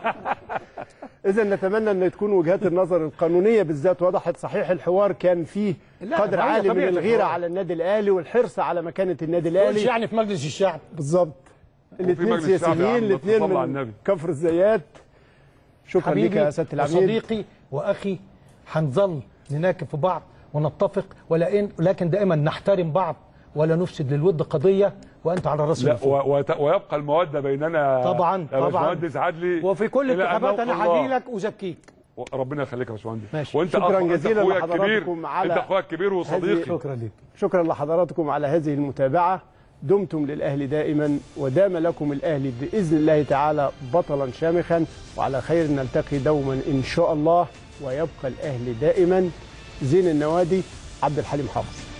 اذا نتمنى ان تكون وجهات النظر القانونيه بالذات وضحت صحيح الحوار كان فيه لا، قدر ما هي عالي من طبيعة الغيره الحوار. على النادي الاهلي والحرص على مكانه النادي تقولش الاهلي يعني في مجلس الشعب بالظبط الاثنين مجلس الشعب يا عم، سياسيين الاثنين صلى على من النبي. كفر الزيات شكرا لك يا سياده العميد وصديقي واخي هنظل نناكب في بعض ونتفق ولكن لكن دائما نحترم بعض ولا نفسد للود قضيه وانت على راس لا الفوق. و- وت- ويبقى الموده بيننا طبعا يا طبعا باشمهندس عدلي وفي كل إلى أن الانتخابات نلقى انا الله. هاجي لك ازكيك ربنا يخليك يا باشمهندس ماشي. وانت شكراً أخ- أنت جزيلاً أخويا لحضراتكم الكبير على انت اخويا الكبير وصديقي شكرا لك شكرا لحضراتكم على هذه المتابعة دمتم للأهلي دائما ودام لكم الأهلي بإذن الله تعالى بطلا شامخا وعلى خير نلتقي دوما إن شاء الله ويبقى الأهلي دائما زين النوادي عبد الحليم حافظ